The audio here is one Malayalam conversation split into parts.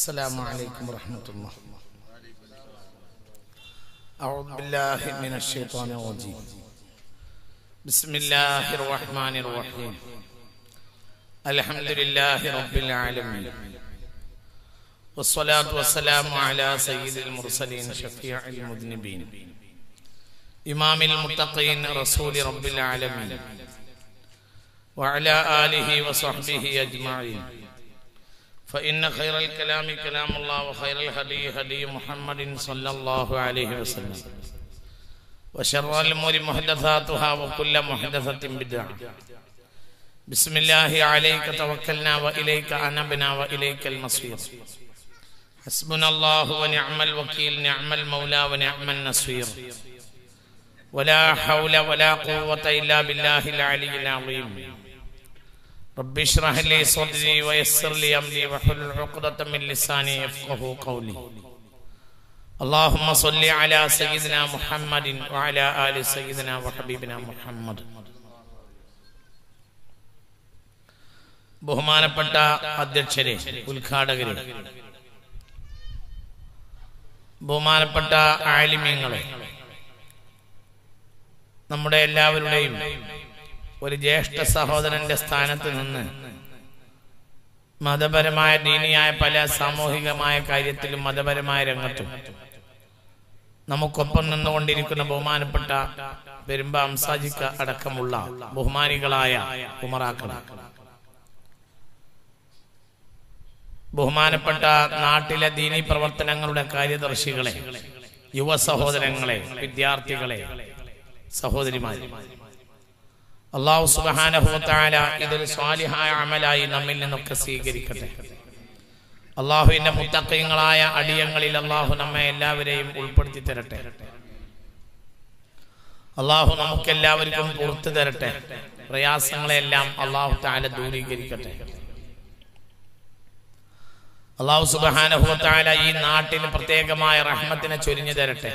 السلام عليكم ورحمة الله أعوذ بالله من الشيطان الرجيم بسم الله الرحمن الرحيم الحمد لله رب العالمين والصلاة والسلام على سيد المرسلين شفيع المذنبين إمام المتقين رسول رب العالمين وعلى آله وصحبه أجمعين فإن خير الكلام كلام الله وخير الهدي هدي محمد صلى الله عليه وسلم وشر الأمور محدثاتها وكل محدثة بدعة بسم الله عليك توكلنا وإليك أنبنا وإليك المصير حسبنا الله ونعم الوكيل نعم المولى ونعم النصير ولا حول ولا قوة إلا بالله العلي العظيم رب اشرح لي صدري ويسر لي امري واحلل عقدة من لساني يفقه قولي اللهم صل على سيدنا محمد وعلى آل سيدنا وحبيبنا محمد ബഹുമാനപ്പെട്ട അധ്യക്ഷരെ ഉദ്ഘാടകരെ ബഹുമാനപ്പെട്ട ആലിമ്യങ്ങളെ നമ്മുടെ എല്ലാവരുടെയും ഒരു ജ്യേഷ്ഠ സഹോദരന്റെ സ്ഥാനത്ത് നിന്ന് മതപരമായ ദീനിയായ പല സാമൂഹികമായ കാര്യത്തിലും മതപരമായ രംഗത്തും നമുക്കൊപ്പം നിന്നുകൊണ്ടിരിക്കുന്ന ബഹുമാനപ്പെട്ട പെരുമ്പ അംസാജിക്ക അടക്കമുള്ള ബഹുമാനികളായ ഉമറാക്കൾ ബഹുമാനപ്പെട്ട നാട്ടിലെ ദീനി പ്രവർത്തനങ്ങളുടെ കാര്യദർശികളെ യുവ സഹോദരങ്ങളെ വിദ്യാർത്ഥികളെ സഹോദരിമാരെ അള്ളാഹു സുബാനഹുത്താല ഇതൊരു സ്വാലിഹായ അമലായി നമ്മിൽ നിന്നൊക്കെ സ്വീകരിക്കട്ടെ അള്ളാഹുവിന്റെ മുത്തക്കയങ്ങളായ അടിയങ്ങളിൽ അള്ളാഹു നമ്മെ എല്ലാവരെയും ഉൾപ്പെടുത്തി തരട്ടെ അള്ളാഹു നമുക്കെല്ലാവർക്കും പുറത്തു തരട്ടെ പ്രയാസങ്ങളെല്ലാം അള്ളാഹു താല ദൂരീകരിക്കട്ടെ അള്ളാഹു സുബാനഹുത്താല ഈ നാട്ടിന് പ്രത്യേകമായ റഹ്മത്തിനെ ചൊരിഞ്ഞു തരട്ടെ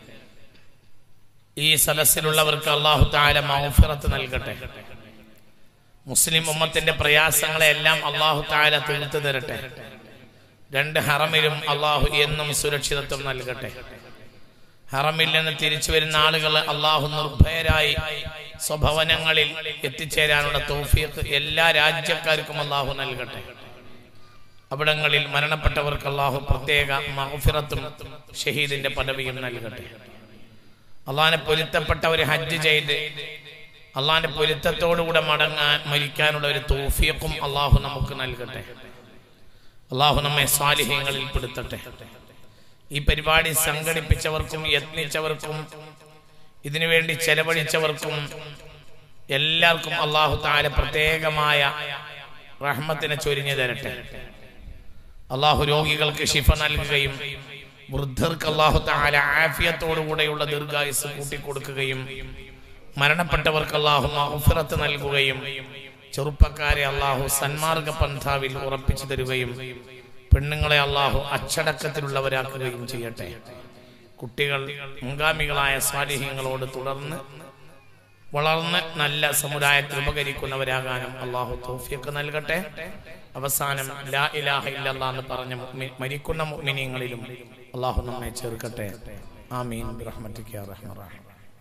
ഈ സദസ്സിലുള്ളവർക്ക് അള്ളാഹു താല മൗഫിറത്ത് നൽകട്ടെ മുസ്ലിം ഉമ്മത്തിന്റെ പ്രയാസങ്ങളെല്ലാം അള്ളാഹു താല തീർത്തു തരട്ടെ രണ്ട് ഹറമിലും അള്ളാഹു എന്നും സുരക്ഷിതത്വം നൽകട്ടെ ഹറമിൽ നിന്ന് തിരിച്ചു വരുന്ന ആളുകൾ അള്ളാഹു നിർഭയരായി സ്വഭവനങ്ങളിൽ എത്തിച്ചേരാനുള്ള തോഫിയത്ത് എല്ലാ രാജ്യക്കാർക്കും അള്ളാഹു നൽകട്ടെ അവിടങ്ങളിൽ മരണപ്പെട്ടവർക്ക് അള്ളാഹു പ്രത്യേക മഹഫിറത്തും ഷഹീദിന്റെ പദവിയും നൽകട്ടെ അള്ളാഹിനെ പൊരുത്തപ്പെട്ട ഒരു ഹജ്ജ് ചെയ്ത് അള്ളാഹിന്റെ പൊരുത്തത്തോടുകൂടെ മടങ്ങാൻ മരിക്കാനുള്ള ഒരു തോഫിയക്കും അള്ളാഹു നമുക്ക് നൽകട്ടെ അള്ളാഹു നമ്മെ സ്വാലിഹ്യങ്ങളിൽ പെടുത്തട്ടെ ഈ പരിപാടി സംഘടിപ്പിച്ചവർക്കും യത്നിച്ചവർക്കും ഇതിനുവേണ്ടി ചെലവഴിച്ചവർക്കും എല്ലാവർക്കും അള്ളാഹു താല പ്രത്യേകമായ റഹ്മത്തിനെ ചൊരിഞ്ഞു തരട്ടെ അള്ളാഹു രോഗികൾക്ക് ശിഫ നൽകുകയും വൃദ്ധർക്ക് അള്ളാഹു താല ആഫിയത്തോടുകൂടെയുള്ള ദീർഘായുസ് കൂട്ടിക്കൊടുക്കുകയും മരണപ്പെട്ടവർക്ക് അള്ളാഹു മഹഫിറത്ത് നൽകുകയും ചെറുപ്പക്കാരെ അള്ളാഹു സന്മാർഗ പന്ഥാവിൽ ഉറപ്പിച്ചു തരുകയും പെണ്ണുങ്ങളെ അള്ളാഹു അച്ചടക്കത്തിലുള്ളവരാക്കുകയും ചെയ്യട്ടെ കുട്ടികൾ മുൻഗാമികളായ സ്വാലിഹ്യങ്ങളോട് തുടർന്ന് വളർന്ന് നല്ല സമുദായത്തിൽ ഉപകരിക്കുന്നവരാകാനും അള്ളാഹു തോഫിയൊക്കെ നൽകട്ടെ അവസാനം ലാ ഇലാഹ ഇല്ലല്ലാ എന്ന് പറഞ്ഞ മരിക്കുന്ന മുഅ്മിനീങ്ങളിലും അള്ളാഹു നമ്മെ ചേർക്കട്ടെ ആമീൻ റഹ്മത്തിക്ക് റഹ്മറാഹിം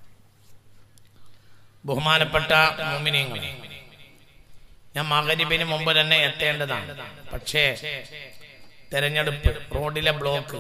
ബഹുമാനപ്പെട്ട മുഅ്മിനീങ്ങളെ ഞാൻ മകരിബിന് മുമ്പ് തന്നെ എത്തേണ്ടതാണ് പക്ഷേ തെരഞ്ഞെടുപ്പ് റോഡിലെ ബ്ലോക്ക്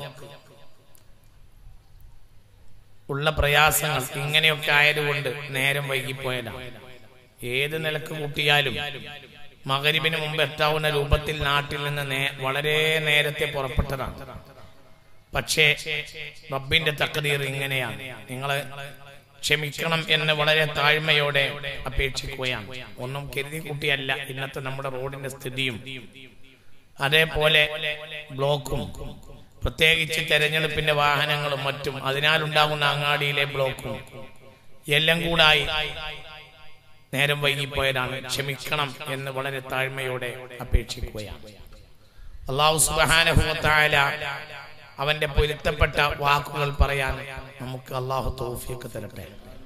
ഉള്ള പ്രയാസങ്ങൾ ഇങ്ങനെയൊക്കെ ആയതുകൊണ്ട് നേരം വൈകിപ്പോയതാണ് ഏത് നിലക്ക് കൂട്ടിയാലും മകരിബിന് മുമ്പ് എത്താവുന്ന രൂപത്തിൽ നാട്ടിൽ നിന്ന് വളരെ നേരത്തെ പുറപ്പെട്ടതാണ് പക്ഷേ റബ്ബിന്റെ തക്കതീർ ഇങ്ങനെയാണ് നിങ്ങള് ക്ഷമിക്കണം എന്ന് വളരെ താഴ്മയോടെ അപേക്ഷിക്കുകയാണ് ഒന്നും കരുതി കൂട്ടിയല്ല ഇന്നത്തെ നമ്മുടെ റോഡിന്റെ സ്ഥിതിയും അതേപോലെ ബ്ലോക്കും പ്രത്യേകിച്ച് തെരഞ്ഞെടുപ്പിന്റെ വാഹനങ്ങളും മറ്റും അതിനാലുണ്ടാകുന്ന അങ്ങാടിയിലെ ബ്ലോക്കും എല്ലാം കൂടായി നേരം വൈകിപ്പോയതാണ് ക്ഷമിക്കണം എന്ന് വളരെ താഴ്മയോടെ അപേക്ഷിക്കുകയാണ് അള്ളാഹു സുബാനഹുല അവന്റെ പൊരുത്തപ്പെട്ട വാക്കുകൾ പറയാൻ നമുക്ക് അള്ളാഹു തോഫിയൊക്കെ തരട്ടെ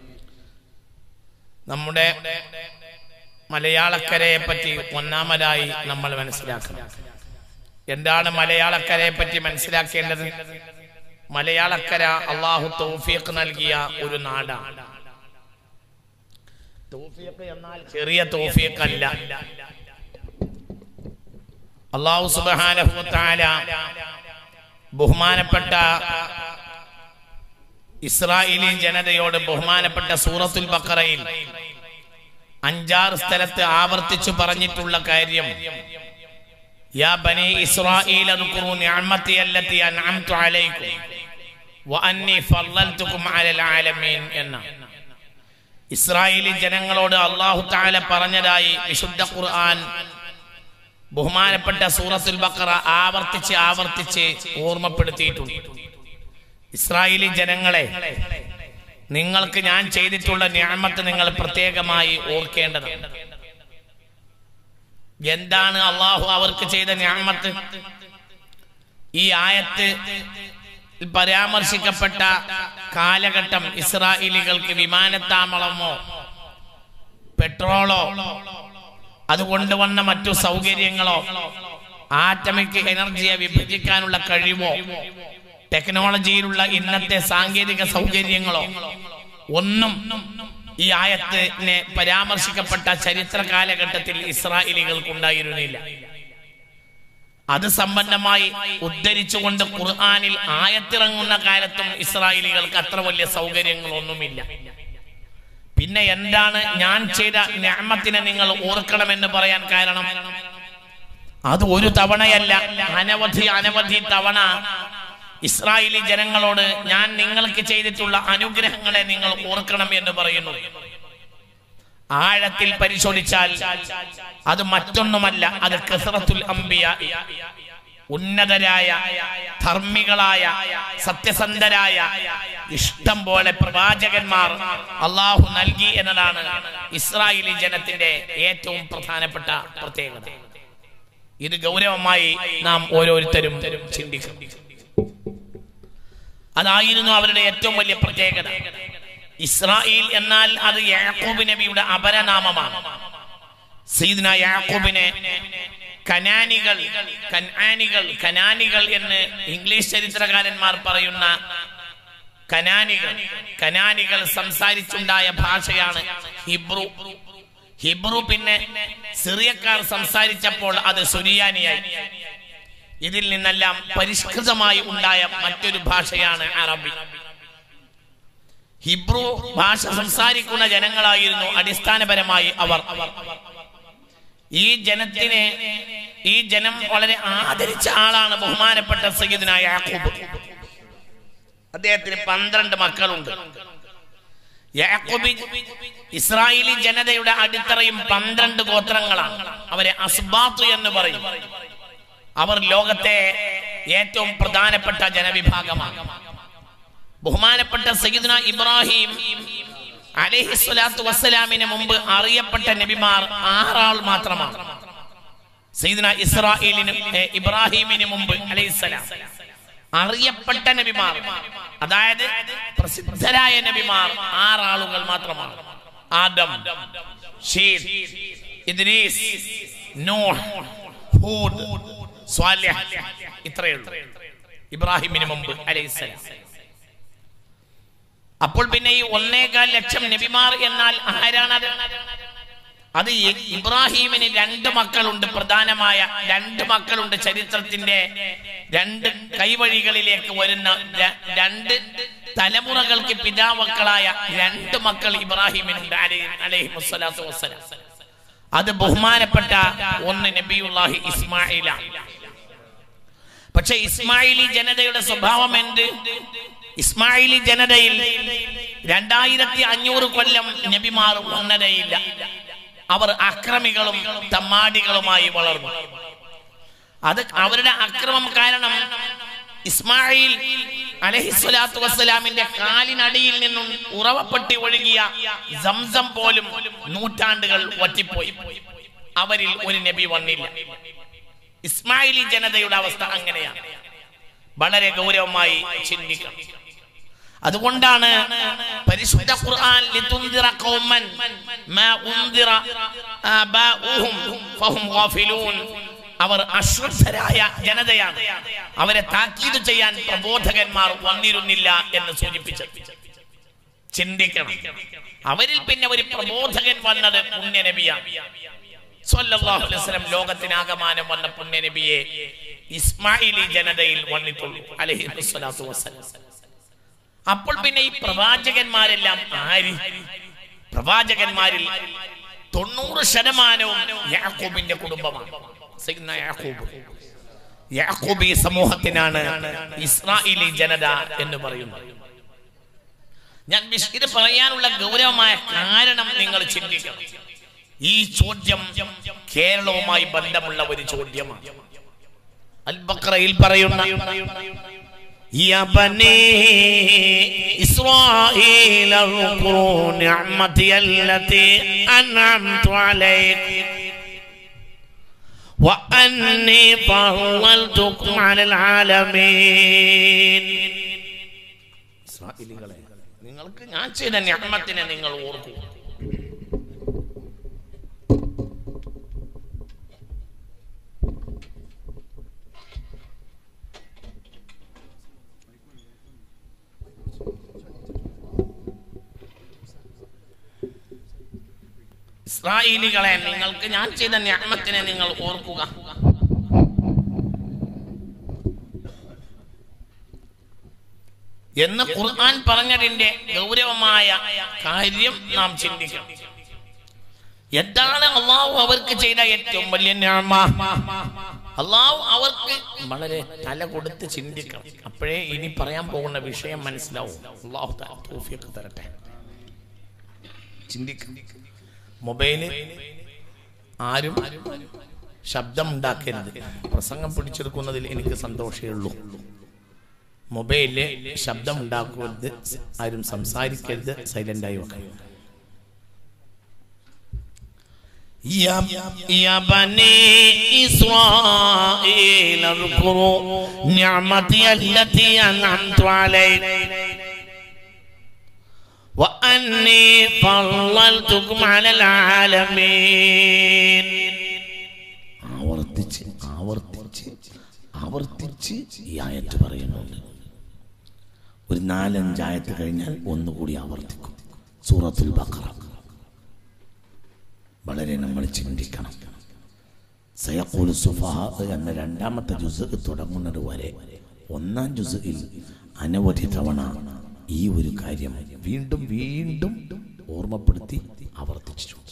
നമ്മുടെ മലയാളക്കരയെ പറ്റി ഒന്നാമതായി നമ്മൾ മനസ്സിലാക്കണം എന്താണ് മലയാളക്കരയെ പറ്റി മനസ്സിലാക്കേണ്ടത് മലയാളക്കര അള്ളാഹു തൗഫീഖ് നൽകിയ ഒരു നാടാണ് തൗഫീഖ് എന്നാൽ ചെറിയ തൗഫീഖ് അല്ല അള്ളാഹു സുബ്ഹാനഹു വ തആല ബഹുമാനപ്പെട്ട ഇസ്രായേലി ജനതയോട് ബഹുമാനപ്പെട്ട സൂറത്തുൽ ബഖറയിൽ അഞ്ചാറ് സ്ഥലത്ത് ആവർത്തിച്ചു പറഞ്ഞിട്ടുള്ള കാര്യം യാ ബനി ഇസ്രായേൽ അദ്കുറു നിഅമതി അല്ലതി അൻഅംതു അലൈക്കും വഅന്നി ഫളൽതുകും അലൽ ആലമീൻ എന്ന ഇസ്രായേലി ജനങ്ങളോട് അല്ലാഹു തആല പറഞ്ഞതായി വിശുദ്ധ ഖുർആൻ ബഹുമാനപ്പെട്ട സൂറത്തുൽ ബഖറ ആവർത്തിച്ച് ആവർത്തിച്ച് ഓർമ്മപ്പെടുത്തിയിട്ടുണ്ട് ഇസ്രായേലി ജനങ്ങളെ നിങ്ങൾക്ക് ഞാൻ ചെയ്തിട്ടുള്ള ഞാമത്ത് നിങ്ങൾ പ്രത്യേകമായി ഓർക്കേണ്ടതാണ് എന്താണ് അള്ളാഹു അവർക്ക് ചെയ്ത ഞാമത്ത് ഈ ആയത്ത് പരാമർശിക്കപ്പെട്ട കാലഘട്ടം ഇസ്രായേലികൾക്ക് വിമാനത്താവളമോ പെട്രോളോ അതുകൊണ്ട് വന്ന മറ്റു സൗകര്യങ്ങളോ ആറ്റമിക് എനർജിയെ വിഭജിക്കാനുള്ള കഴിവോ ടെക്നോളജിയിലുള്ള ഇന്നത്തെ സാങ്കേതിക സൗകര്യങ്ങളോ ഒന്നും ഈ ആയത്തിനെ പരാമർശിക്കപ്പെട്ട ചരിത്ര കാലഘട്ടത്തിൽ ഇസ്രായേലികൾക്കുണ്ടായിരുന്നില്ല അത് സംബന്ധമായി ഉദ്ധരിച്ചുകൊണ്ട് ഖുർആാനിൽ ആയത്തിറങ്ങുന്ന കാലത്തും ഇസ്രായേലികൾക്ക് അത്ര വലിയ സൗകര്യങ്ങളൊന്നുമില്ല പിന്നെ എന്താണ് ഞാൻ ചെയ്ത ഞാമത്തിനെ നിങ്ങൾ ഓർക്കണമെന്ന് പറയാൻ കാരണം അത് ഒരു തവണയല്ല അനവധി അനവധി തവണ ഇസ്രായേലി ജനങ്ങളോട് ഞാൻ നിങ്ങൾക്ക് ചെയ്തിട്ടുള്ള അനുഗ്രഹങ്ങളെ നിങ്ങൾ ഓർക്കണം എന്ന് പറയുന്നു ആഴത്തിൽ പരിശോധിച്ചാൽ അത് മറ്റൊന്നുമല്ല അത് കസറത്തുൽ അംബിയ ഉന്നതരായ ധർമ്മികളായ സത്യസന്ധരായ ഇഷ്ടം പോലെ പ്രവാചകന്മാർ അള്ളാഹു നൽകി എന്നതാണ് ഇസ്രായേലി ജനത്തിന്റെ ഏറ്റവും പ്രധാനപ്പെട്ട പ്രത്യേകത ഇത് ഗൗരവമായി നാം ഓരോരുത്തരും ചിന്തിക്കും അതായിരുന്നു അവരുടെ ഏറ്റവും വലിയ പ്രത്യേകത ഇസ്രായേൽ എന്നാൽ അത് യാക്കൂബ് നബിയുടെ അപരനാമമാണ് സീദന യാക്കൂബിനെ കനാനികൾ കനാനികൾ കനാനികൾ എന്ന് ഇംഗ്ലീഷ് ചരിത്രകാരന്മാർ പറയുന്ന കനാനികൾ കനാനികൾ സംസാരിച്ചുണ്ടായ ഭാഷയാണ് ഹിബ്രു ഹിബ്രു പിന്നെ സിറിയക്കാർ സംസാരിച്ചപ്പോൾ അത് സുരിയാനിയായി ഇതിൽ നിന്നെല്ലാം പരിഷ്കൃതമായി ഉണ്ടായ മറ്റൊരു ഭാഷയാണ് അറബി ഹിബ്രു ഭാഷ സംസാരിക്കുന്ന ജനങ്ങളായിരുന്നു അടിസ്ഥാനപരമായി അവർ ഈ ജനത്തിനെ ഈ ജനം വളരെ ആദരിച്ച ആളാണ് ബഹുമാനപ്പെട്ട സയ്യിദിനായ യാക്കൂബ് അദ്ദേഹത്തിന് പന്ത്രണ്ട് മക്കളുണ്ട് യാക്കൂബി ഇസ്രായേലി ജനതയുടെ അടിത്തറയും പന്ത്രണ്ട് ഗോത്രങ്ങളാണ് അവരെ അസ്ബാത്ത് എന്ന് പറയും അവർ ലോകത്തെ ഏറ്റവും പ്രധാനപ്പെട്ട ജനവിഭാഗമാണ് ബഹുമാനപ്പെട്ട സയ്യിദ്ന ഇബ്രാഹിം അലഹിസ്വലാത്തു വസ്സലാമിന് മുമ്പ് അറിയപ്പെട്ട നബിമാർ ആറാൾ മാത്രമാണ് സയ്യിദ്ന ഇസ്രായേലിന് ഇബ്രാഹിമിന് മുമ്പ് അലൈഹിസ്സലാം അറിയപ്പെട്ട നബിമാർ അതായത് പ്രസിദ്ധരായ നബിമാർ ആറാളുകൾ മാത്രമാണ് ആദം ഷീദ് ഇദ്രീസ് നൂഹ് ഹൂദ് സ്വാലിഹ് ഇത്രയേ ഉള്ളൂ ഇബ്രാഹിമിന് മുമ്പ് അലൈഹിസ്സലാം അപ്പോൾ പിന്നെ ഈ ഒന്നേകാൽ ലക്ഷം നബിമാർ എന്നാൽ ആരാണത് അത് ഇബ്രാഹിമിന് രണ്ട് മക്കളുണ്ട് പ്രധാനമായ രണ്ട് മക്കളുണ്ട് ചരിത്രത്തിന്റെ രണ്ട് കൈവഴികളിലേക്ക് വരുന്ന രണ്ട് തലമുറകൾക്ക് പിതാമക്കളായ രണ്ട് മക്കൾ ഇബ്രാഹിമിനുണ്ട് അലൈഹി മുസ്സലാത്തു വസ്സലാം അത് ബഹുമാനപ്പെട്ട ഒന്ന് നബിയുല്ലാഹി ഇസ്മായിലാണ് പക്ഷെ ഇസ്മായിലി ജനതയുടെ സ്വഭാവം എന്ത് ഇസ്മായിലി ജനതയിൽ രണ്ടായിരത്തി അഞ്ഞൂറ് കൊല്ലം നബിമാർ ഉന്നതയില്ല അവർ അക്രമികളും തമ്മാടികളുമായി വളർന്നു അത് അവരുടെ അക്രമം കാരണം ഇസ്മായിൽ അലഹിസ്വലാത്തു വസ്സലാമിന്റെ കാലിനടിയിൽ നിന്നും ഉറവപ്പെട്ടി ഒഴുകിയ സംസം പോലും നൂറ്റാണ്ടുകൾ വറ്റിപ്പോയി അവരിൽ ഒരു നബി വന്നില്ല ഇസ്മായിലി ജനതയുടെ അവസ്ഥ അങ്ങനെയാണ് വളരെ ഗൗരവമായി ചിന്തിക്കണം അതുകൊണ്ടാണ് പരിശുദ്ധ ഖുർആൻ ലിതുൻദിറ ഖൗമൻ മാ ഉൻദിറ ആബാഉഹും ഫഹും ഗാഫിലൂൻ അവർ അശ്രദ്ധരായ ജനതയാണ് അവരെ താക്കീത് ചെയ്യാൻ പ്രബോധകന്മാർ വന്നിരുന്നില്ല എന്ന് സൂചിപ്പിച്ചത് ചിന്തിക്കണം അവരിൽ പിന്നെ ഒരു പ്രബോധകൻ വന്നത് പുണ്യനബിയാണ് സ്വല്ലല്ലാഹു അലൈഹി വസല്ലം ലോകത്തിനാകമാനം വന്ന പുണ്യനബിയെ ഇസ്മായിലി ജനതയിൽ വന്നിട്ടുള്ളൂ അലൈഹി സ്വലാത്തു വസ്സലാം അപ്പോൾ പിന്നെ ഈ പ്രവാചകന്മാരെല്ലാം ആര് പ്രവാചകന്മാരിൽ തൊണ്ണൂറ് ശതമാനവും യാക്കൂബിന്റെ കുടുംബമാണ് സയ്യിദ്ന യാക്കൂബ് യാക്കൂബ് ഈ സമൂഹത്തിനാണ് ഇസ്രായേലി ജനത എന്ന് പറയുന്നത് ഞാൻ വിശ- ഇത് പറയാനുള്ള ഗൗരവമായ കാരണം നിങ്ങൾ ചിന്തിക്കണം ഈ ചോദ്യം കേരളവുമായി ബന്ധമുള്ള ഒരു ചോദ്യമാണ് അൽ ബക്രയിൽ പറയുന്ന يا بني إسرائيل اذكروا نعمتي التي أنعمت عليك وأني فضلتكم على العالمين ഇസ്രായേലികളെ നിങ്ങൾക്ക് ഞാൻ ചെയ്ത ഞാമത്തിനെ നിങ്ങൾ ഓർക്കൂ ഇസ്രായേലികളെ നിങ്ങൾക്ക് ഞാൻ ചെയ്ത ഞാമത്തിനെ നിങ്ങൾ ഓർക്കുക എന്ന് ഖുർആൻ പറഞ്ഞതിന്റെ ഗൗരവമായ കാര്യം നാം ചിന്തിക്കണം എന്താണ് അള്ളാഹു അവർക്ക് ചെയ്ത ഏറ്റവും വലിയ ഞാമ അള്ളാഹു അവർക്ക് വളരെ തല കൊടുത്ത് ചിന്തിക്കണം അപ്പോഴേ ഇനി പറയാൻ പോകുന്ന വിഷയം മനസ്സിലാവും അള്ളാഹു തആല തൗഫീഖ് തരട്ടെ ചിന്തിക്കണം മൊബൈല് ആരും ശബ്ദം ഉണ്ടാക്കരുത് പ്രസംഗം പിടിച്ചെടുക്കുന്നതിൽ എനിക്ക് സന്തോഷമേ ഉള്ളൂ മൊബൈലില് ശബ്ദം ഉണ്ടാക്കരുത് ആരും സംസാരിക്കരുത് സൈലന്റായി വെക്കണം يا يا بني إسرائيل اذكروا نعمتي التي أنعمت عليكم وأني فضلتكم على العالمين ആവർത്തിച്ച് ആവർത്തിച്ച് ആവർത്തിച്ച് ഈ ആയത്ത് പറയുന്നുണ്ട് ഒരു നാലഞ്ചായത്ത് കഴിഞ്ഞാൽ ഒന്നുകൂടി ആവർത്തിക്കും സൂറത്തുൽ ബഖറ വളരെ നമ്മൾ ചിന്തിക്കണം സയഖൂൽ സുഫഹ എന്ന രണ്ടാമത്തെ ജുസ് തുടങ്ങുന്നത് വരെ ഒന്നാം ജുസിൽ അനവധി തവണ ഈ ഒരു കാര്യം വീണ്ടും വീണ്ടും ഓർമ്മപ്പെടുത്തി ആവർത്തിച്ചിട്ടുണ്ട്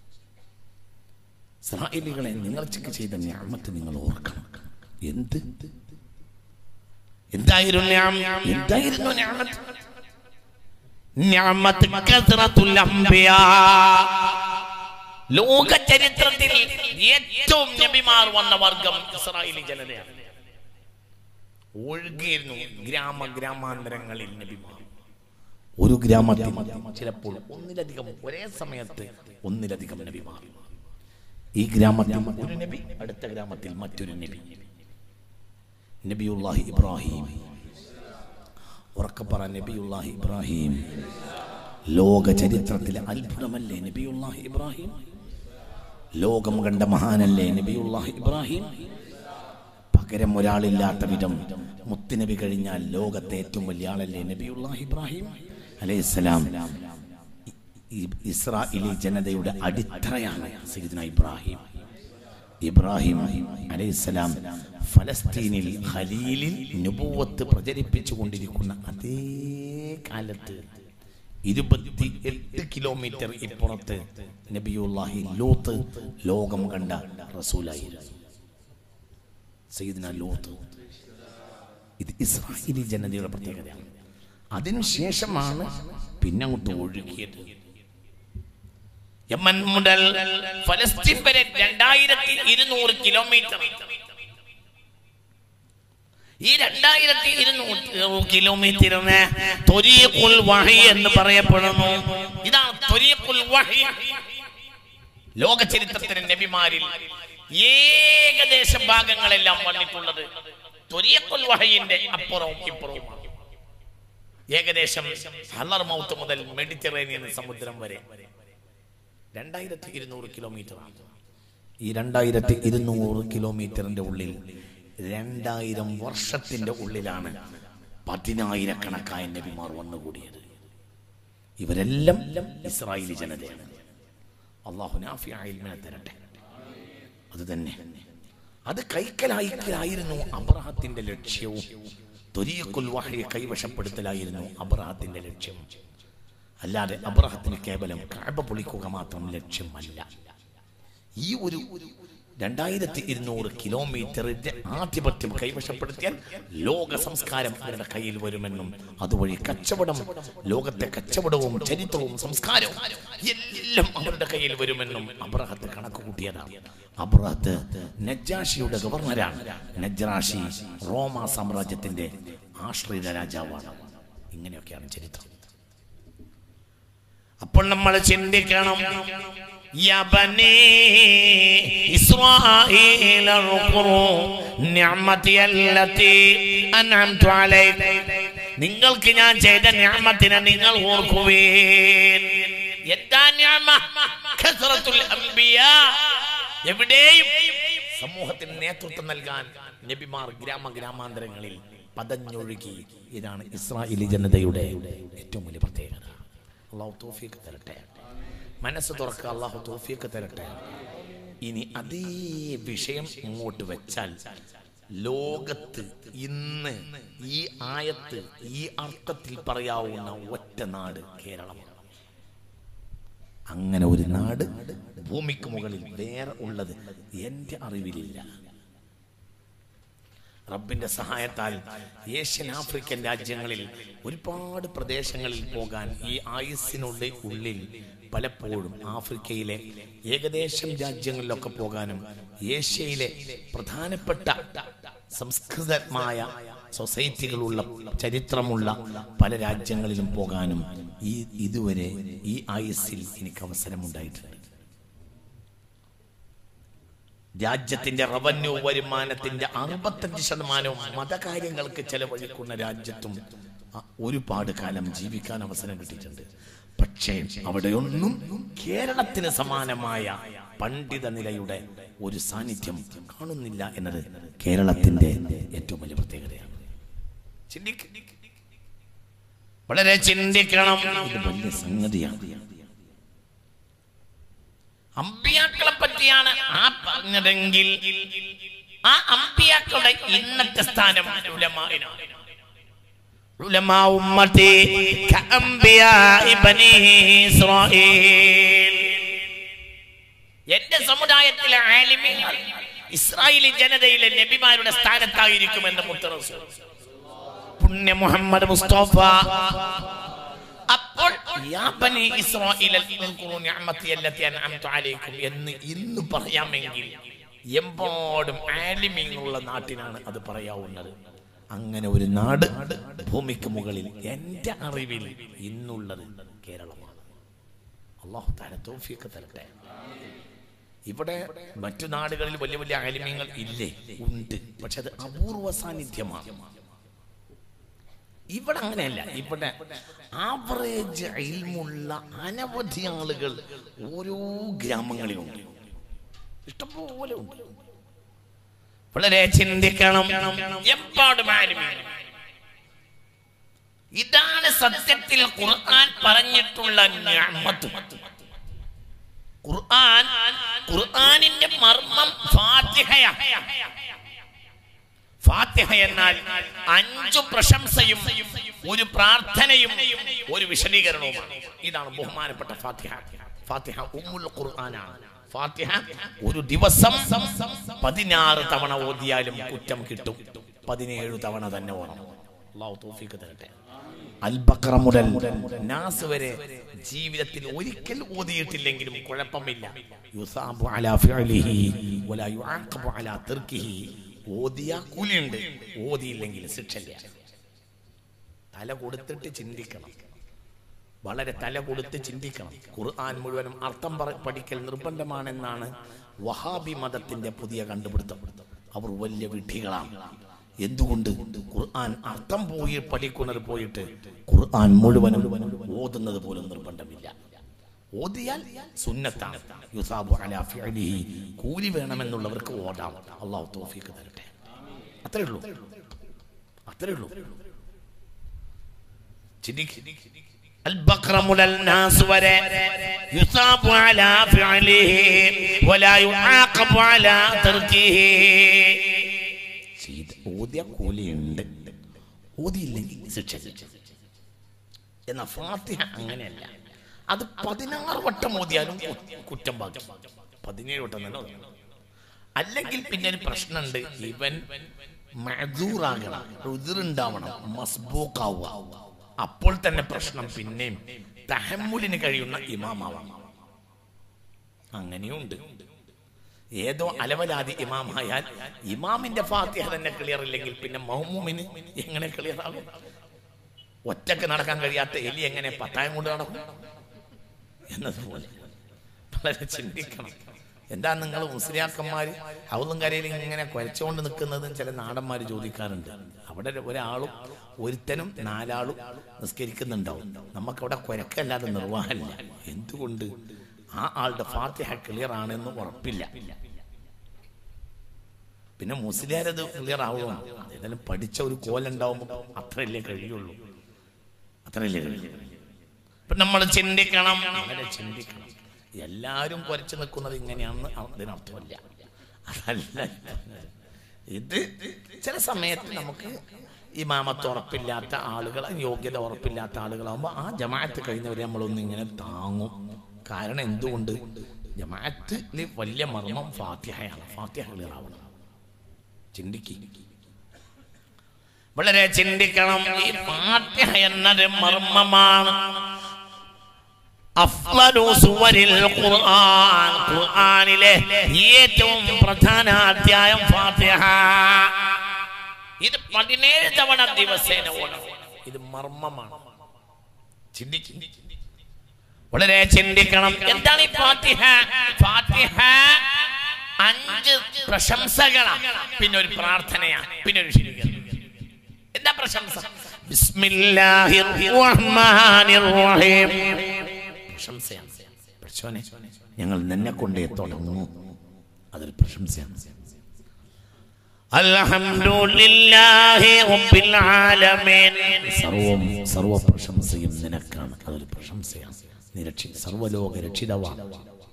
ഇസ്രായേലികളെ നിങ്ങൾക്ക് ചെയ്ത ഞാമത്ത് നിങ്ങൾ ഓർക്കണം എന്ത് എന്തായിരുന്നു ഞാം- എന്തായിരുന്നു ഞാമത്ത് ഞാമത്ത് കസ്റത്തുൽ അംബിയാ ലോക ചരിത്രത്തിൽ ഏറ്റവും നബിമാർ വന്ന വർഗം ഇസ്രായേലി ജനതയാണ് ഒഴുകിയിരുന്നു ഗ്രാമ ഗ്രാമാന്തരങ്ങളിൽ നബിമാർ ഒരു ഗ്രാമത്തിൽ ചിലപ്പോൾ ഒന്നിലധികം ഒരേ സമയത്ത് ഒന്നിലധികം നബിമാർ ഈ ഗ്രാമത്തിൽ ഒരു നബി അടുത്ത ഗ്രാമത്തിൽ മറ്റൊരു നബി നബിയുല്ലാഹി ഇബ്രാഹിം ഉറക്കപ്പറ നബിയുല്ലാഹി ഇബ്രാഹിം ലോക ചരിത്രത്തിലെ അത്ഭുതമല്ലേ നബിയുല്ലാഹി ഇബ്രാഹിം ലോകം കണ്ട മഹാനല്ലേ നബിയുല്ലാഹി ഇബ്രാഹിം പകരം ഒരാളില്ലാത്ത വിധം മുത്തുനബി കഴിഞ്ഞാൽ ലോകത്തെ ഏറ്റവും വലിയ ആളല്ലേ നബിയുല്ലാഹി ഇബ്രാഹിം അലൈഹിസ്സലാം ഇ- ഇ- ഇസ്രായേലി ജനതയുടെ അടിത്തറയാണ് സയ്യിദ്ന ഇബ്രാഹിം ഇബ്രാഹിം അലൈഹിസ്സലാം ഫലസ്തീനിൽ ഖലീലിൽ നുബുവത്ത് പ്രചരിപ്പിച്ചു കൊണ്ടിരിക്കുന്ന അതേ കാലത്ത് ഇരുപത്തി എട്ട് കിലോമീറ്റർ ഇപ്പുറത്ത് നബിയുല്ലാഹി ലൂത്ത് ലോകം കണ്ട റസൂലായിരുന്നു സയ്യിദ്ന ലൂത്ത് ഇത് ഇസ്രായേലി ജനതയുടെ പ്രത്യേകതയാണ് അതിനുശേഷമാണ് പിന്നെ അങ്ങോട്ട് ഒഴുകിയത് യമൻ മുതൽ ഫലസ്തീൻ വരെ രണ്ടായിരത്തി ഇരുന്നൂറ് കിലോമീറ്റർ ഈ രണ്ടായിരത്തി ഇരുന്നൂറ് കിലോമീറ്ററിന് തൊരീഖുൽ വഹി എന്ന് പറയപ്പെടുന്നു ഇതാണ് തൊരീഖുൽ വഹി ലോക ചരിത്രത്തിന് നബിമാരിൽ ഏകദേശ ഭാഗങ്ങളെല്ലാം വന്നിട്ടുള്ളത് തൊരീഖുൽ വഹയിന്റെ അപ്പുറവും ഇപ്പുറവും ഏകദേശം ഹലർ മൗത്ത് മുതൽ മെഡിറ്ററേനിയൻ സമുദ്രം വരെ രണ്ടായിരത്തി ഇരുന്നൂറ് കിലോമീറ്റർ ഈ രണ്ടായിരത്തി ഇരുന്നൂറ് കിലോമീറ്ററിന്റെ ഉള്ളിൽ രണ്ടായിരം വർഷത്തിന്റെ ഉള്ളിലാണ് പതിനായിരക്കണക്കായ നബിമാർ വന്നുകൂടിയത് ഇവരെല്ലാം ഇസ്രായേലി ജനതയാണ് അള്ളാഹു നാഫിയായിൽമനെ തരട്ടെ അത് തന്നെ അത് കൈക്കലായിക്കലായിരുന്നു അബ്രഹത്തിന്റെ ലക്ഷ്യവും തൊരിയക്കുൽ വഹയെ കൈവശപ്പെടുത്തലായിരുന്നു അബ്രഹത്തിന്റെ ലക്ഷ്യം അല്ലാതെ അബ്രഹത്തിന് കേവലം കാബ പൊളിക്കുക മാത്രം ലക്ഷ്യമല്ല ഈ ഒരു രണ്ടായിരത്തി ഇരുന്നൂറ് കിലോമീറ്ററിന്റെ ആധിപത്യം കൈവശപ്പെടുത്തിയാൽ ലോക സംസ്കാരം അവരുടെ കയ്യിൽ വരുമെന്നും അതുവഴി കച്ചവടം ലോകത്തെ കച്ചവടവും ചരിത്രവും സംസ്കാരവും എല്ലാം അവരുടെ കയ്യിൽ വരുമെന്നും അബ്രഹത്ത് കണക്ക് കൂട്ടിയതാണ് അബ്രഹത്ത് നജ്ജാഷിയുടെ ഗവർണറാണ് നജ്റാഷി റോമ സാമ്രാജ്യത്തിന്റെ ആശ്രിത രാജാവാണ് ഇങ്ങനെയൊക്കെയാണ് ചരിത്രം അപ്പോൾ നമ്മൾ ചിന്തിക്കണം يا بني إسرائيل اذكروا نعمتي التي أنعمت عليكم നിങ്ങൾക്ക് ഞാൻ ചെയ്ത ഞാമത്തിനെ നിങ്ങൾ ഓർക്കുവേൻ എന്താ ഞാമ കസ്റത്തുൽ അംബിയാ എവിടെയും സമൂഹത്തിന് നേതൃത്വം നൽകാൻ നബിമാർ ഗ്രാമ ഗ്രാമാന്തരങ്ങളിൽ പതഞ്ഞൊഴുകി ഇതാണ് ഇസ്രായേലി ജനതയുടെ ഏറ്റവും വലിയ പ്രത്യേകത അള്ളാഹു തോഫിയൊക്കെ തരട്ടെ മനസ്സ് തുറക്കുക അള്ളാഹു തോഫിയൊക്കെ തരട്ടെ ഇനി അതേ വിഷയം ഇങ്ങോട്ട് വെച്ചാൽ ലോകത്ത് ഇന്ന് ഈ ആയത്ത് ഈ അർത്ഥത്തിൽ പറയാവുന്ന ഒറ്റ നാട് കേരളമാണ് അങ്ങനെ ഒരു നാട് ഭൂമിക്ക് മുകളിൽ വേറെ ഉള്ളത് എന്റെ അറിവിലില്ല റബ്ബിന്റെ സഹായത്താൽ ഏഷ്യൻ ആഫ്രിക്കൻ രാജ്യങ്ങളിൽ ഒരുപാട് പ്രദേശങ്ങളിൽ പോകാൻ ഈ ആയുസ്സിനുള്ളിൽ ഉള്ളിൽ പലപ്പോഴും ആഫ്രിക്കയിലെ ഏകദേശം രാജ്യങ്ങളിലൊക്കെ പോകാനും ഏഷ്യയിലെ പ്രധാനപ്പെട്ട സംസ്കൃതമായ സൊസൈറ്റികളുള്ള ചരിത്രമുള്ള പല രാജ്യങ്ങളിലും പോകാനും ഈ ഇതുവരെ ഈ ആയുസ്സിൽ എനിക്ക് അവസരമുണ്ടായിട്ടുണ്ട് രാജ്യത്തിന്റെ റവന്യൂ വരുമാനത്തിന്റെ അറുപത്തഞ്ച് ശതമാനവും മതകാര്യങ്ങൾക്ക് ചെലവഴിക്കുന്ന രാജ്യത്തും അ- ഒരുപാട് കാലം ജീവിക്കാൻ അവസരം കിട്ടിയിട്ടുണ്ട് പക്ഷേ അവിടെയൊന്നും കേരളത്തിന് സമാനമായ പണ്ഡിത നിലയുടെ ഒരു സാന്നിധ്യം കാണുന്നില്ല എന്നത് കേരളത്തിന്റെ ഏറ്റവും വലിയ പ്രത്യേകതയാണ് ചിന്തിക്ക വളരെ ചിന്തിക്കണം ഇത് വലിയ സംഗതിയാണ് അമ്പിയാക്കളെ പറ്റിയാണ് ആ പറഞ്ഞതെങ്കിൽ ആ അമ്പിയാക്കളുടെ ഇന്നത്തെ സ്ഥാനം ഉലമാവിനാണ് ഉലമാ ഉമ്മത്തി കഅംബിയാഇ ബനീ ഇസ്രായേൽ എന്റെ സമുദായത്തിലെ ആലിമീങ്ങൾ ഇസ്രായേലി ജനതയിലെ നബിമാരുടെ സ്ഥാനത്തായിരിക്കുമെന്ന് മുത്തറസു പുണ്യ മുഹമ്മദ് മുസ്തഫ അപ്പോൾ യാ ബനി ഇസ്രായേൽ അൽകുറു നിഅമതി അല്ലതി അൻഅംതു അലൈക്കും എന്ന് ഇന്ന് പറയാമെങ്കിൽ എമ്പാടും ആലിമീങ്ങളുള്ള നാട്ടിനാണ് അത് പറയാവുന്നത് അങ്ങനെ ഒരു നാട് ഭൂമിക്ക് മുകളിൽ എന്റെ അറിവിൽ ഇന്നുള്ളത് കേരളമാണ് അള്ളാഹു താല തോഫിയൊക്കെ തരട്ടെ ഇവിടെ മറ്റു നാടുകളിൽ വലിയ വലിയ ആലിമ്യങ്ങൾ ഇല്ലേ ഉണ്ട് പക്ഷെ അത് അപൂർവ സാന്നിധ്യമാണ് ഇവിടെ അങ്ങനെയല്ല ഇവിടെ ആവറേജ് ഇൽമുള്ള അനവധി ആളുകൾ ഓരോ ഗ്രാമങ്ങളിലുണ്ട് ഇഷ്ടംപോലെ ഉണ്ട് വളരെ ചിന്തിക്കണം എമ്പാടും ആലിമീങ്ങൾ ഇതാണ് സത്യത്തിൽ ഖുർആൻ പറഞ്ഞിട്ടുള്ള നിഅമത്ത് ഖുർആൻ ഖുർആനിന്റെ മർമ്മം ഫാത്തിഹയ ഫാത്തിഹ എന്നാൽ അഞ്ചു പ്രശംസയും ഒരു പ്രാർത്ഥനയും ഒരു വിശദീകരണവുമാണ് ഇതാണ് ബഹുമാനപ്പെട്ട ഫാത്തിഹ ഫാത്തിഹ ഉമ്മുൽ ഖുർആനാണ് ഫാത്തിഹ ഒരു ദിവസം പതിനാറ് തവണ ഓതിയാലും കുറ്റം കിട്ടും പതിനേഴു തവണ തന്നെ ഓടണം അള്ളാഹു തൗഫീഖ് തരട്ടെ അൽബക്ര മുതൽ നാസ് വരെ ജീവിതത്തിൽ ഒരിക്കൽ ഓതിയിട്ടില്ലെങ്കിലും കുഴപ്പമില്ല യുസാബു അലാ ഫിഅലിഹി വലാ യുആഖബു അലാ തർക്കിഹി ഓതിയ കൂലിയുണ്ട് ഓതിയില്ലെങ്കിൽ ശിക്ഷയില്ല തല കൊടുത്തിട്ട് ചിന്തിക്കണം വളരെ തല കൊടുത്ത് ചിന്തിക്കണം ഖുർആൻ മുഴുവനും അർത്ഥം പറ- പഠിക്കൽ നിർബന്ധമാണെന്നാണ് വഹാബി മതത്തിന്റെ പുതിയ കണ്ടുപിടുത്തം അവർ വലിയ വിഡ്ഢികളാണ് എന്തുകൊണ്ട് ഖുർആൻ അർത്ഥം പോയി പഠിക്കുന്നത് പോയിട്ട് ഖുർആൻ മുഴുവനും ഓതുന്നത് പോലും നിർബന്ധമില്ല ഓതിയാൽ സുന്നത്താണ് യുസാബു അലാ ഫിഅലിഹി കൂലി വേണമെന്നുള്ളവർക്ക് ഓടാം അള്ളാഹു തൗഫീഖ് തരട്ടെ അത്രേ ഉള്ളൂ അത്രേ ഉള്ളൂ ചിന്തിക്ക് البقرة مولى الناس ولا يصاب على فعله ولا يعاقب على تركه ചെയ്ത് ഓതിയ കൂലിയുണ്ട് ഓതിയില്ലെങ്കിൽ ശിക്ഷ എന്ന ഫാത്തിഹ അങ്ങനെയല്ല അത് പതിനാറ് വട്ടം ഓതിയാലും കു- കുറ്റം ബാക്കി പതിനേഴ് വട്ടം തന്നെ ഓതണം. അല്ലെങ്കിൽ പിന്നെ ഒരു പ്രശ്നമുണ്ട് ഇവൻ മഴൂറാകണം റുതിറുണ്ടാവണം മസ്ബൂക്കാവുക അപ്പോൾ തന്നെ പ്രശ്നം പിന്നെയും തഹമ്മുലിന് കഴിയുന്ന ഇമാമാവണം അങ്ങനെയുണ്ട് ഏതോ അലവലാതി ഇമാമായാൽ ഇമാമിന്റെ ഫാത്തിഹ തന്നെ ക്ലിയർ ഇല്ലെങ്കിൽ പിന്നെ മഹ്മൂമിന് എങ്ങനെ ക്ലിയർ ആകും ഒറ്റക്ക് നടക്കാൻ കഴിയാത്ത എലി എങ്ങനെ പത്തായം കൊണ്ട് നടക്കും എന്നതുപോലെ വളരെ ചിന്തിക്കണം എന്താ നിങ്ങൾ മുസ്ലിയാക്കന്മാര് അവളും കരയിൽ ഇങ്ങനെ കുരച്ചുകൊണ്ട് നിൽക്കുന്നതും ചില നാടന്മാര് ചോദിക്കാറുണ്ട് അവിടെ ഒരാളും ഒരുത്തനും നാലാളും നിസ്കരിക്കുന്നുണ്ടാവും നമുക്കവിടെ കുരക്കല്ലാതെ നിർവാഹമില്ല എന്തുകൊണ്ട് ആ ആളുടെ ഫാത്തിഹ ക്ലിയർ ആണെന്ന് ഉറപ്പില്ല പിന്നെ മുസ്ലിയാരത് ക്ലിയർ ആവുമോ ഏതായാലും പഠിച്ച ഒരു കോലുണ്ടാവുമ്പോൾ അത്രയല്ലേ കഴിയുള്ളൂ അത്രയല്ലേ കഴിയുള്ളൂ ഇപ്പൊ നമ്മൾ ചിന്തിക്കണം വളരെ ചിന്തിക്കണം എല്ലാവരും കുരച്ചു നിൽക്കുന്നത് ഇങ്ങനെയാണെന്ന് അതിനർത്ഥമില്ല അതല്ല ഇത് ചില സമയത്ത് നമുക്ക് ഇമാമത്ത് ഉറപ്പില്ലാത്ത ആളുകൾ യോഗ്യത ഉറപ്പില്ലാത്ത ആളുകളാകുമ്പോൾ ആ ജമാഅത്ത് കഴിഞ്ഞവരെ നമ്മളൊന്ന് ഇങ്ങനെ താങ്ങും കാരണം എന്തുകൊണ്ട് ജമാഅത്തിൽ വലിയ മർമ്മം ഫാത്തിഹയാണ് ഫാത്തിഹ ക്ലിയർ ആവണം ചിന്തിക്കുക വളരെ ചിന്തിക്കണം ഈ ഫാത്തിഹ എന്നത് മർമ്മമാണ് അഫ്ളലു സുവരിൽ ഖുർആൻ ഖുർആനിലെ ഏറ്റവും പ്രധാന അധ്യായം ഫാത്തിഹ ഇത് പതിനേഴ് തവണ ദിവസേന ഓടണം ഇത് മർമ്മമാണ് ചിന്തിക്കും വളരെ ചിന്തിക്കണം എന്താണ് ഈ ഫാത്തിഹ ഫാത്തിഹ അഞ്ച് പ്രശംസകളാണ് പിന്നെ ഒരു പ്രാർത്ഥനയാണ് പിന്നെ ഒരു ശരിക്കും എന്താ പ്രശംസ ബിസ്മില്ലാഹിർ റഹ്മാനിർ റഹീം പ്രശംസയാണ് പഠിച്ചോനെ ഞങ്ങൾ നിന്നെ കൊണ്ടേ തുടങ്ങുന്നു അതൊരു പ്രശംസയാണ് അൽഹംദുലില്ലാഹി റബ്ബിൽ ആലമീൻ സർവം സർവ പ്രശംസയും നിനക്കാണ് അതൊരു പ്രശംസയാണ് നീ രക്ഷി സർവലോക രക്ഷിതവാണ്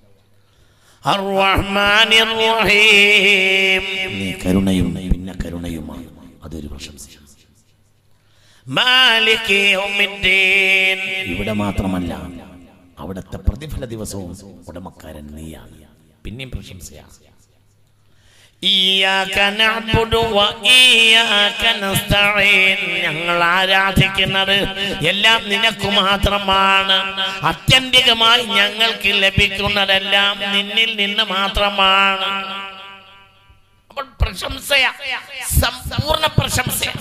അർറഹ്മാനിർ റഹീം നീ കരുണയും പിന്നെ കരുണയുമാണ് അതൊരു പ്രശംസയാണ് മാലികി യൗമിദ്ദീൻ ഇവിടെ മാത്രമല്ല അവിടുത്തെ പ്രതിഫല ദിവസവും ഉടമക്കാരൻ നീയാണ് പിന്നെയും പ്രശംസയാണ് ഇയ്യാക നഅ്ബുദു വ ഇയ്യാക നസ്തഈൻ ഞങ്ങൾ ആരാധിക്കുന്നത് എല്ലാം നിനക്ക് മാത്രമാണ് ആത്യന്തികമായി ഞങ്ങൾക്ക് ലഭിക്കുന്നതെല്ലാം നിന്നിൽ നിന്ന് മാത്രമാണ് അപ്പോൾ പ്രശംസയ സമ്പൂർണ്ണ പ്രശംസ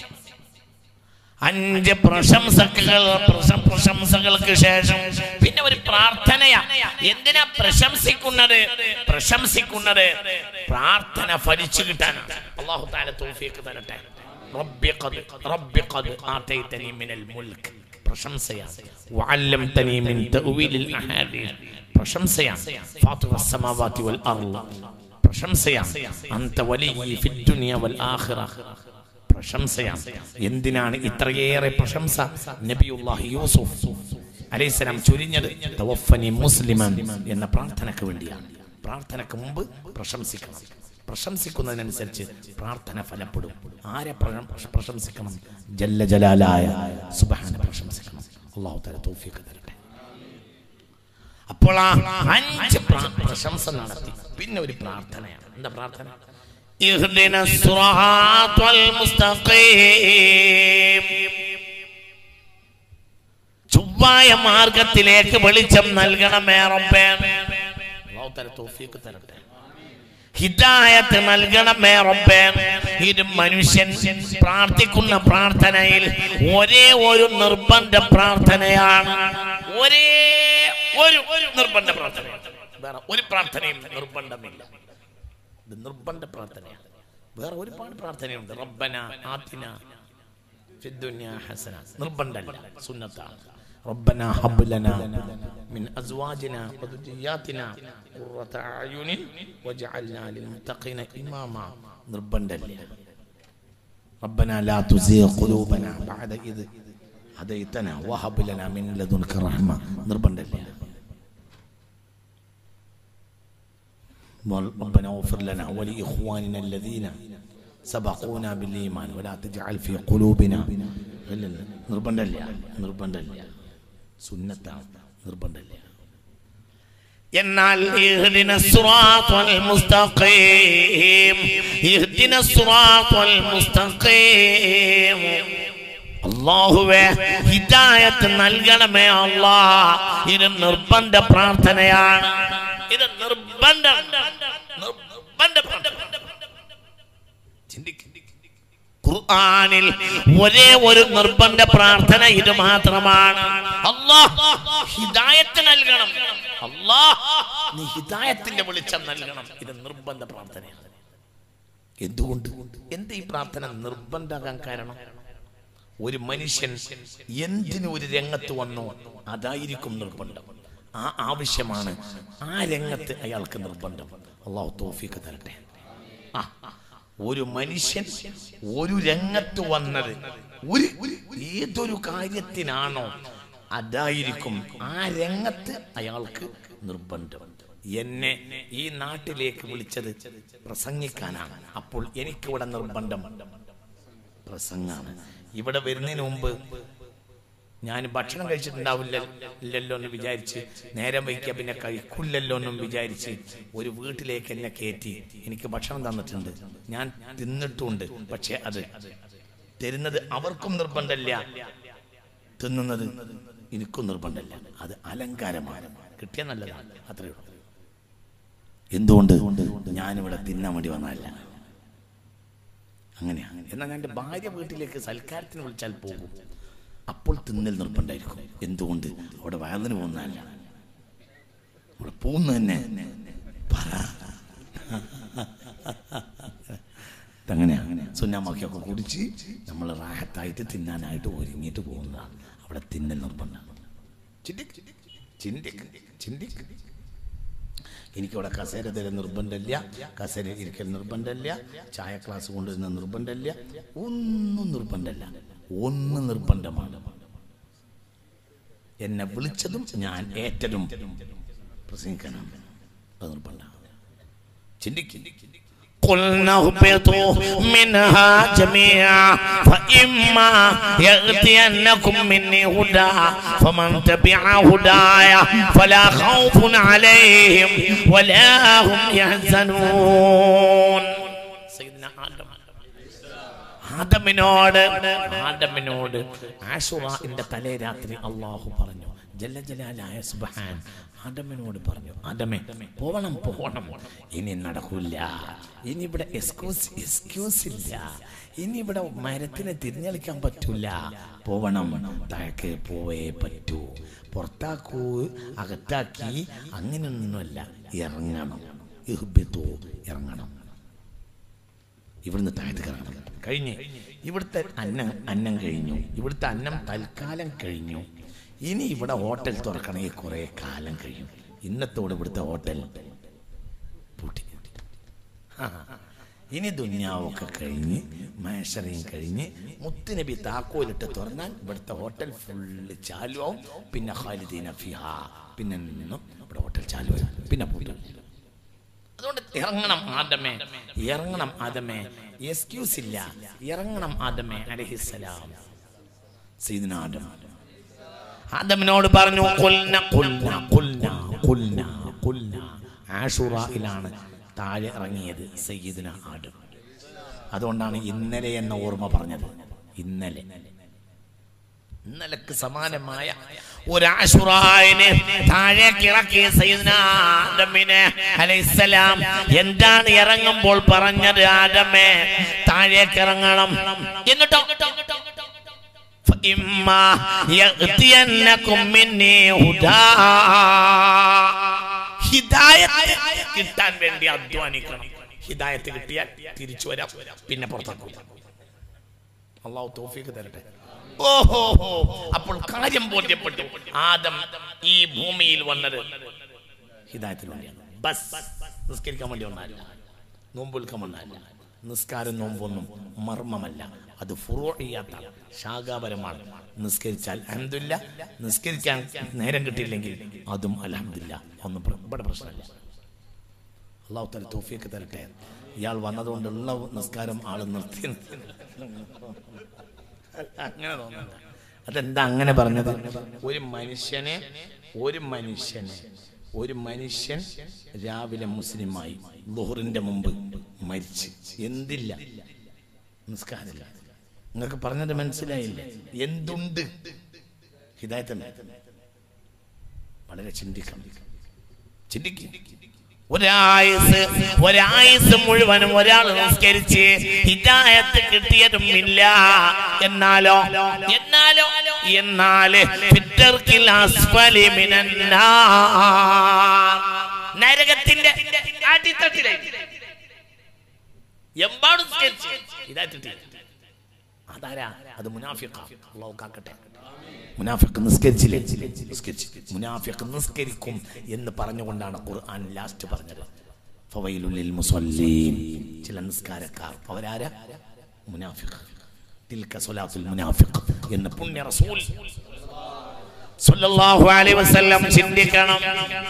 അഞ്ച് പ്രശംസകൾ പ്രശ- പ്രശംസകൾക്ക് ശേഷം പിന്നെ ഒരു പ്രാർത്ഥനയാ എന്തിനാ പ്രശംസിക്കുന്നത് പ്രശംസിക്കുന്നത് പ്രാർത്ഥന ഫലിച്ചു കിട്ടാനാണ് അള്ളാഹു താല തൗഫീഖ് തരട്ടെ റബ്ബി ഖദ് റബ്ബി ഖദ് ആതൈതനി മിനൽ മുൽക്ക് പ്രശംസയാണ് വഅല്ലംതനി മിൻ തഅവീലിൽ അഹാദീസ് പ്രശംസയാണ് ഫാത്തിറ السماوات والارض പ്രശംസയാണ് അന്ത വലിയ ഫിദ്ദുനിയ വൽ ആഖിറ പ്രശംസയാണ് എന്തിനാണ് ഇത്രയേറെ പ്രശംസ നബിയുല്ലാഹി യൂസുഫ് അലൈഹിസ്സലാം ചൊരിഞ്ഞത് തവഫനി മുസ്ലിമൻ എന്ന പ്രാർത്ഥനയ്ക്ക് വേണ്ടിയാണ് പ്രാർത്ഥനയ്ക്ക് മുമ്പ് പ്രശംസിക്കണം പ്രശംസിക്കുന്നതിനനുസരിച്ച് പ്രാർത്ഥന ഫലപ്പെടും ആരെ പ്ര- പ്രശംസിക്കണം ജല്ല ജലാലായ സുബഹാന പ്രശംസിക്കണം അള്ളാഹു തല തൗഫീഖ് തരട്ടെ അപ്പോൾ ആ അഞ്ച് പ്ര- പ്രശംസ നടത്തി പിന്നെ ഒരു പ്രാർത്ഥനയാണ് എന്താ പ്രാർത്ഥന اهدنا الصراط المستقيم ചൊവ്വായ മാർഗത്തിലേക്ക് വെളിച്ചം നൽകണമേ റബ്ബേ അല്ലാഹു തആല തൗഫീഖ് തരട്ടെ ഹിദായത്ത് നൽകണമേ റബ്ബേ ഇത് മനുഷ്യൻ പ്രാർത്ഥിക്കുന്ന പ്രാർത്ഥനയിൽ ഒരേ ഒരു നിർബന്ധ പ്രാർത്ഥനയാണ് ഒരേ ഒരു ഒരു നിർബന്ധ പ്രാർത്ഥനയാണ് വേറെ ഒരു പ്രാർത്ഥനയും നിർബന്ധമില്ല ഇത് നിർബന്ധ പ്രാർത്ഥനയാണ് വേറെ ഒരുപാട് പ്രാർത്ഥനയുണ്ട് റബ്ബന ആത്തിന ഫിദ്ദുന്യ ഹസന നിർബന്ധമല്ല സുന്നത്താണ് ربنا هب لنا من ازواجنا وذرياتنا قرة اعين واجعلنا للمتقين اماما നിർബന്ധമില്ല ربنا لا تزيغ قلوبنا بعد إذ هديتنا وهب لنا من لدنك رحمة നിർബന്ധമില്ല ربنا اغفر لنا ولإخواننا الذين سبقونا بالإيمان ولا تجعل في قلوبنا غلا നിർബന്ധമില്ല നിർബന്ധമില്ല സുന്നത്താണ് നിർബന്ധമില്ല എന്നാൽ ഇഹ്ദിന സിറാത്തൽ മുസ്തഖീം ഇഹ്ദിന സിറാത്തൽ മുസ്തഖീം അല്ലാഹുവേ ഹിദായത്ത് നൽകണമേ അല്ലാ ഇത് നിർബന്ധ പ്രാർത്ഥനയാണ് ഇത് നിർബന്ധ നിർബന്ധ പ്രാർത്ഥന ചിന്തിക്ക് ഖുർആനിൽ ഒരേ ഒരു നിർബന്ധ പ്രാർത്ഥന ഇത് മാത്രമാണ് അല്ലാഹ് ഹിദായത്ത് നൽകണം അല്ലാഹ് നീ ഹിദായത്തിന്റെ വെളിച്ചം നൽകണം ഇത് നിർബന്ധ പ്രാർത്ഥനയാണ് എന്തുകൊണ്ട് എന്ത് ഈ പ്രാർത്ഥന നിർബന്ധമാകാൻ കാരണം ഒരു മനുഷ്യൻ എന്തിനു ഒരു രംഗത്ത് വന്നോ അതായിരിക്കും നിർബന്ധം ആ ആവശ്യമാണ് ആ രംഗത്ത് അയാൾക്ക് നിർബന്ധം അള്ളാഹു തോഫിക്ക് തരട്ടെ ആ ഒരു മനുഷ്യൻ ഒരു രംഗത്ത് വന്നത് ഒരു ഏതൊരു കാര്യത്തിനാണോ അതായിരിക്കും ആ രംഗത്ത് അയാൾക്ക് നിർബന്ധം എന്നെ ഈ നാട്ടിലേക്ക് വിളിച്ചത് പ്രസംഗിക്കാനാണ് അപ്പോൾ എനിക്കിവിടെ നിർബന്ധം പ്രസംഗാണ് ഇവിടെ വരുന്നതിന് മുമ്പ് ഞാൻ ഭക്ഷണം കഴിച്ചിട്ടുണ്ടാവില്ല ഇല്ലല്ലോ എന്ന് വിചാരിച്ച് നേരം വയ്ക്കുക പിന്നെ കഴിക്കില്ലല്ലോ എന്നും വിചാരിച്ച് ഒരു വീട്ടിലേക്ക് എന്നെ കയറ്റി എനിക്ക് ഭക്ഷണം തന്നിട്ടുണ്ട് ഞാൻ തിന്നിട്ടുമുണ്ട് പക്ഷെ അത് തരുന്നത് അവർക്കും നിർബന്ധമില്ല തിന്നുന്നത് എനിക്കും നിർബന്ധമില്ല അത് അലങ്കാരമാണ് കിട്ടിയ നല്ലതാണ് അത്രയേ ഉള്ളൂ എന്തുകൊണ്ട് ഞാനിവിടെ തിന്നാൻ വേണ്ടി വന്നതല്ല അങ്ങനെയാണ് എന്നാൽ ഞാൻ എൻ്റെ ഭാര്യ വീട്ടിലേക്ക് സൽക്കാരത്തിന് വിളിച്ചാൽ പോകും അപ്പോൾ തിന്നൽ നിർബന്ധമായിരിക്കും എന്തുകൊണ്ട് അവിടെ വയറിന് പോകുന്നതല്ല അവിടെ പോകുന്ന തന്നെ പറ അങ്ങനെയാണ് സുന്നാമാക്കിയൊക്കെ കുടിച്ച് നമ്മൾ റാഹത്തായിട്ട് തിന്നാനായിട്ട് ഒരുങ്ങിയിട്ട് പോകുന്നതാണ് അവിടെ തിന്നൽ നിർബന്ധമാണ് ചിന്തിക്ക് ചിന്തിക്ക് ചിന്തിക്ക് എനിക്കിവിടെ കസേര തരാൻ നിർബന്ധമില്ല കസേര ഇരിക്കൽ നിർബന്ധമില്ല ചായ ക്ലാസ് കൊണ്ടുവരുന്ന നിർബന്ധമില്ല ഒന്നും നിർബന്ധമില്ല ഒന്ന് നിർബന്ധമാണ് എന്നെ വിളിച്ചതും ഞാൻ ഏറ്റതും പ്രസംഗിക്കാനാണ് അത് നിർബന്ധമാണ് ചിന്തിക്കും قلنا اهبطوا منها جميعا فإما يأتينكم مني هدى فمن تبع هداي فلا خوف عليهم ولا هم يحزنون سيدنا آدم ആദമിനോട് ആദമിനോട് ആഷുറാന്റെ തലേ രാത്രി അള്ളാഹു പറഞ്ഞു ജല്ല ജലാലായ സുബഹാൻ ആദമിനോട് പറഞ്ഞു ആദമേ പോവണം പോവണം ഇനി നടക്കൂല ഇനി ഇവിടെ എക്സ്ക്യൂസ് എക്സ്ക്യൂസ് ഇല്ല ഇനി ഇവിടെ മരത്തിനെ തിരിഞ്ഞളിക്കാൻ പറ്റൂല പോവണം താഴേക്ക് പോവേ പറ്റൂ പുറത്താക്കൂ അകത്താക്കി അങ്ങനെയൊന്നുമല്ല ഇറങ്ങണം ഇഹ്ബിത്തു ഇറങ്ങണം ഇവിടുന്ന് താഴത്ത് കറങ്ങണം കഴിഞ്ഞ് ഇവിടുത്തെ അന്നം അന്നം കഴിഞ്ഞു ഇവിടുത്തെ അന്നം തൽക്കാലം കഴിഞ്ഞു ഇനി ഇവിടെ ഹോട്ടൽ തുറക്കണമെങ്കിൽ കുറേ കാലം കഴിയും ഇന്നത്തോടെ ഇവിടുത്തെ ഹോട്ടൽ പൂട്ടി ആ, ഇനി ദുന്യാവൊക്കെ കഴിഞ്ഞ് മേശറയും കഴിഞ്ഞ് മുത്തുനബി താക്കോലിട്ട് തുറന്നാൽ ഇവിടുത്തെ ഹോട്ടൽ ഫുള്ള് ചാലുവാവും പിന്നെ ഖാലിദീന ഫിഹ പിന്നെ നിന്നും ഇവിടെ ഹോട്ടൽ ചാലുവായി പിന്നെ പൂട്ടും അതുകൊണ്ട് ഇറങ്ങണം ആദമേ ഇറങ്ങണം ആദമേ എക്സ്ക്യൂസ് ഇല്ല ഇറങ്ങണം ആദമേ അലഹിസലാം സീദന ആദം ആദമിനോട് പറഞ്ഞു കൊൽന കൊൽന കൊൽന കൊൽന കൊൽന ആഷുറയിലാണ് താഴെ ഇറങ്ങിയത് സയ്യിദിന ആദം അതുകൊണ്ടാണ് ഇന്നലെ എന്ന ഓർമ്മ പറഞ്ഞത് ഇന്നലെ ഇന്നലക്ക് സമാനമായ ഒരാശുറായിനെ താഴേക്ക് ഇറക്കിയ സയ്യിദ്ന ആദമിനെ അലൈഹിസ്സലാം എന്താണ് ഇറങ്ങുമ്പോൾ പറഞ്ഞത് ആദമേ താഴേക്ക് ഇറങ്ങണം എന്നിട്ടോ فإما يأتينكم مني هدى ഹിദായത്ത് കിട്ടാൻ വേണ്ടി അധ്വാനിക്കണം ഹിദായത്ത് കിട്ടിയാൽ തിരിച്ചു വരാം പിന്നെ പുറത്താക്കൂല അള്ളാഹു തോഫിക്ക് തരട്ടെ ഓഹോ ഹോ അപ്പോൾ കാര്യം ബോധ്യപ്പെട്ടു ആദം ഈ ഭൂമിയിൽ വന്നത് ഹിദായത്തിന് വേണ്ടിയാണ് ബസ് നിസ്കരിക്കാൻ വേണ്ടി ഒന്നല്ല നോമ്പൊൽക്കാൻ ഒന്നല്ല നിസ്കാരം നോമ്പൊന്നും മർമ്മമല്ല അത് ഫുറോഹിയാത്താണ് ശാഖാപരമാണ് നിസ്കരിച്ചാൽ അഹമ്മദില്ല നിസ്കരിക്കാൻ നേരം കിട്ടിയില്ലെങ്കിൽ അതും അലഹമില്ല ഒന്നും പ്ര- ഇവിടെ പ്രശ്നമില്ല അള്ളാഹു തല തോഫിയൊക്കെ തരട്ടെ ഇയാൾ വന്നതുകൊണ്ടുള്ള നിസ്കാരം ആൾ നിർത്തി അങ്ങനെ തോന്നുന്നില്ല അതെന്താ അങ്ങനെ പറഞ്ഞത് ഒരു മനുഷ്യനെ ഒരു മനുഷ്യനെ ഒരു മനുഷ്യൻ രാവിലെ മുസ്ലിമായി ലുഹറിന്റെ മുമ്പ് മരിച്ച് എന്തില്ല നിസ്കാരമില്ല നിങ്ങൾക്ക് പറഞ്ഞത് മനസ്സിലായില്ലേ എന്തുണ്ട് ഹിദായത്തല്ലേ വളരെ ചിന്തിക്കണം ചിന്തിക്കും ഒരായുസ് ഒരായുസ് മുഴുവനും ഒരാൾ നിസ്കരിച്ച് ഹിദായത്ത് കിട്ടിയതും ഇല്ല എന്നാലോ എന്നാലോ എന്നാല് ഫിത്തർക്കിൽ അസ്ഫലി മിനന്നാർ. നരകത്തിന്റെ അടിത്തട്ടിലേക്ക് എമ്പാടും നിസ്കരിച്ച് ഹിദായത്ത് കിട്ടിയില്ല. അതാരാ അത് മുനാഫിഖ അള്ളാഹു കാക്കട്ടെ മുനാഫിഖ് നിസ്കരിച്ചില്ലേ നിസ്കരിച്ചു മുനാഫിഖ് നിസ്കരിക്കും എന്ന് പറഞ്ഞുകൊണ്ടാണ് ഖുർആൻ ലാസ്റ്റ് പറഞ്ഞത് ഫവൈലുലിൽ മുസല്ലീൻ ചില നിസ്കാരക്കാർ അവരാരാ മുനാഫിഖ് തിൽക സ്വലാത്തുൽ മുനാഫിഖ് എന്ന് പുണ്യ റസൂൽ സല്ലല്ലാഹു അലൈഹി വസല്ലം ചിന്തിക്കണം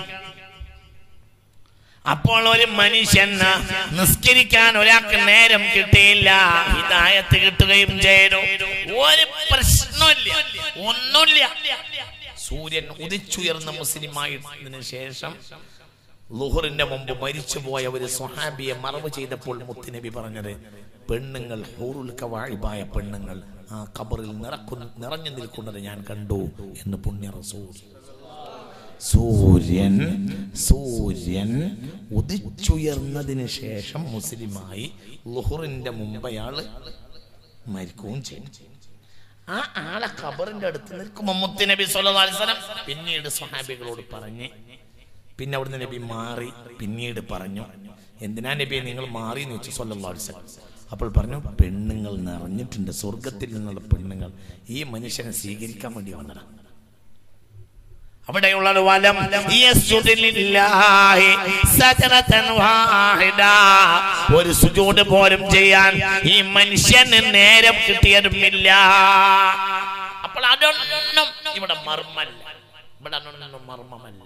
അപ്പോൾ ഒരു മനുഷ്യൻ നിസ്കരിക്കാൻ ഒരാൾക്ക് നേരം കിട്ടിയില്ല ഹിദായത്ത് കിട്ടുകയും ചെയ്തു ഒരു പ്രശ്നമില്ല ഒന്നുമില്ല സൂര്യൻ ഉദിച്ചുയർന്ന മുസ്ലിമായതിനു ശേഷം ലുഹറിന്റെ മുമ്പ് മരിച്ചുപോയ ഒരു സ്വഹാബിയെ മറവ് ചെയ്തപ്പോൾ മുത്തുനബി പറഞ്ഞത് പെണ്ണുങ്ങൾ ഹൂറുൽ കവാഴിബായ പെണ്ണുങ്ങൾ ആ കബറിൽ നിറക്കുന്നു നിറഞ്ഞു നിൽക്കുന്നത് ഞാൻ കണ്ടു എന്ന് പുണ്യ റസൂൽ സൂര്യൻ സൂര്യൻ ഉദിച്ചുയർന്നതിന് ശേഷം മുസ്ലിമായി ലുഹറിന്റെ മുമ്പ് അയാള് മരിക്കുകയും ചെയ്യും ആ ആളെ ഖബറിന്റെ അടുത്ത് നിൽക്കുമ്പോൾ മുത്തുനബി സല്ലല്ലാഹു അലൈഹി വസല്ലം പിന്നീട് സ്വഹാബികളോട് പറഞ്ഞ് പിന്നെ അവിടുന്ന് നബി മാറി പിന്നീട് പറഞ്ഞു എന്തിനാ നബിയെ നിങ്ങൾ മാറി എന്ന് വെച്ചു സല്ലല്ലാഹു അലൈഹി വസല്ലം അപ്പോൾ പറഞ്ഞു പെണ്ണുങ്ങൾ നിറഞ്ഞിട്ടുണ്ട് സ്വർഗത്തിൽ നിന്നുള്ള പെണ്ണുങ്ങൾ ഈ മനുഷ്യനെ സ്വീകരിക്കാൻ വേണ്ടി വന്നതാണ് അവിടെയുള്ളത് വലം യസ്ജുദ് ലില്ലാഹി സജറതൻ വാഹിദ. ഒരു സുജൂദ് പോലും ചെയ്യാൻ ഈ മനുഷ്യന് നേരം കിട്ടിയതുമില്ല അപ്പോൾ അതൊന്നും ഇവിടെ മർമ്മല്ല ഇവിടെ അതൊന്നും മർമ്മമല്ല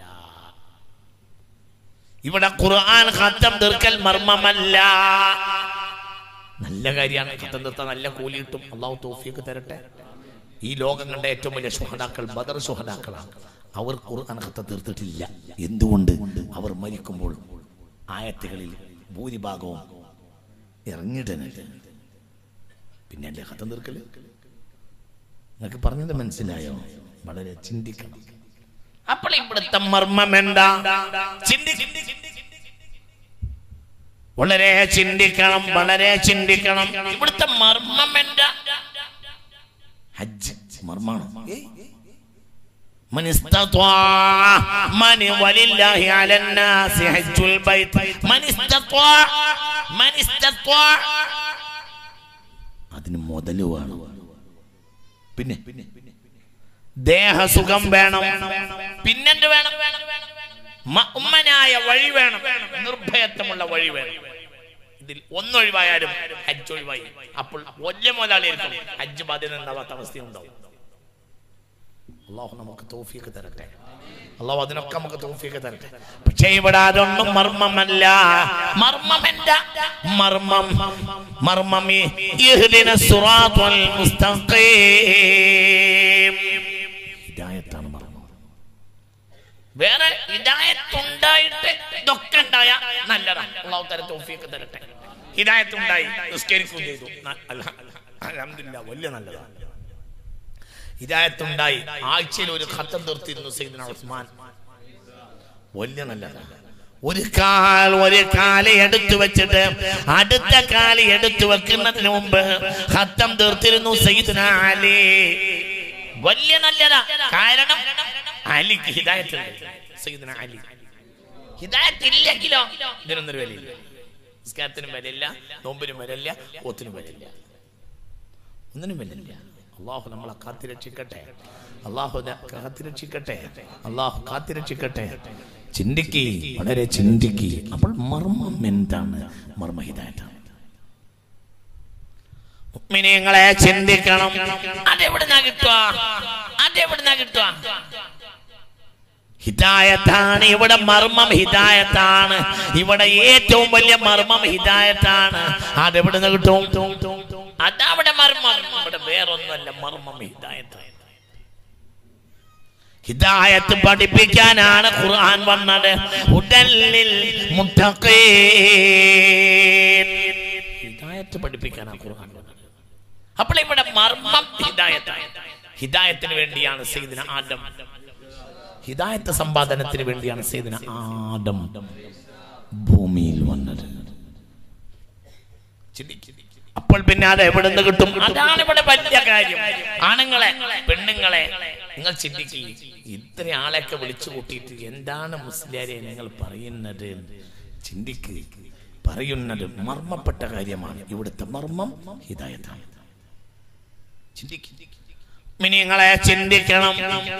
ഇവിടെ ഖുർആൻ ഖത്തം തീർക്കൽ മർമ്മമല്ല നല്ല കാര്യമാണ് കത്തം നിർത്താൻ നല്ല കൂലി കിട്ടും അള്ളാഹു തോഫിയൊക്കെ തരട്ടെ ഈ ലോകം കണ്ട ഏറ്റവും വലിയ സുഹതാക്കൾ ബദർ സുഹതാക്കളാണ് അവർ ഖുർആൻ കത്ത തീർത്തിട്ടില്ല എന്തുകൊണ്ട് അവർ മരിക്കുമ്പോൾ ആയത്തുകളിൽ ഭൂരിഭാഗവും ഇറങ്ങിയിട്ടുണ്ട് പിന്നെ അല്ലേ കത്തം തീർക്കല് നിങ്ങൾക്ക് പറഞ്ഞത് മനസ്സിലായോ വളരെ ചിന്തിക്കണം അപ്പോൾ ഇവിടുത്തെ മർമ്മം എന്താ ചിന്തി വളരെ ചിന്തിക്കണം വളരെ ചിന്തിക്കണം ഇവിടുത്തെ മർമ്മം എന്താ ഹജ്ജ് മർമാണോ من استطاع من ولله على الناس حج البيت من استطاع من استطاع അതിന് മുതല് വേണം പിന്നെ ദേഹസുഖം വേണം പിന്നെന്ത് വേണം മഅ്മനായ വഴി വേണം നിർഭയത്വമുള്ള വഴി വേണം ഇതിൽ ഒന്നൊഴിവായാലും ഹജ്ജ് ഒഴിവായി അപ്പോൾ വലിയ മുതലാളിയായിരിക്കും ഹജ്ജ് ബാധ്യത ഉണ്ടാവാത്ത അവസ്ഥയുണ്ടാവും അള്ളാഹു നമുക്ക് തോഫിയൊക്കെ തരട്ടെ അള്ളാഹു അതിനൊക്കെ നമുക്ക് തോഫിയൊക്കെ തരട്ടെ പക്ഷേ ഇവിടെ അതൊന്നും മർമ്മമല്ല മർമ്മമെന്ത മർമ്മം മർമ്മം ഈ ഇഹ്ദിന സിറാത്തുൽ മുസ്തഖീം ഹിദായത്താണ് മർമ്മം വേറെ ഹിദായത്തുണ്ടായിട്ട് ഇതൊക്കെ ഉണ്ടായ നല്ലതാണ് അള്ളാഹു തല തോഫിയൊക്കെ തരട്ടെ ഹിദായത്തുണ്ടായി നിസ്കരിക്കുകയും ചെയ്തു ന- അൽഹ- അൽഹംദുലില്ലാ വലിയ നല്ലതാണ് ഹിദായത്തുണ്ടായി ആഴ്ചയിൽ ഒരു ഖത്തം തീർത്തിരുന്നു സൈദന ഉസ്മാൻ വലിയ നല്ലതാണ് ഒരു കാൽ ഒരു കാല് എടുത്തു വെച്ചിട്ട് അടുത്ത കാല് എടുത്തു വെക്കുന്നതിന് മുമ്പ് ഹത്തം തീർത്തിരുന്നു സയ്യിദ്ന അലി വലിയ നല്ലതാ കാരണം അലിക്ക് ഹിദായത്തുണ്ട് സയ്യിദ്ന അലി ഹിദായത്ത് ഇല്ലെങ്കിലോ ഇതിനൊന്നൊരു വിലയില്ല നിസ്കാരത്തിനും വിലയില്ല നോമ്പിനും വിലയില്ല ഓത്തിനും വിലയില്ല ഒന്നിനും വിലയില്ല അള്ളാഹു നമ്മളെ കാത്തിരക്ഷിക്കട്ടെ അള്ളാഹു ന- കാത്തിരക്ഷിക്കട്ടെ അള്ളാഹു കാത്തിരക്ഷിക്കട്ടെ ചിന്തിക്കി വളരെ ചിന്തിക്കി അപ്പോൾ മർമ്മം എന്താണ് മർമ്മഹിതായിട്ടാണ് മുഅ്മിനീങ്ങളെ ചിന്തിക്കണം അതെവിടുന്നാ കിട്ടുക അതെവിടുന്നാ കിട്ടുക ഹിദായത്താണ് ഇവിടെ മർമ്മം ഹിദായത്താണ് ഇവിടെ ഏറ്റവും വലിയ മർമ്മം ഹിദായത്താണ് അതെവിടുന്ന് കിട്ടും അതവിടെ മർമ്മം ഇവിടെ വേറൊന്നുമല്ല മർമ്മം ഹിദായത്താണ് ഹിദായത്ത് പഠിപ്പിക്കാനാണ് ഖുർആൻ വന്നത് ഉടലിൽ മുത്തഖീൻ ഹിദായത്ത് പഠിപ്പിക്കാനാണ് ഖുർആൻ വന്നത് അപ്പോൾ ഇവിടെ മർമ്മം ഹിദായത്താണ് ഹിദായത്തിന് വേണ്ടിയാണ് സയ്യിദിന ആദം ഹിദായത്ത് സമ്പാദനത്തിന് വേണ്ടിയാണ് സേദിന ആദം ഭൂമിയിൽ വന്നത് ചിന്തിക്ക്. അപ്പോൾ പിന്നെ അത് എവിടുന്ന് കിട്ടും അതാണ് ഇവിടെ വലിയ കാര്യം ആണുങ്ങളെ പെണ്ണുങ്ങളെ നിങ്ങൾ ചിന്തിക്കുക ഇത്ര ആളെയൊക്കെ വിളിച്ചു കൂട്ടിയിട്ട് എന്താണ് മുസ്ലിയാരെ നിങ്ങൾ പറയുന്നത് ചിന്തിക്ക് പറയുന്നത് മർമ്മപ്പെട്ട കാര്യമാണ് ഇവിടുത്തെ മർമ്മം ഹിദായത്താണ് ചിന്തിക്ക് മിനിങ്ങളെ ചിന്തിക്കണം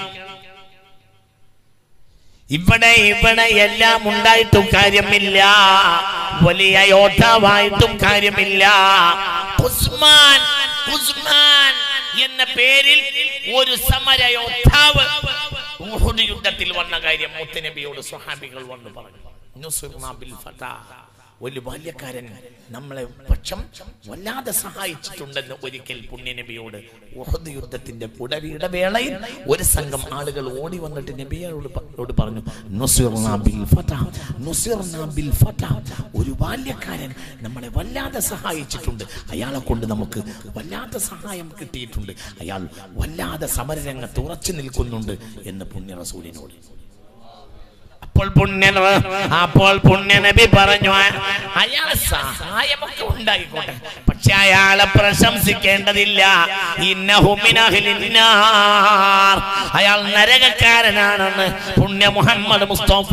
ഇവിടെ ഇവിടെ എല്ലാം ഉണ്ടായിട്ടും കാര്യമില്ല വലിയ യോദ്ധാവായിട്ടും കാര്യമില്ല ഉസ്മാൻ ഉസ്മാൻ എന്ന പേരിൽ ഒരു സമര യോദ്ധാവ് ഉഹുദ് യുദ്ധത്തിൽ വന്ന കാര്യം മുത്തനബിയോട് സ്വഹാബികൾ വന്ന് പറഞ്ഞു നുസ്റുനാ ബിൽ ഫതാ. ഒരു ബാല്യക്കാരൻ നമ്മളെ പക്ഷം വല്ലാതെ സഹായിച്ചിട്ടുണ്ടെന്ന് ഒരിക്കൽ പുണ്യനബിയോട് ഉഹദ് യുദ്ധത്തിന്റെ പുടവി ഇടവേളയിൽ ഒരു സംഘം ആളുകൾ ഓടി വന്നിട്ട് നബിയോട് പ- ോട് പറഞ്ഞു "നുസ്റുനാ ബിൽ ഫതാ, നുസ്റുനാ ബിൽ ഫതാ." ഒരു ബാല്യക്കാരൻ നമ്മളെ വല്ലാതെ സഹായിച്ചിട്ടുണ്ട് അയാളെ കൊണ്ട് നമുക്ക് വല്ലാത്ത സഹായം കിട്ടിയിട്ടുണ്ട് അയാൾ വല്ലാതെ സമരരംഗത്ത് ഉറച്ചു നിൽക്കുന്നുണ്ട് എന്ന് പുണ്യ റസൂലിനോട് അപ്പോൾ പുണ്യ അപ്പോൾ പുണ്യ നബി പറഞ്ഞു അയാളെ സഹായമൊക്കെ ഉണ്ടായിക്കോട്ടെ പക്ഷെ അയാളെ പ്രശംസിക്കേണ്ടതില്ല ഇന്നഹു മിൻ അഹ്ലിൻ നാർ. അയാൾ നരകക്കാരനാണെന്ന് പുണ്യ മുഹമ്മദ് മുസ്തഫ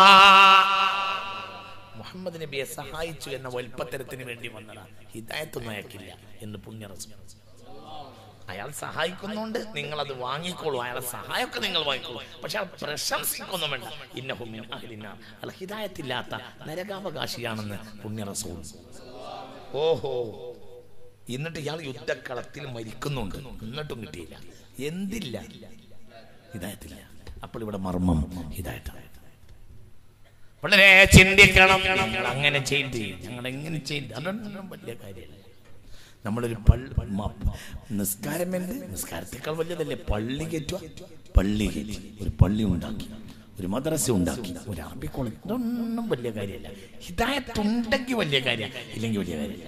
മുഹമ്മദ് നബിയെ സഹായിച്ചു എന്ന വൽപ്പത്തരത്തിന് വേണ്ടി വന്നതാണ് ഹിദായത്തൊന്നും അയക്കില്ല എന്ന് പുണ്യ റസൂൽ അയാൾ സഹായിക്കുന്നുണ്ട് നിങ്ങൾ അത് വാങ്ങിക്കോളൂ അയാളെ സഹായമൊക്കെ നിങ്ങൾ വാങ്ങിക്കോളൂ പക്ഷെ അയാൾ പ്രശംസിക്കൊന്നും വേണ്ട ഇന്നഹുമിൻ അഹ്ലിന അയാൾ ഹിദായത്തില്ലാത്ത നരകാവകാശിയാണെന്ന് പുണ്യ റസൂൽ ഓഹോ എന്നിട്ട് ഇയാൾ യുദ്ധക്കളത്തിൽ മരിക്കുന്നുണ്ട് എന്നിട്ടും കിട്ടിയില്ല എന്തില്ല ഹിദായത്തില്ല അപ്പോൾ ഇവിടെ മർമ്മം ഹിദായത്താണ് വളരെ ചിന്തിക്കണം ഞങ്ങൾ അങ്ങനെ ചെയ്ത് ഞങ്ങൾ എങ്ങനെ ചെയ്ത് അതൊന്നും വലിയ കാര്യമല്ല നമ്മളൊരു പള്ളി നിസ്കാരം എന്ത് നിസ്കാരത്തേക്കാൾ വലിയതല്ലേ പള്ളി കയറ്റുക പള്ളി കയറ്റി ഒരു പള്ളി ഉണ്ടാക്കി ഒരു മദ്രസ ഉണ്ടാക്കി ഒരു അറബി കോളേജ് ഇതൊന്നും വലിയ കാര്യമല്ല ഹിദായത്തുണ്ടെങ്കിൽ വലിയ കാര്യം ഇല്ലെങ്കിൽ വലിയ കാര്യമില്ല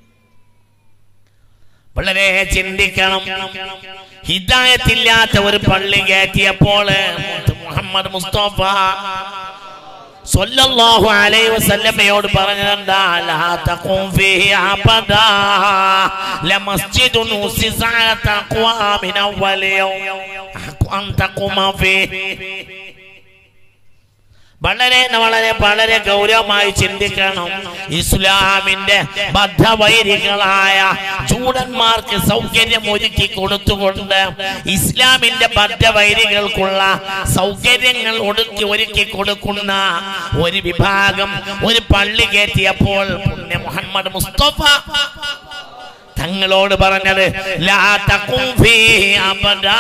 വളരെ ചിന്തിക്കണം ഹിദായത്തില്ലാത്ത ഒരു പള്ളി കയറ്റിയപ്പോൾ മുഹമ്മദ് മുസ്തഫ സല്ലല്ലാഹു അലൈഹി വസല്ലമയോട് പറഞ്ഞതെന്താ ലാ തഖും ഫീഹി അബദാ ലമസ്ജിദുൻ ഉസിസ അലാ തഖ്വാ മിൻ അവ്വൽ യൗം അൻ തഖുമ ഫീഹി വളരെ വളരെ വളരെ ഗൗരവമായി ചിന്തിക്കണം ഇസ്ലാമിന്റെ ബദ്ധവൈരികളായ ചൂടന്മാർക്ക് സൗകര്യം ഒരുക്കി കൊടുത്തുകൊണ്ട് ഇസ്ലാമിന്റെ ബദ്ധവൈരികൾക്കുള്ള സൗകര്യങ്ങൾ ഒടുക്കി ഒരുക്കി കൊടുക്കുന്ന ഒരു വിഭാഗം ഒരു പള്ളി കയറ്റിയപ്പോൾ പുണ്യ മുഹമ്മദ് മുസ്തഫ തങ്ങളോട് പറഞ്ഞത് ലാ തഖും ഫീഹി അബദാ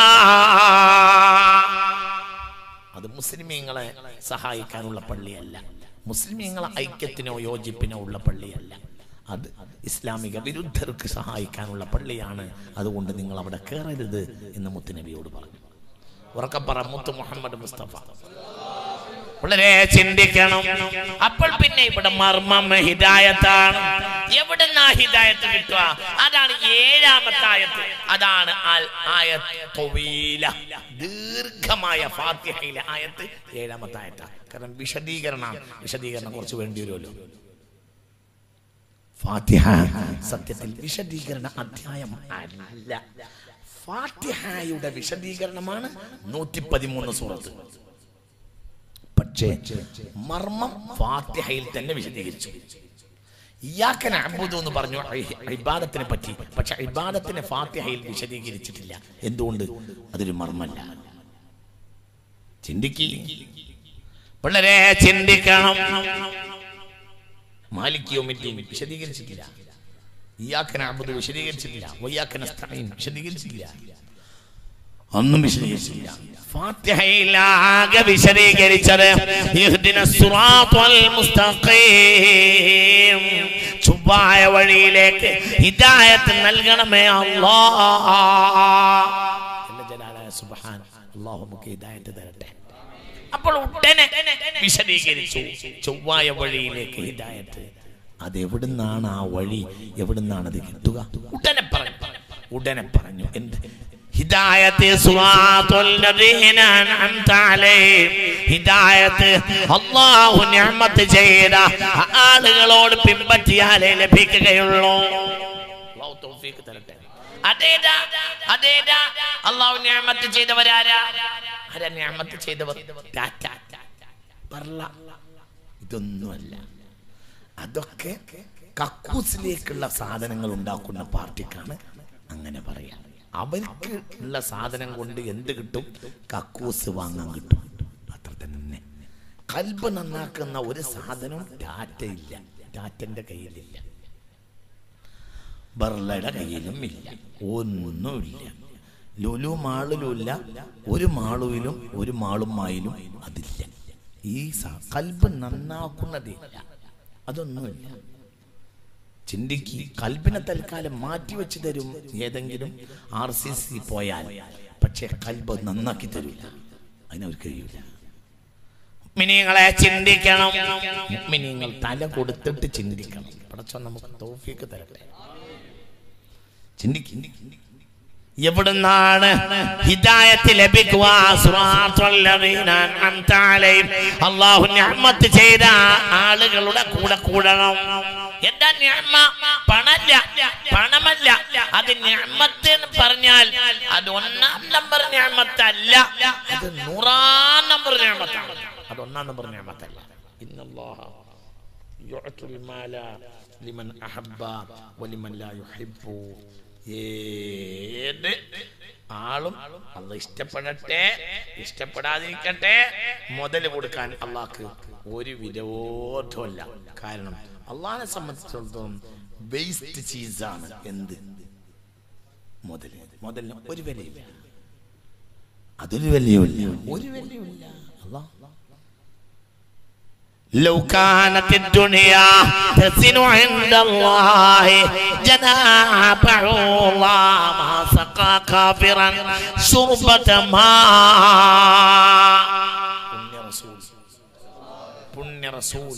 അത് മുസ്ലിമീങ്ങളെ സഹായിക്കാനുള്ള പള്ളിയല്ല മുസ്ലിമീങ്ങളെ ഐക്യത്തിനോ യോജിപ്പിനോ ഉള്ള പള്ളിയല്ല അത് ഇസ്ലാമിക വിരുദ്ധർക്ക് സഹായിക്കാനുള്ള പള്ളിയാണ് അതുകൊണ്ട് നിങ്ങൾ അവിടെ കയറരുത് എന്ന് മുത്തുനബിയോട് പറഞ്ഞു ഉറക്കപ്പറ മുത്ത് മുഹമ്മദ് മുസ്തഫ വളരെ ചിന്തിക്കണം അപ്പോൾ പിന്നെ ഇവിടെ മർമ്മം ഹിദായത്താണ് എവിടുന്നാ ഹിദായത്ത് കിട്ടുക അതാണ് ഏഴാമത്തെ ആയത്ത് അതാണ് അൽ ആയത്ത് തൊവീല. ദീർഘമായ ഫാത്തിഹയിലെ ആയത്ത് ഏഴാമത്തെ ആയത്താണ് കാരണം വിശദീകരണമാണ് വിശദീകരണം കുറച്ച് വേണ്ടി വരുമല്ലോ ഫാത്തിഹ സത്യത്തിൽ വിശദീകരണ അധ്യായം അല്ല ഫാത്തിഹയുടെ വിശദീകരണമാണ് നൂറ്റി പതിമൂന്ന് സൂറത്ത് പക്ഷേ മർമ്മം ഫാത്തിഹയിൽ തന്നെ വിശദീകരിച്ചു ഇയാക്കൻ അബുദു എന്ന് പറഞ്ഞു ഐ- ഇബാദത്തിനെ പറ്റി പക്ഷെ ഇബാദത്തിനെ ഫാത്തിഹയിൽ വിശദീകരിച്ചിട്ടില്ല എന്തുകൊണ്ട് അതൊരു മർമ്മല്ല ചിന്തിക്ക് പിള്ളേരെ ചിന്തിക്കണം മാലിക്കിയോ മിറ്റിയും വിശദീകരിച്ചിട്ടില്ല ഇയാക്കൻ അബുദു വിശദീകരിച്ചിട്ടില്ല വയ്യാക്കൻ അസ്തഈൻ വിശദീകരിച്ചിട്ടില്ല ഒന്നും വിശദീകരിച്ചില്ല ഫാത്തിഹയിലാകെ വിശദീകരിച്ചത് ഇഹ്ദിന സിറാത്തുൽ മുസ്തഖീം ചുവ്വായ വഴിയിലേക്ക് ഹിദായത്ത് നൽകണമേ അല്ലാ ജല്ല ജലാലായ സുബ്ഹാൻ അല്ലാഹു നമുക്ക് ഹിദായത്ത് തരട്ടെ അപ്പോൾ ഉടനെ വിശദീകരിച്ചു ചൊവ്വായ വഴിയിലേക്ക് ഹിദായത്ത് അത് എവിടുന്നാണ് ആ വഴി എവിടുന്നാണ് അത് കിട്ടുക ഉടനെ പറഞ്ഞു ഉടനെ പറഞ്ഞു എന്ത് ഹിദായത്ത് സിറാത്തുൽ ലദീന അൻഅംത അലൈഹിം ഹിദായത്ത് അല്ലാഹു നിഅമത്ത് ചെയ്ത ആളുകളോട് പിൻപറ്റിയാലേ ലഭിക്കുകയുള്ളൂ അല്ലാഹു തൗഫീഖ് തരട്ടെ അതേതാ അതേതാ അള്ളാഹു നിഅമത്ത് ചെയ്തവരാരാ ആരാ നിഅമത്ത് ചെയ്തവർ ടാറ്റ പറല ഇതൊന്നുമല്ല അതൊക്കെ കക്കൂസിലേക്കുള്ള സാധനങ്ങൾ ഉണ്ടാക്കുന്ന പാർട്ടിക്കാണ് അങ്ങനെ പറയാം അവർക്ക് ഉള്ള സാധനം കൊണ്ട് എന്ത് കിട്ടും കക്കൂസ് വാങ്ങാൻ കിട്ടും അത്ര തന്നെ കൽബ് നന്നാക്കുന്ന ഒരു സാധനം ടാറ്റയില്ല ടാറ്റന്റെ കയ്യിലില്ല ബർലയുടെ കയ്യിലും ഇല്ല ഒന്നുമില്ല ലുലു മാളിലുമില്ല ഒരു മാളുവിലും ഒരു മാളും മായിലും അതില്ല ഈ സ- കൽബ് നന്നാക്കുന്നതില്ല അതൊന്നുമില്ല ചിന്തിക്ക് കൽബിനെ തൽക്കാലം മാറ്റിവെച്ച് തരും ഏതെങ്കിലും ആർ സി സി പോയാൽ പക്ഷെ കൽബ് നന്നാക്കി തരില്ല അതിനവർ കഴിയൂല മിനിങ്ങളെ ചിന്തിക്കണം നിങ്ങൾ തല കൊടുത്തിട്ട് ചിന്തിക്കണം പടച്ചോ നമുക്ക് തോഫിക്ക് തരട്ടെ ചിന്തിക്ക് എവിടുന്നാണ് ഹിദായത്ത് ലഭിക്കുക സിറാത്തുൽ ലദീന അൻഅംത അലൈഹിം അല്ലാഹു നിഅമത്ത് ചെയ്ത ആളുകളുടെ കൂടെ കൂടണം എന്താ നിഅമ പണല്ല പണമല്ല അത് നിഅമത്ത് എന്ന് പറഞ്ഞാൽ അത് ഒന്നാം നമ്പർ നിഅമത്തല്ല അത് നൂറാം നമ്പർ നിഅമത്താണ് അത് ഒന്നാം നമ്പർ ഞാമത്തല്ല ഇന്നല്ലാഹ യുഅത്തുൽ മാല ലിമൻ അഹബ്ബ വലിമൻ ലാ യുഹിബ്ബു ഏത് ആളും അല്ല ഇഷ്ടപ്പെടട്ടെ ഇഷ്ടപ്പെടാതിരിക്കട്ടെ മുതൽ കൊടുക്കാൻ അള്ളാഹ്ക്ക് ഒരു വിരോധമല്ല കാരണം അള്ളാഹിനെ സംബന്ധിച്ചിടത്തോളം വേസ്റ്റ് ചീസാണ് എന്ത് മുതൽ മുതലിന് ഒരു വിലയില്ല അതൊരു വിലയുമില്ല ഒരു വിലയുമില്ല അള്ളാഹ് لو كانت الدنيا تزن عند الله جناح بعوضة ما سقى كافرا شربة ماء പുണ്യ റസൂൽ പുണ്യ റസൂൽ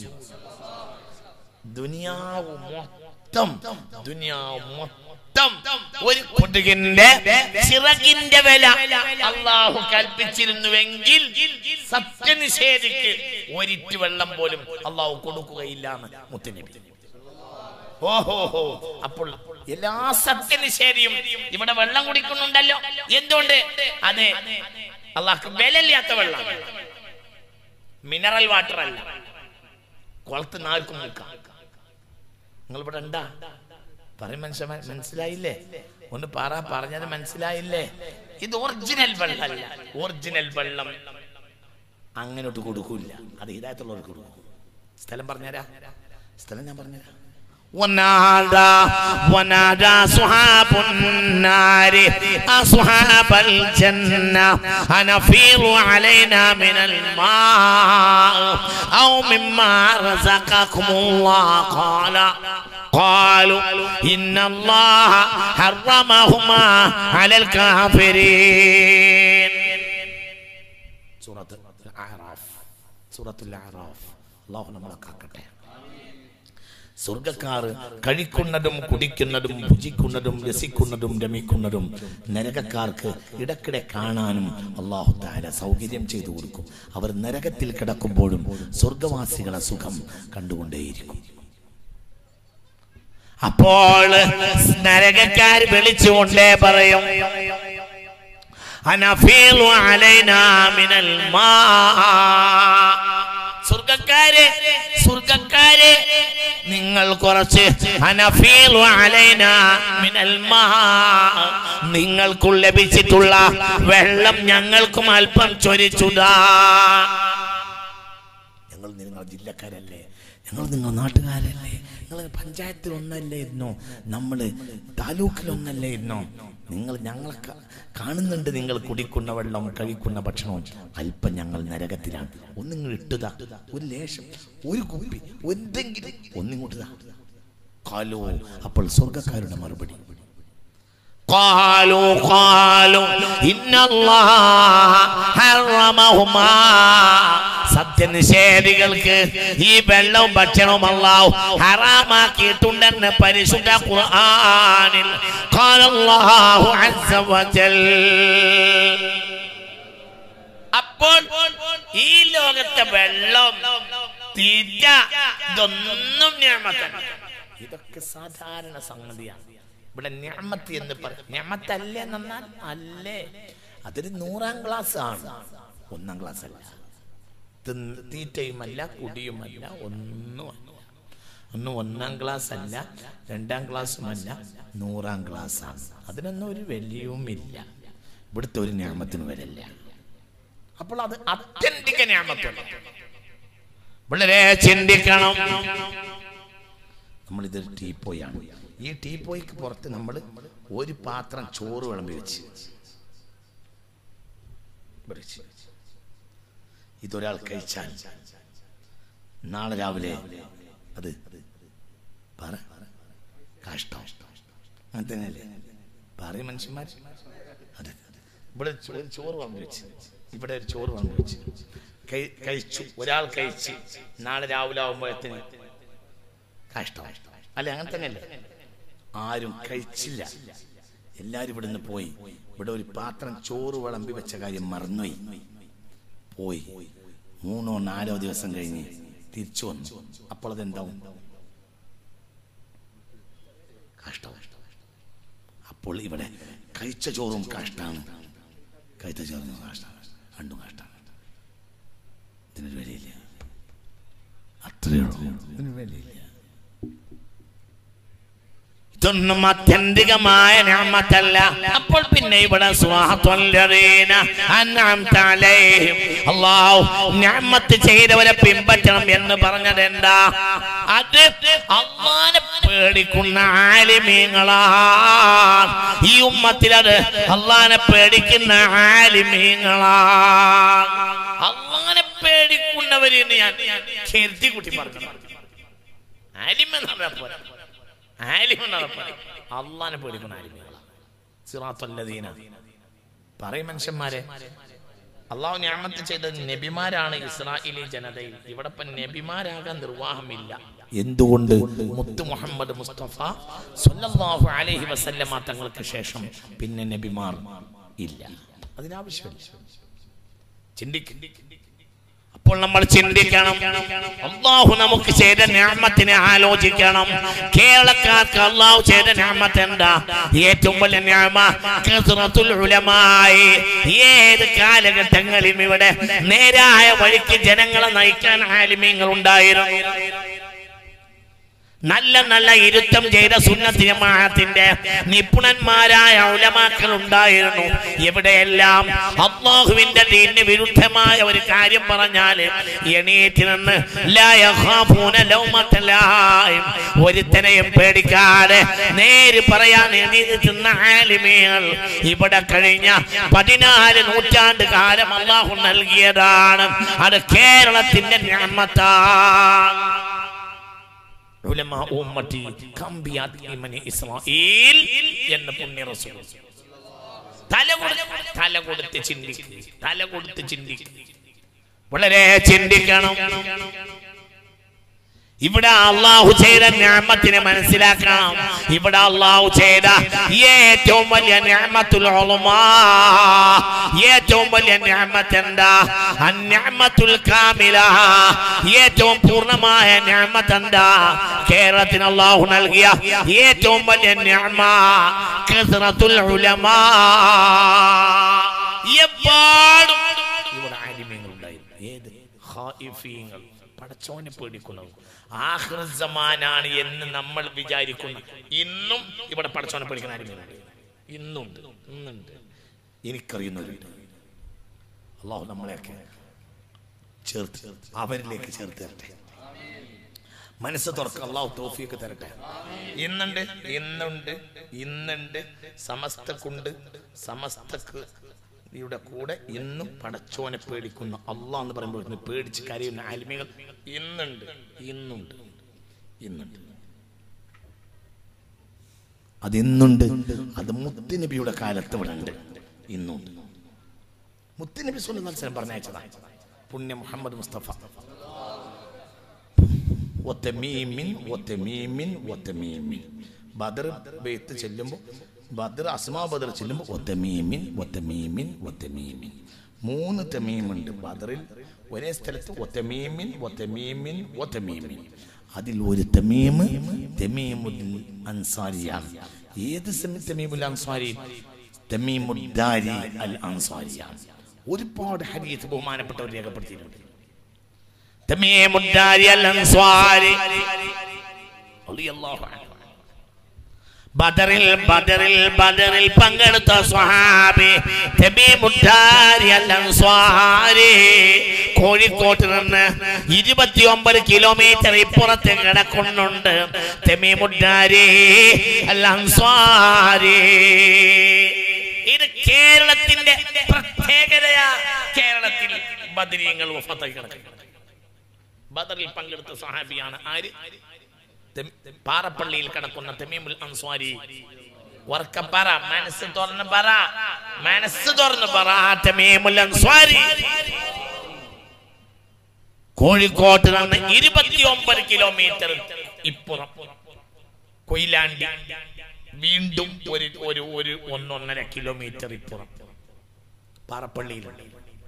ദുനിയാവ് മൊത്തം ദുനിയാവ് മൊത്തം ഒരു കൊതുകിന്റെ ചിറകിന്റെ വില അള്ളാഹു കൽപ്പിച്ചിരുന്നുവെങ്കിൽ സത്യനിഷേധിക്ക് ഒരിറ്റ് വെള്ളം പോലും അള്ളാഹു കൊടുക്കുകയില്ല എന്ന് മുത്തനബി ഓഹോ അപ്പോൾ എല്ലാ സത്യനിഷേധിയും ഇവിടെ വെള്ളം കുടിക്കുന്നുണ്ടല്ലോ എന്തുകൊണ്ട് അതെ അള്ളാഹ്ക്ക് വിലയില്ലാത്ത വെള്ളം മിനറൽ വാട്ടർ അല്ല കുളത്ത് നാൽക്കും മുക്കാം നിങ്ങൾ ഇവിടെ ഉണ്ടാ പറയും മനുഷ്യ മനസ്സിലായില്ലേ ഒന്ന് പറ പറഞ്ഞത് മനസ്സിലായില്ലേ ഇത് ഒറിജിനൽ വെള്ളമല്ല ഒറിജിനൽ വെള്ളം അങ്ങനോട്ട് കൊടുക്കൂല അത് ഹിതായത്തുള്ളവർക്ക് കൊടുക്കും സ്ഥലം പറഞ്ഞുതരാ സ്ഥലം ഞാൻ പറഞ്ഞുതരാം ونادى ونادى أصحاب النار أصحاب الجنة أن أفيضوا علينا من الماء أو مما رزقكم الله قال قالوا إن الله حرمهما على الكافرين സൂറത്ത് അഅറാഫ് സൂറത്തുൽ അഅറാഫ് അള്ളാഹു നമ്മളെ കാക്കട്ടെ സ്വർഗക്കാർ കഴിക്കുന്നതും കുടിക്കുന്നതും ഭുജിക്കുന്നതും രസിക്കുന്നതും രമിക്കുന്നതും നരകക്കാർക്ക് ഇടക്കിടെ കാണാനും അള്ളാഹു താര സൗകര്യം ചെയ്തു കൊടുക്കും അവർ നരകത്തിൽ കിടക്കുമ്പോഴും സ്വർഗവാസികളെ സുഖം കണ്ടുകൊണ്ടേയിരിക്കും അപ്പോൾ നരകക്കാർ വിളിച്ചുകൊണ്ടേ പറയും അനഫീലു അലൈനാ മിനൽ മാ സ്വർഗക്കാരെ സ്വർഗക്കാരെ നിങ്ങൾ കുറച്ച് അനഫീലു അലൈന മിനൽ മാ നിങ്ങൾക്കു ലഭിച്ചിട്ടുള്ള വെള്ളം ഞങ്ങൾക്കും അല്പം ചൊരിച്ചുതാ ഞങ്ങൾ നിങ്ങൾ ജില്ലക്കാരല്ലേ ഞങ്ങൾ നിങ്ങൾ നാട്ടുകാരല്ലേ നിങ്ങൾ പഞ്ചായത്തിൽ ഒന്നല്ലേ ഇരുന്നോ നമ്മൾ താലൂക്കിൽ ഒന്നല്ലേ ഇരുന്നോ നിങ്ങൾ ഞങ്ങളെ കാ- കാണുന്നുണ്ട് നിങ്ങൾ കുടിക്കുന്ന വെള്ളം കഴിക്കുന്ന ഭക്ഷണവും അല്പം ഞങ്ങൾ നരകത്തിലാണ് ഒന്നിങ്ങൾ ഇട്ടുതാ ഒരു ലേശം ഒരു കുപ്പി എന്തെങ്കിലും ഒന്നിങ്ങോട്ട് താ കാലോ അപ്പോൾ സ്വർഗക്കാരുടെ മറുപടി قالوا قالوا إن الله حرمهما സത്യനിഷേധികൾക്ക് ഈ വെള്ളവും ഭക്ഷണവും അല്ലാഹു ഹറാമാക്കിയിട്ടുണ്ടെന്ന് പരിശുദ്ധ ഖുർആനിൽ قال الله عز وجل അപ്പോൾ ഈ ലോകത്തെ വെള്ളം തീറ്റ ഇതൊന്നും ഞാമത്തല്ല ഇതൊക്കെ സാധാരണ സംഗതിയാണ് ഇവിടെ ഞാമത്ത് എന്ന് പറയും ഞാമത്തല്ലേ എന്നാൽ അല്ലേ അതൊരു നൂറാം ക്ലാസ് ആണ് ഒന്നാം ക്ലാസ് അല്ല തിന്ന് തീറ്റയുമല്ല കുടിയുമല്ല ഒന്നുമല്ല ഒന്നും ഒന്നാം ക്ലാസ് അല്ല രണ്ടാം ക്ലാസ്സുമല്ല നൂറാം ക്ലാസ് ആണ് അതിനൊന്നും ഒരു വിലയുമില്ല ഇവിടുത്തെ ഒരു ഞാമത്തിന് വരില്ല അപ്പോൾ അത് അത്യന്തിക ഞാമത്തല്ല വളരെ ചിന്തിക്കണം നമ്മളിത് ടീപ്പോയാണ് ഈ ടീപ്പോയ്ക്ക് പുറത്ത് നമ്മൾ ഒരു പാത്രം ചോറ് വിളമ്പി വെച്ച് ഇവിടെ വെച്ച്. ഇതൊരാൾ കഴിച്ചാൽ നാളെ രാവിലെ അത് പറ കഷ്ടം അങ്ങനെ തന്നെയല്ലേ പറയും മനുഷ്യന്മാർ അതെ ഇവിടെ ചോ- ഒരു ചോറ് വാങ്ങി വെച്ച് ഇവിടെ ഒരു ചോറ് വാങ്ങി വെച്ച് കഴി- കഴിച്ചു ഒരാൾ കഴിച്ച് നാളെ രാവിലെ ആകുമ്പോഴത്തേന് കഷ്ടം അല്ലെ അങ്ങനെ തന്നെയല്ലേ ആരും കഴിച്ചില്ല എല്ലാരും ഇവിടുന്ന് പോയി ഇവിടെ ഒരു പാത്രം ചോറ് വിളമ്പി വെച്ച കാര്യം മറന്നുപോയി പോയി മൂന്നോ നാലോ ദിവസം കഴിഞ്ഞ് തിരിച്ചു വന്നു അപ്പോൾ അതെന്താവും കഷ്ടം അപ്പോൾ ഇവിടെ കഴിച്ച ചോറും കഷ്ടാണ് കഴിച്ച ചോറും കഷ്ടാണ് രണ്ടും കഷ്ടാണ് ഇതിനൊരു വിലയില്ല അത്രയേ ഉള്ളൂ ഇതിന് വിലയില്ല ഇതൊന്നും ആത്യന്തികമായ ഞാമത്തല്ല അപ്പോൾ പിന്നെ ഇവിടെ സ്വാഹത്വല്ലറീന അൻഅംത അലൈഹിം അല്ലാഹു ഞാമത്ത് ചെയ്തവരെ പിൻപറ്റണം എന്ന് പറഞ്ഞത് എന്താ അത് അള്ളാനെ പേടിക്കുന്ന ആലിമീങ്ങളാണ് ഈ ഉമ്മത്തിൽ അത് അള്ളാനെ പേടിക്കുന്ന ആലിമീങ്ങളാണ് അള്ളാനെ പേടിക്കുന്നവര് എന്ന് ഞാൻ കരുതി കുട്ടി പറഞ്ഞു ആലിമെന്ന് പറഞ്ഞാൽ പോരാ ആലിമെന്നാണ് പറയും അള്ളാനെ പേടിക്കുന്ന ആലിമികളാണ് സിറാത്തല്ലദീന പറയും മനുഷ്യന്മാരെ അള്ളാഹു ഞാമത്ത് ചെയ്തത് നബിമാരാണ് ഇസ്രായേലി ജനതയിൽ ഇവിടെ ഇപ്പം നബിമാരാകാൻ നിർവാഹമില്ല എന്തുകൊണ്ട് മുത്തു മുഹമ്മദ് മുസ്തഫ സല്ലല്ലാഹു അലൈഹി വസല്ലമ തങ്ങൾക്ക് ശേഷം പിന്നെ നബിമാർ ഇല്ല അതിനാവശ്യമില്ല ചിന്തിക്കും അപ്പോൾ നമ്മൾ ചിന്തിക്കണം അള്ളാഹു നമുക്ക് ചെയ്ത ഞാമത്തിനെ ആലോചിക്കണം കേരളക്കാർക്ക് അള്ളാഹു ചെയ്ത ഞാമത്ത് എന്താ ഏറ്റവും വലിയ ഞാമ കസ്റത്തുൽ ഉലമായി ഏത് കാലഘട്ടങ്ങളിലും ഇവിടെ നേരായ വഴിക്ക് ജനങ്ങളെ നയിക്കാൻ ആലിമ്യങ്ങൾ ഉണ്ടായിരുന്നു നല്ല നല്ല ഇരുത്തം ചെയ്ത സുന്നത്ത് ജമാഅത്തിന്റെ നിപുണന്മാരായ ഉലമാക്കൾ ഉണ്ടായിരുന്നു എവിടെയെല്ലാം അള്ളാഹുവിന്റെ ദീനിന് വിരുദ്ധമായ ഒരു കാര്യം പറഞ്ഞാൽ എണീറ്റ് നിന്ന് ലാ യഖാഫൂന ലൗമത്ത ലായിം. ഒരുത്തനെയും പേടിക്കാതെ നേര് പറയാൻ എണീറ്റുന്ന ആലിമീങ്ങൾ ഇവിടെ കഴിഞ്ഞ പതിനാല് നൂറ്റാണ്ട് കാലം അള്ളാഹു നൽകിയതാണ് അത് കേരളത്തിന്റെ ഞാമത്താണ് ഉലമാ ഉമ്മത്തി കമ്പിയാത് ഇമനി ഇസ്രായേൽ എന്ന പുണ്യ റസൂൽ തല കൊടുത്ത് തല കൊടുത്ത് ചിന്തിക്കുക തല കൊടുത്ത് ചിന്തിക്കുക വളരെ ചിന്തിക്കണം ഇവിടെ അള്ളാഹു ചെയ്ത ഞാമത്തിനെ മനസ്സിലാക്കണം ഇവിടെ അള്ളാഹു ചെയ്ത ഏറ്റവും വലിയ ഞാമത്തുൽ ഉളമാ ഏറ്റവും വലിയ ഞാമത്ത് എന്താ അന്യാമത്തുൽ കാമില ഏറ്റവും പൂർണ്ണമായ ഞാമത്ത് എന്താ കേരളത്തിന് അള്ളാഹു നൽകിയ ഏറ്റവും വലിയ ഞാമ കസ്റത്തുൽ ഉലമാ എപ്പാടും ഇവിടെ ആലിമ്യങ്ങൾ ഉണ്ടായിരുന്നു ഏത് ഖായിഫീങ്ങൾ പടച്ചോനെ പേടിക്കുന്നവർ ആഹ്റസമാനാണ് എന്ന് നമ്മൾ വിചാരിക്കുന്ന ഇന്നും ഇവിടെ പഠിച്ചോനെ പഠിക്കുന്ന ആരെങ്കിലും ഇന്നുണ്ട് ഇന്നുണ്ട് എനിക്കറിയുന്നവരുണ്ട് അള്ളാഹു നമ്മളെയൊക്കെ ചേർത്ത് അവരിലേക്ക് ചേർത്ത് തരട്ടെ മനസ്സ് തുറക്കുക അള്ളാഹു തോഫിയൊക്കെ തരട്ടെ ഇന്നുണ്ട് ഇന്നുണ്ട് ഇന്നുണ്ട് സമസ്തക്കുണ്ട് സമസ്തക്ക് യുടെ കൂടെ ഇന്നും പടച്ചോനെ പേടിക്കുന്ന അള്ളാഹ് എന്ന് പറയുമ്പോൾ പേടിച്ച് കരയുന്ന ആൽമികൾ ഇന്നുണ്ട് ഇന്നുണ്ട് ഇന്നുണ്ട് അതിന്നുണ്ട് അത് മുത്തുനബിയുടെ കാലത്ത് ഇവിടെ ഉണ്ട് ഇന്നുണ്ട് മുത്തുനബി സ്വല്ലം മത്സരം പറഞ്ഞയച്ചതാ പുണ്യ മുഹമ്മദ് മുസ്തഫ ഒത്തമീമിൻ ഒത്തമീമിൻ ഒത്തമീമിൻ ബദർ ബെയ്ത്ത് ചെല്ലുമ്പോൾ ബദർ അസ്മാ ബദർ ചെല്ലുമ്പോൾ ഒത്തമീമിൻ ഒത്തമീമിൻ ഒത്തമീമിൻ മൂന്ന് തമീമുണ്ട് ബദറിൽ ഒരേ സ്ഥലത്ത് ഒത്തമീമിൻ ഒത്തമീമിൻ ഒത്തമീമിൻ അതിൽ ഒരു തമീമ് തമീമുൽ അൻസാരിയാണ് ഏത് സമയം തമീമുൽ അൻസാരി തമീമുദ്ദാരി അൽ അൻസാരിയാണ് ഒരുപാട് ഹരീത്ത് ബഹുമാനപ്പെട്ടവർ രേഖപ്പെടുത്തിയിട്ടുണ്ട് تميم الداري الأنصاري رضي الله عنه ബദറിൽ ബദറിൽ ബദറിൽ പങ്കെടുത്ത സ്വഹാബി തമീമുദ്ദാരി അൽ അൻസ്വാരി കോഴിക്കോട്ട് നിന്ന് ഇരുപത്തിയൊമ്പത് കിലോമീറ്റർ ഇപ്പുറത്ത് കിടക്കുന്നുണ്ട് തമീമുദ്ദാരി അൽ അൻസ്വാരി ഇത് കേരളത്തിന്റെ പ്രത്യേകതയാ കേരളത്തിൽ ബദരീങ്ങൾ വഫാത്തായി കിടക്കുന്നത് ബദറിൽ പങ്കെടുത്ത സഹാബിയാണ് ആര് തെം- പാറപ്പള്ളിയിൽ കിടക്കുന്ന തെമീമുൽ അൻസ്വാരി ഉറക്കം പറ മനസ്സ് തുറന്ന് പറ മനസ്സ് തുറന്ന് പറ തെമീമുൽ അൻസ്വാരി കോഴിക്കോട്ട് നിന്ന് ഇരുപത്തി ഒമ്പത് കിലോമീറ്റർ ഇപ്പുറം കൊയിലാണ്ടി വീണ്ടും ഒരു ഒരു ഒരു ഒന്നൊന്നര കിലോമീറ്റർ ഇപ്പുറം പാറപ്പള്ളിയിലുണ്ട്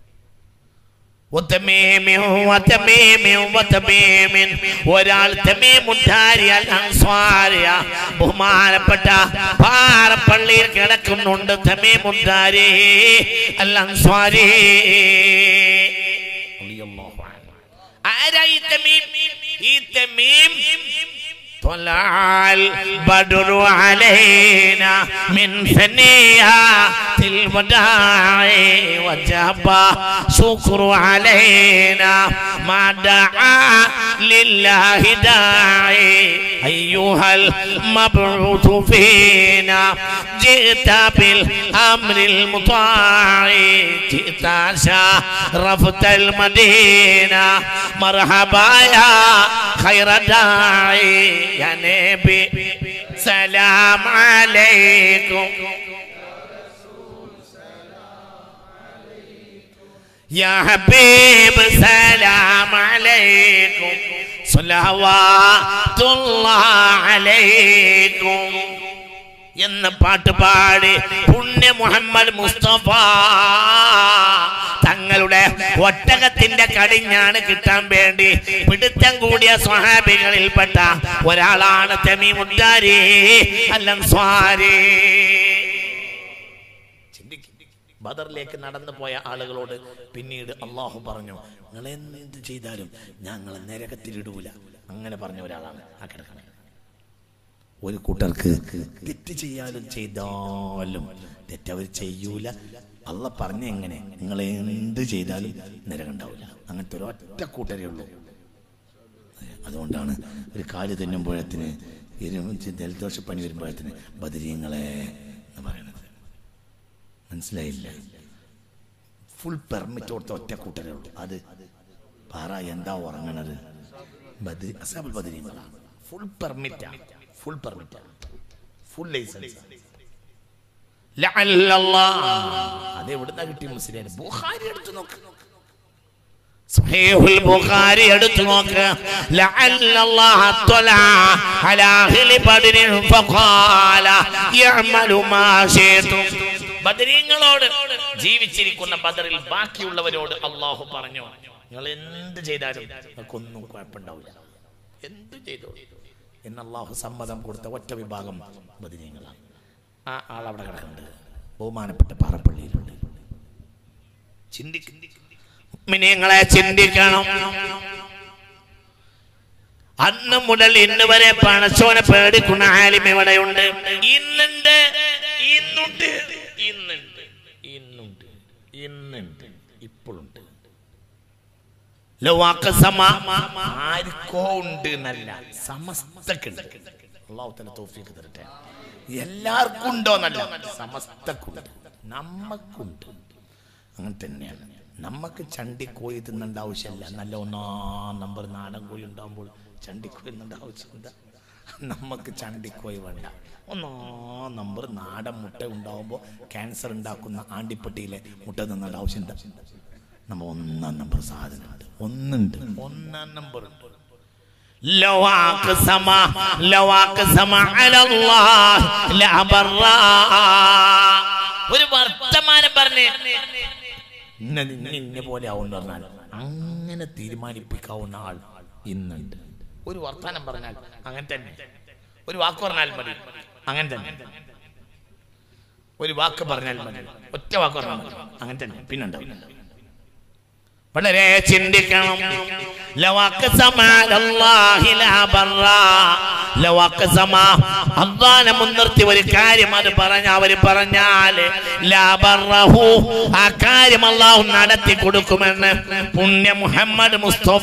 وتميم وتميم وتميم ഒരാൾ തമീമുദ്ധാരി അൽ അൻസ്വാരിയ ബഹുമാനപ്പെട്ട പാറപ്പള്ളിയിൽ കിടക്കുന്നുണ്ട് തമീമുദ്ധാരി അൽ അൻസ്വാരി റളിയല്ലാഹു അൻഹു. ആരാ ഈ തമീം ഈ തമീം طلع البدر علينا من ثنيات الوداع وجب شكر علينا ما دعا لله داعي أيها المبعوث فينا جئت بالأمر المطاع جئت شرفت المدينة مرحبا يا خير داعي يا نبي سلام عليكم يا حبيب سلام عليكم صلوات الله عليكم എന്ന പാട്ട് പാടി പുണ്യ മുഹമ്മദ് മുസ്തഫ തങ്ങളുടെ ഒട്ടകത്തിന്റെ കടിഞ്ഞാണ് കിട്ടാൻ വേണ്ടി പിടുത്തം കൂടിയ സ്വഹാബികളിൽപ്പെട്ട ഒരാളാണ് തെമീമുദ്ദാരി അല്ലൻസ്വാരി ബദറിലേക്ക് നടന്നു പോയ ആളുകളോട് പിന്നീട് അള്ളാഹു പറഞ്ഞു നിങ്ങൾ എന്ത് ചെയ്താലും ഞങ്ങളെ നരകത്തിലിടൂല അങ്ങനെ പറഞ്ഞ ഒരാളാണ് ആ കിടക്കണേ ഒരു കൂട്ടർക്ക് തെറ്റ് ചെയ്യാലും ചെയ്താലും തെറ്റവർ ചെയ്യൂല അല്ല പറഞ്ഞ എങ്ങനെ നിങ്ങൾ എന്ത് ചെയ്താലും നരകണ്ടാവില്ല അങ്ങനത്തെ ഒരു ഒറ്റ കൂട്ടരേ ഉള്ളൂ അതുകൊണ്ടാണ് ഒരു കാല് തെന്നുമ്പോഴത്തിന് ജലദോഷപ്പനി വരുമ്പോഴത്തിന് ബദരീങ്ങളെ എന്ന് പറയുന്നത് മനസ്സിലായില്ല ഫുൾ പെർമിറ്റ് കൊടുത്ത ഒറ്റ കൂട്ടരേ ഉള്ളൂ അത് പാറ എന്താ ഉറങ്ങണത് ബദരി അസാബുൽ ബദരീങ്ങളാണ് ഫുൾ പെർമിറ്റാ ഫുൾ പെർമിറ്റാ ഫുൾ ലൈസൻസ് അത് എവിടുന്ന കിട്ടി മുസ്ലിം ബുഖാരി എടുത്തു നോക്ക് صحيح البخاري എടുത്തു നോക്ക് لعل الله اطلع على اهل بدر فقال يعمل ما شئتم ബദരീങ്ങളോട് ജീവിച്ചിരിക്കുന്ന ബദറിൽ ബാക്കിയുള്ളവരോട് അള്ളാഹു പറഞ്ഞു നിങ്ങൾ എന്ത് ചെയ്താലും നിങ്ങൾക്കൊന്നും കുഴപ്പമുണ്ടാവില്ല എന്ത് ചെയ്തോ എന്ന് അള്ളാഹു സമ്മതം കൊടുത്ത ഒറ്റ വിഭാഗം ബദരീങ്ങളാണ് ആ ആൾ അവിടെ കിടക്കുന്നുണ്ട് ബഹുമാനപ്പെട്ട പാറപ്പള്ളിയിലുണ്ട് ചിന്തിക്കും മിനിങ്ങളെ ചിന്തിക്കണം അന്ന് മുതൽ ഇന്ന് വരെ പണച്ചോനെ പേടിക്കുന്ന ആലിം ഇവിടെയുണ്ട് ഇന്നുണ്ട് ഇന്നുണ്ട് ഇന്നുണ്ട് ഇന്നുണ്ട് ഇന്നുണ്ട് ഇപ്പോഴുണ്ട് ലവാക്കസമ ആർക്കോ ഉണ്ട് എന്നല്ല സമസ്തക്കുണ്ട് അള്ളാഹു തല തോഫിക്ക് തരട്ടെ എല്ലാവർക്കും ഉണ്ടോ എന്നല്ല സമസ്തക്കുണ്ട് നമ്മക്കുണ്ട് അങ്ങനെ തന്നെയാണ് നമുക്ക് ചണ്ടിക്കോഴി തിന്നേണ്ട ആവശ്യമില്ല നല്ല ഒന്നാം നമ്പർ നാടൻ കോഴി ഉണ്ടാകുമ്പോൾ ചണ്ടിക്കോഴി തിന്നേണ്ട ആവശ്യം എന്താ നമുക്ക് ചണ്ടിക്കോഴി വേണ്ട ഒന്നാം നമ്പർ നാടൻ മുട്ട ഉണ്ടാകുമ്പോൾ ക്യാൻസർ ഉണ്ടാക്കുന്ന ആണ്ടിപ്പട്ടിയിലെ മുട്ട തിന്നേണ്ട ആവശ്യം എന്താ നമ്മ ഒന്നാം നമ്പർ സാധനമുണ്ട് ഒന്നുണ്ട് ഒന്നാം നമ്പർ ഉണ്ട് لو أقسم لو أقسم على الله لأبرا ഒരു വർത്തമാനം പറഞ്ഞ് ഇന്ന നിന്നെ ഇന്ന പോലെ ആവുമെന്ന് പറഞ്ഞാൽ അങ്ങനെ തീരുമാനിപ്പിക്കാവുന്ന ആൾ ഇന്നുണ്ട് ഒരു വർത്തമാനം പറഞ്ഞാൽ അങ്ങനെ തന്നെ ഒരു വാക്ക് പറഞ്ഞാൽ മതി അങ്ങനെ തന്നെ ഒരു വാക്ക് പറഞ്ഞാൽ മതി ഒറ്റ വാക്ക് പറഞ്ഞാൽ മതി അങ്ങനെ തന്നെ പിന്നുണ്ടാവും വളരെ ചിന്തിക്കണം അള്ളാനെ മുൻനിർത്തി ഒരു കാര്യം അത് പറഞ്ഞ അവര് പറഞ്ഞാല് ലാബറഹു ആ കാര്യം അള്ളാഹു നടത്തി കൊടുക്കുമെന്ന് പുണ്യ മുഹമ്മദ് മുസ്തഫ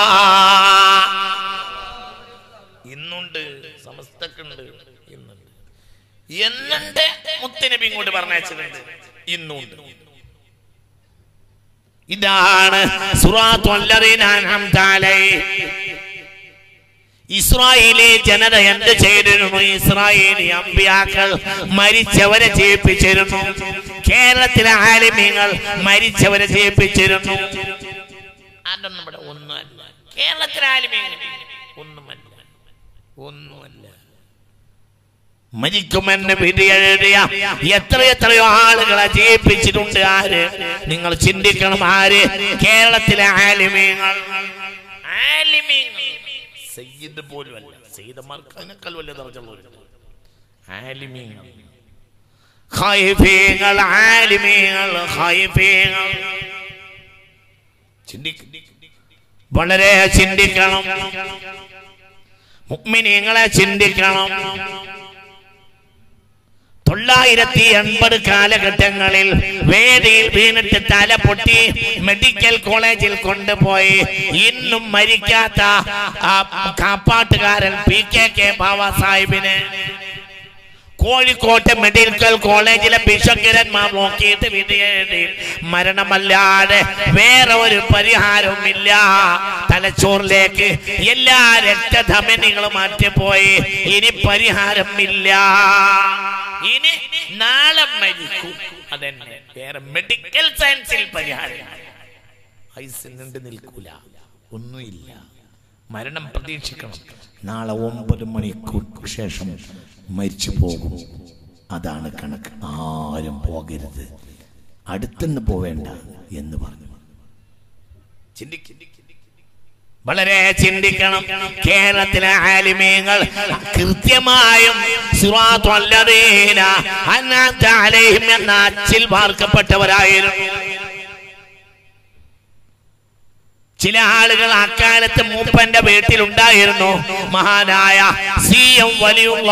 ഇന്നുണ്ട് സമസ്തക്കുണ്ട് ഇന്നുണ്ട് എന്നുണ്ട് മുത്തനബി ഇങ്ങോട്ട് പറഞ്ഞിട്ടുണ്ട് ഇന്നുണ്ട് ഇതാണ് ഇസ്രായേലി ജനത എന്ത് ചെയ്തിരുന്നു ഇസ്രായേലി അമ്പിയാക്കൾ മരിച്ചവരെ ജയിപ്പിച്ചിരുന്നു കേരളത്തിലെ ആലിമ്യങ്ങൾ മരിച്ചവരെ ജയിപ്പിച്ചിരുന്നു അതൊന്നും ഇവിടെ ഒന്നുമല്ല കേരളത്തിലെ ആലിമ്യങ്ങൾ ഒന്നുമല്ല ഒന്നുമല്ല മരിക്കുമെന്ന് വിധി എഴുതിയ എത്ര എത്രയോ ആളുകളെ ജയിപ്പിച്ചിട്ടുണ്ട് ആര് നിങ്ങൾ ചിന്തിക്കണം ആര് കേരളത്തിലെ ആലിമീങ്ങൾ ആലിമീങ്ങൾ സയ്യിദ് പോലും അല്ല സയ്യിദന്മാർക്ക് അതിനേക്കാൾ വലിയ ദർജമുള്ളവരുണ്ട് ആലിമീങ്ങൾ ഖൈഫീങ്ങൾ ആലിമീങ്ങൾ ഖൈഫീങ്ങൾ ചിന്തിക്ക വളരെ ചിന്തിക്കണം മുഗ്മിനീങ്ങളെ ചിന്തിക്കണം തൊള്ളായിരത്തി എൺപത് കാലഘട്ടങ്ങളിൽ വേദിയിൽ വീണിട്ട് തല പൊട്ടി മെഡിക്കൽ കോളേജിൽ കൊണ്ടുപോയി ഇന്നും മരിക്കാത്ത ആ കാപ്പാട്ടുകാരൻ പി കെ കെ ബാബ സാഹിബിന് കോഴിക്കോട്ടെ മെഡിക്കൽ കോളേജിലെ ബിഷക്കിരന്മാർ നോക്കിയിട്ട് വിധിയെഴുതി മരണമല്ലാതെ വേറെ ഒരു പരിഹാരവുമില്ല തലച്ചോറിലേക്ക് എല്ലാ രക്തധമനികളും മാറ്റിപ്പോയി ഇനി പരിഹാരമില്ല ഇനി നാളെ മരിക്കും അതെന്നെ വേറെ മെഡിക്കൽ സയൻസിൽ പരിഹാരം ഐസ് നീണ്ടു നിൽക്കൂല ഒന്നുമില്ല മരണം പ്രതീക്ഷിക്കണം നാളെ ഒമ്പത് മണിക്കൂർ ശേഷം മരിച്ചു പോകും അതാണ് കണക്ക് ആരും പോകരുത് അടുത്തുനിന്ന് പോവേണ്ട എന്ന് പറഞ്ഞു ചിന്തിക്കും വളരെ ചിന്തിക്കണം കേരളത്തിലെ ആലിമീങ്ങൾ കൃത്യമായും സിറാത്തുല്ലദീന അൻഅംത അലൈഹിം എന്ന അച്ചിൽ വാർക്കപ്പെട്ടവരായിരുന്നു ചില ആളുകൾ അക്കാലത്ത് മൂപ്പന്റെ വീട്ടിലുണ്ടായിരുന്നു മഹാനായ സി എം വലിയുള്ള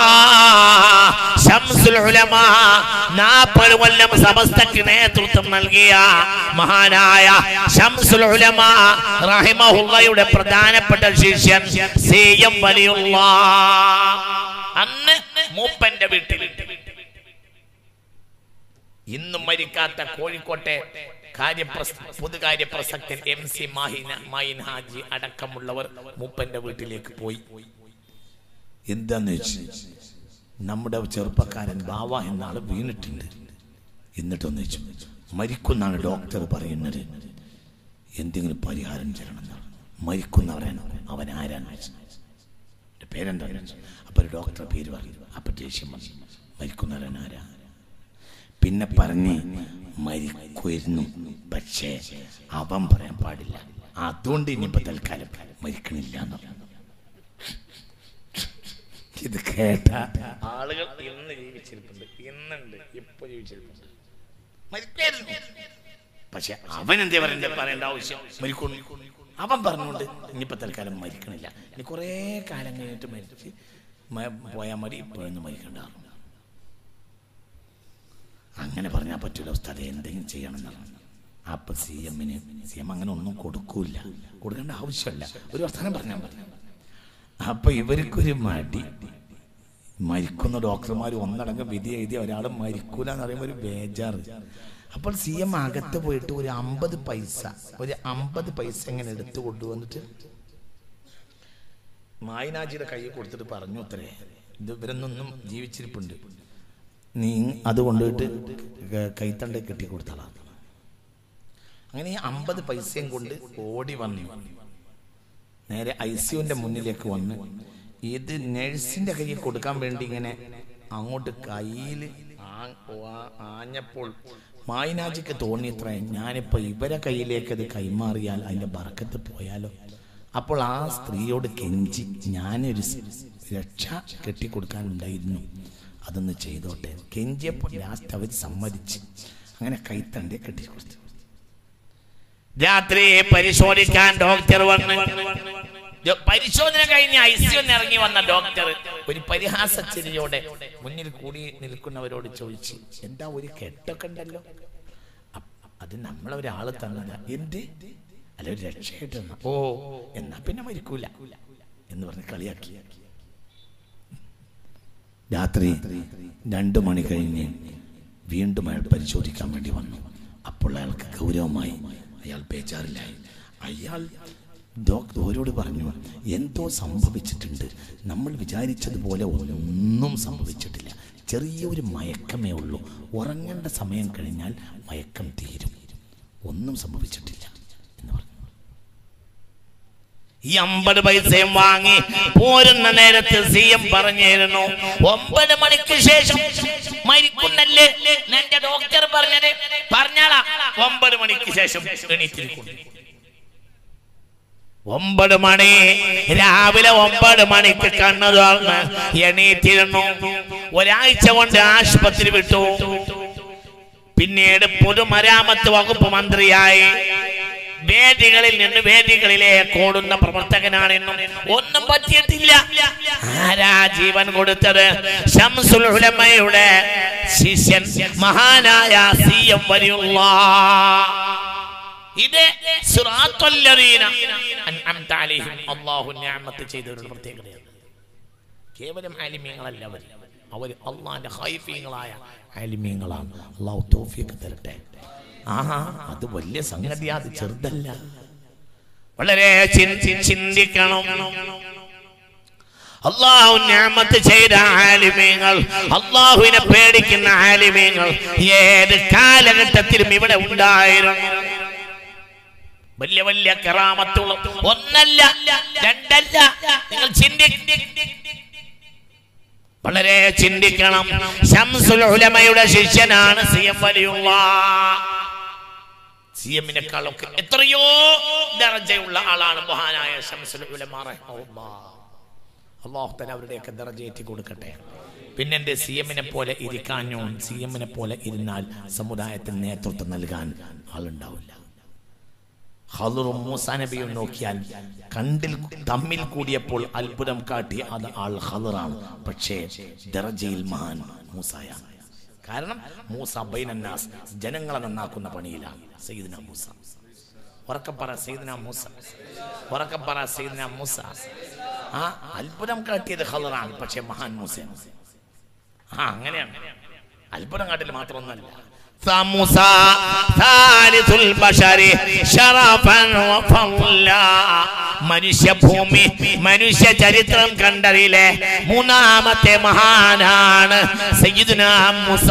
നാൽപ്പത് കൊല്ലം സമസ്തക്ക് നേതൃത്വം നൽകിയ മഹാനായ ഷംസുൽ ഉലമ റഹിമഹുള്ളയുടെ പ്രധാനപ്പെട്ട ശിഷ്യൻ സി എം വലിയുള്ള അന്ന് മൂപ്പന്റെ വീട്ടിൽ ഇന്നും മരിക്കാത്ത കോഴിക്കോട്ടെ കാര്യപ്രസ പൊതുകാര്യ പ്രസക്തൻ എം സി മാഹിന മായിൻ ഹാജി അടക്കമുള്ളവർ മൂപ്പന്റെ വീട്ടിലേക്ക് പോയി എന്താന്ന് വെച്ച് നമ്മുടെ ചെറുപ്പക്കാരൻ ബാവ എന്ന ആള് വീണിട്ടുണ്ട് എന്നിട്ടൊന്ന് വെച്ചു മരിക്കുന്നാണ് ഡോക്ടർ പറയുന്നത് എന്തെങ്കിലും പരിഹാരം ചെയ്യണം മരിക്കുന്നവരാണ് അവൻ ആരാന്ന് വെച്ചു എൻ്റെ പേരെന്താ അപ്പൊ ഒരു ഡോക്ടർ പേര് പറഞ്ഞു അപ്പൊ ദേഷ്യം വന്നു മരിക്കുന്നവരൻ ആരാ പിന്നെ പറഞ്ഞ് മരിക്കുമായിരുന്നു പക്ഷേ അവൻ പറയാൻ പാടില്ല അതുകൊണ്ട് ഇനിയിപ്പോ തൽക്കാലം മരിക്കണില്ല എന്ന് പറഞ്ഞു. ഇത് കേട്ട ആളുകൾ ഇന്ന് ജീവിച്ചിരിപ്പുണ്ട് ഇന്നുണ്ട് ഇപ്പൊ ജീവിച്ചിരിപ്പുണ്ട് മരിക്കായിരുന്നു പക്ഷെ അവൻ എന്തേ പറയണ്ട പറയേണ്ട ആവശ്യം മരിക്കുന്നു അവൻ പറഞ്ഞുകൊണ്ട് ഇനിയിപ്പോൾ തൽക്കാലം മരിക്കണില്ല ഇനി കുറേ കാലം കഴിഞ്ഞിട്ട് മരിച്ച് മ- പോയാൽ മതി ഇപ്പോഴൊന്നും മരിക്കണ്ട അങ്ങനെ പറഞ്ഞാൽ പറ്റൂല ഉസ്താദെ എന്തെങ്കിലും ചെയ്യണം എന്നാണ് അപ്പൊ സി എമ്മിന് സി എം അങ്ങനെ ഒന്നും കൊടുക്കൂല കൊടുക്കേണ്ട ആവശ്യമില്ല ഒരു വർത്തമാനം പറഞ്ഞാൽ മതി അപ്പൊ ഇവർക്കൊരു മടി മരിക്കുന്ന ഡോക്ടർമാർ ഒന്നടങ്കം വിധി എഴുതി ഒരാൾ മരിക്കൂല എന്ന് പറയുമ്പോൾ ഒരു ബേജാറ് അപ്പോൾ സി എം അകത്ത് പോയിട്ട് ഒരു അമ്പത് പൈസ ഒരു അമ്പത് പൈസ ഇങ്ങനെ എടുത്തു കൊണ്ടുവന്നിട്ട് മായനാജിയുടെ കൈ കൊടുത്തിട്ട് പറഞ്ഞു അത്രേ ഇത് ഇവരൊന്നും ജീവിച്ചിരിപ്പുണ്ട് നീ അത് കൊണ്ടുപോയിട്ട് ക- കൈത്തണ്ട കെട്ടി കൊടുത്താളാണ് അങ്ങനെ ഈ അമ്പത് പൈസയും കൊണ്ട് ഓടി വന്നു നേരെ ഐ സിയുന്റെ മുന്നിലേക്ക് വന്ന് ഇത് നഴ്സിന്റെ കയ്യിൽ കൊടുക്കാൻ വേണ്ടി ഇങ്ങനെ അങ്ങോട്ട് കയ്യിൽ ആഞ്ഞപ്പോൾ മായിനാജിക്ക് തോന്നിയത്രേ ഞാനിപ്പോ ഇവരെ കയ്യിലേക്ക് അത് കൈമാറിയാൽ അതിന്റെ ബറക്കത്ത് പോയാലോ അപ്പോൾ ആ സ്ത്രീയോട് കെഞ്ചി ഞാനൊരു സ് രക്ഷ കെട്ടിക്കൊടുക്കാനുണ്ടായിരുന്നു അതൊന്ന് ചെയ്തോട്ടെ കെഞ്ചിയപ്പോൾ ലാസ്റ്റ് അവർ സമ്മതിച്ച് അങ്ങനെ കൈത്തണ്ടേ കെട്ടിക്കൊടുത്തു രാത്രി പരിശോധിക്കാൻ ഡോക്ടർ വന്ന് ജോ- പരിശോധന കഴിഞ്ഞ് ഐസിയൊന്ന് ഇറങ്ങി വന്ന ഡോക്ടർ ഒരു പരിഹാസച്ചിരിയോടെ മുന്നിൽ കൂടി നിൽക്കുന്നവരോട് ചോദിച്ചു എന്താ ഒരു കെട്ടൊക്കെ ഉണ്ടല്ലോ അപ്പ- അത് നമ്മളെ ഒരാള് തന്നതാ എന്ത് അല്ല ഒരു രക്ഷയായിട്ട് തന്ന ഓ എന്നാ പിന്നെ മരിക്കൂല എന്ന് പറഞ്ഞ് കളിയാക്കി രാത്രി രണ്ടു മണി കഴിഞ്ഞ് വീണ്ടും അയാൾ പരിശോധിക്കാൻ വേണ്ടി വന്നു അപ്പോൾ അയാൾക്ക് ഗൗരവമായി അയാൾ ബേജാറിലായി അയാൾ ഡോക്ടർ ഓരോട് പറഞ്ഞു എന്തോ സംഭവിച്ചിട്ടുണ്ട് നമ്മൾ വിചാരിച്ചതുപോലെ ഒന്നും സംഭവിച്ചിട്ടില്ല ചെറിയൊരു മയക്കമേ ഉള്ളൂ ഉറങ്ങേണ്ട സമയം കഴിഞ്ഞാൽ മയക്കം തീരും ഒന്നും സംഭവിച്ചിട്ടില്ല എന്ന് പറഞ്ഞു ഈ അമ്പത് പൈസയും വാങ്ങി പോരുന്ന നേരത്ത് സി എം പറഞ്ഞിരുന്നു ഒമ്പത് മണിക്ക് ശേഷം മരിക്കുന്നല്ലേ എന്റെ ഡോക്ടർ പറഞ്ഞത് പറഞ്ഞാളാ ഒമ്പത് മണിക്ക് ശേഷം എണീറ്റിരിക്കുന്നു ഒമ്പത് മണി രാവിലെ ഒമ്പത് മണിക്ക് കണ്ണു തുറന്ന് എണീറ്റിരുന്നു ഒരാഴ്ച കൊണ്ട് ആശുപത്രി വിട്ടു പിന്നീട് പൊതുമരാമത്ത് വകുപ്പ് മന്ത്രിയായി വേദികളിൽ നിന്ന് വേദികളിലേക്ക് ഓടുന്ന പ്രവർത്തകനാണെന്നും ഒന്നും പറ്റിയിട്ടില്ല ആരാ ജീവൻ കൊടുത്തത് ശംസുൽ ഉലമയുടെ ശിഷ്യൻ മഹാനായ സി എം വലിയുള്ള ഇത് സിറാത്തുല്ലദീന അൻഅംത അലൈഹിം അല്ലാഹു നിഅമത്ത് ചെയ്തവരുടെ പ്രത്യേകതയാണ് കേവലം ആലിമീങ്ങളല്ല അവർ അവർ അള്ളാന്റെ ഹൈഫീങ്ങളായ ആലിമീങ്ങളാണ് അള്ളാഹു തോഫിയൊക്കെ തരട്ടെ ആഹാ അത് വലിയ സംഗതിയാ അത് ചെറുതല്ല വളരെ ചിൻ- ചിൻ- ചിന്തിക്കണം അള്ളാഹു ഞാമത്ത് ചെയ്ത ആലിമീങ്ങൾ അള്ളാഹുവിനെ പേടിക്കുന്ന ആലിമീങ്ങൾ ഏത് കാലഘട്ടത്തിലും ഇവിടെ ഉണ്ടായിരുന്നു വലിയ വലിയ കറാമത്തുള്ള ഒന്നല്ല രണ്ടല്ല നിങ്ങൾ ചിന്തി വളരെ ചിന്തിക്കണം ശംസുൽ ഉലമയുടെ ശിഷ്യനാണ് സി എം വലിയുള്ള സി എമ്മിനെക്കാളൊക്കെ എത്രയോ ദർജയുള്ള ആളാണ് മഹാനായ ശംസുൽ ഉലമ റഹിമഹുല്ലാഹ്. അള്ളാഹു തല അവരുടെയൊക്കെ ദറജയേറ്റി കൊടുക്കട്ടെ പിന്നെന്റെ സി എമ്മിനെ പോലെ ഇരിക്കാഞ്ഞോ സി എമ്മിനെ പോലെ ഇരുന്നാൽ സമുദായത്തിന് നേതൃത്വം നൽകാൻ ആളുണ്ടാവില്ല ഹലുറും മൂസാ നബിയും നോക്കിയാൽ കണ്ടിൽ തമ്മിൽ കൂടിയപ്പോൾ അത്ഭുതം കാട്ടി അത് ആൾ ഹലറാണ് പക്ഷേ ദറജയിൽ മഹാൻ മൂസായാണ് കാരണം മൂസ ബൈനന്നാസ് ജനങ്ങളെ നന്നാക്കുന്ന പണിയിലാണ് സയ്യിദ്ന മൂസ ഉറക്കപ്പറ സയ്യിദ്ന മൂസ ഉറക്കപ്പറ സയ്യിദ്ന മൂസ ആ അത്ഭുതം കാട്ടിയത് ഹലറാണ് പക്ഷെ മഹാൻ മൂസയാണ് ആ അങ്ങനെയാണ് അത്ഭുതം കാട്ടിൽ മാത്രമൊന്നല്ല فموسى ثالث البشر شرفا وفضلا മനുഷ്യഭൂമി മനുഷ്യ ചരിത്രം കണ്ടതിലെ മൂന്നാമത്തെ മഹാനാണ് സയ്യിദുന മൂസ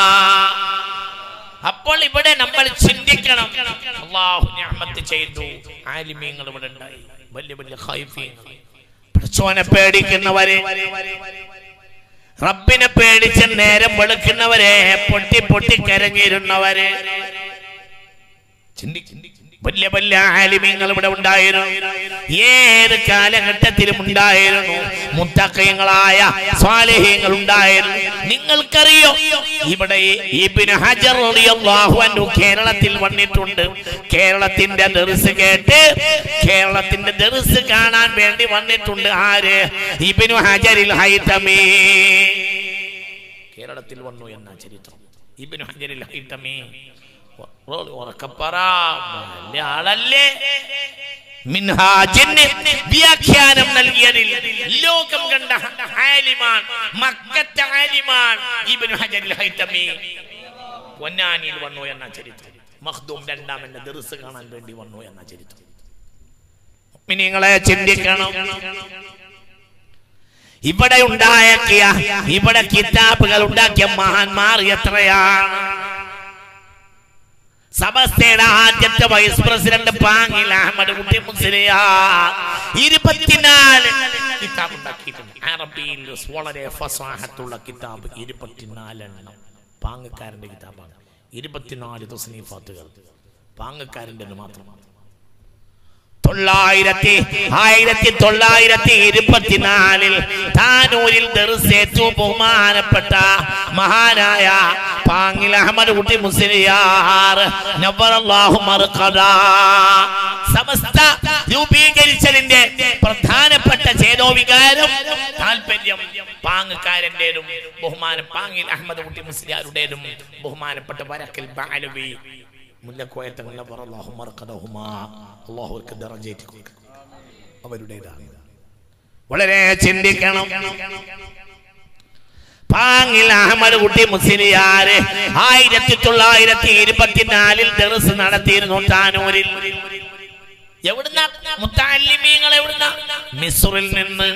അപ്പോൾ ഇവിടെ നമ്മൾ ചിന്തിക്കണം അള്ളാഹു ഞാമത്ത് ചെയ്തു ആലിമീങ്ങൾ ഇവിടെ ഉണ്ടായി വലിയ വലിയ ഹൈഫീങ്ങൾ പടച്ചോനെ പേടിക്കുന്നവരെ റബ്ബിനെ പേടിച്ച് നേരം വെളുക്കുന്നവരെ പൊട്ടി പൊട്ടി കരഞ്ഞിരുന്നവരെ ചിന്തി വലിയ വലിയ ആലിമ്യങ്ങൾ ഇവിടെ ഉണ്ടായിരുന്നു ഏത് കാലഘട്ടത്തിലും ഉണ്ടായിരുന്നു മുത്തക്കയങ്ങളായ സ്വാലഹ്യങ്ങൾ ഉണ്ടായിരുന്നു നിങ്ങൾക്കറിയോ ഇവിടെ ഇബ്നു ഹജർ റളിയല്ലാഹു അൻഹു കേരളത്തിൽ വന്നിട്ടുണ്ട് കേരളത്തിന്റെ ദർസ് കേട്ട് കേരളത്തിന്റെ ദർസ് കാണാൻ വേണ്ടി വന്നിട്ടുണ്ട് ആര് ഇബ്നു ഹജറിൽ ഹൈതമീ കേരളത്തിൽ വന്നു എന്ന ചരിത്രം ഇബ്നു ഹജറിൽ ഹൈതമീ ഉറക്കപ്പറ വലിയ ആളല്ലേ മിൻഹാജിന് വ്യാഖ്യാനം നൽകിയതിൽ ലോകം കണ്ട ആലിമാൻ മക്കത്തെ ആലിമാൻ ഇബ്നു ഹജറിൽ ഹൈതമി പൊന്നാനിയിൽ വന്നു എന്ന ചരിത്രം മഖ്ദൂം രണ്ടാം എന്ന ദർസ് കാണാൻ വേണ്ടി വന്നു എന്ന ചരിത്രം നിങ്ങളെ ചിന്തിക്കണം ഇവിടെ ഉണ്ടാക്കിയ ഇവിടെ കിതാബുകൾ ഉണ്ടാക്കിയ മഹാന്മാർ എത്രയാണ് സമസ്തയുടെ ആദ്യത്തെ വൈസ് പ്രസിഡന്റ് പാങ്ങിൽ അഹമ്മദ് കുട്ടി മുസ്ലിയാർ ഇരുപത്തിനാല് കിതാബ് ഉണ്ടാക്കിയിട്ടുണ്ട് അറബിയിൽ വളരെ ഫസാഹത്തുള്ള കിതാബ് ഇരുപത്തിനാലെണ്ണം പാങ്ങക്കാരന്റെ കിതാബാണ് ഇരുപത്തിനാല് തസ്നീഫാത്തുകൾ പാങ്ങക്കാരൻ്റെ മാത്രമാണ് തൊള്ളായിരത്തി ആയിരത്തി തൊള്ളായിരത്തി ഇരുപത്തിനാലിൽ താനൂരിൽ ദർസേറ്റു ബഹുമാനപ്പെട്ട മഹാനായ പാങ്ങിൽ അഹമ്മദ് കുട്ടി മുസ്ലിയാർ നവറല്ലാഹു മർഖദ സമസ്ത രൂപീകരിച്ചതിന്റെ പ്രധാനപ്പെട്ട ചേതോവികാരം താല്പര്യം പാങ്ങക്കാരന്റേതും ബഹുമാനം പാങ്ങിൽ അഹമ്മദ് കുട്ടി മുസ്ലിയാരുടേതും ബഹുമാനപ്പെട്ട വരക്കൽ ബാലവി മുല്ലക്കോയ തങ്ങളെ അള്ളാഹു മറക്കതഹുമാ അള്ളാഹു അവർക്ക് ദറജേറ്റി കൊടുക്കും അവരുടേതാണ് വളരെ ചിന്തിക്കണം പാങ്ങിൽ അഹമ്മദ് കുട്ടി മുസ്ലിയാര് ആയിരത്തി തൊള്ളായിരത്തി ഇരുപത്തിനാലിൽ ദർസ് നടത്തിയിരുന്നു താനൂരിൽ എവിടുന്ന മുത്താലിമീങ്ങൾ എവിടുന്ന മിസ്റിൽ നിന്ന്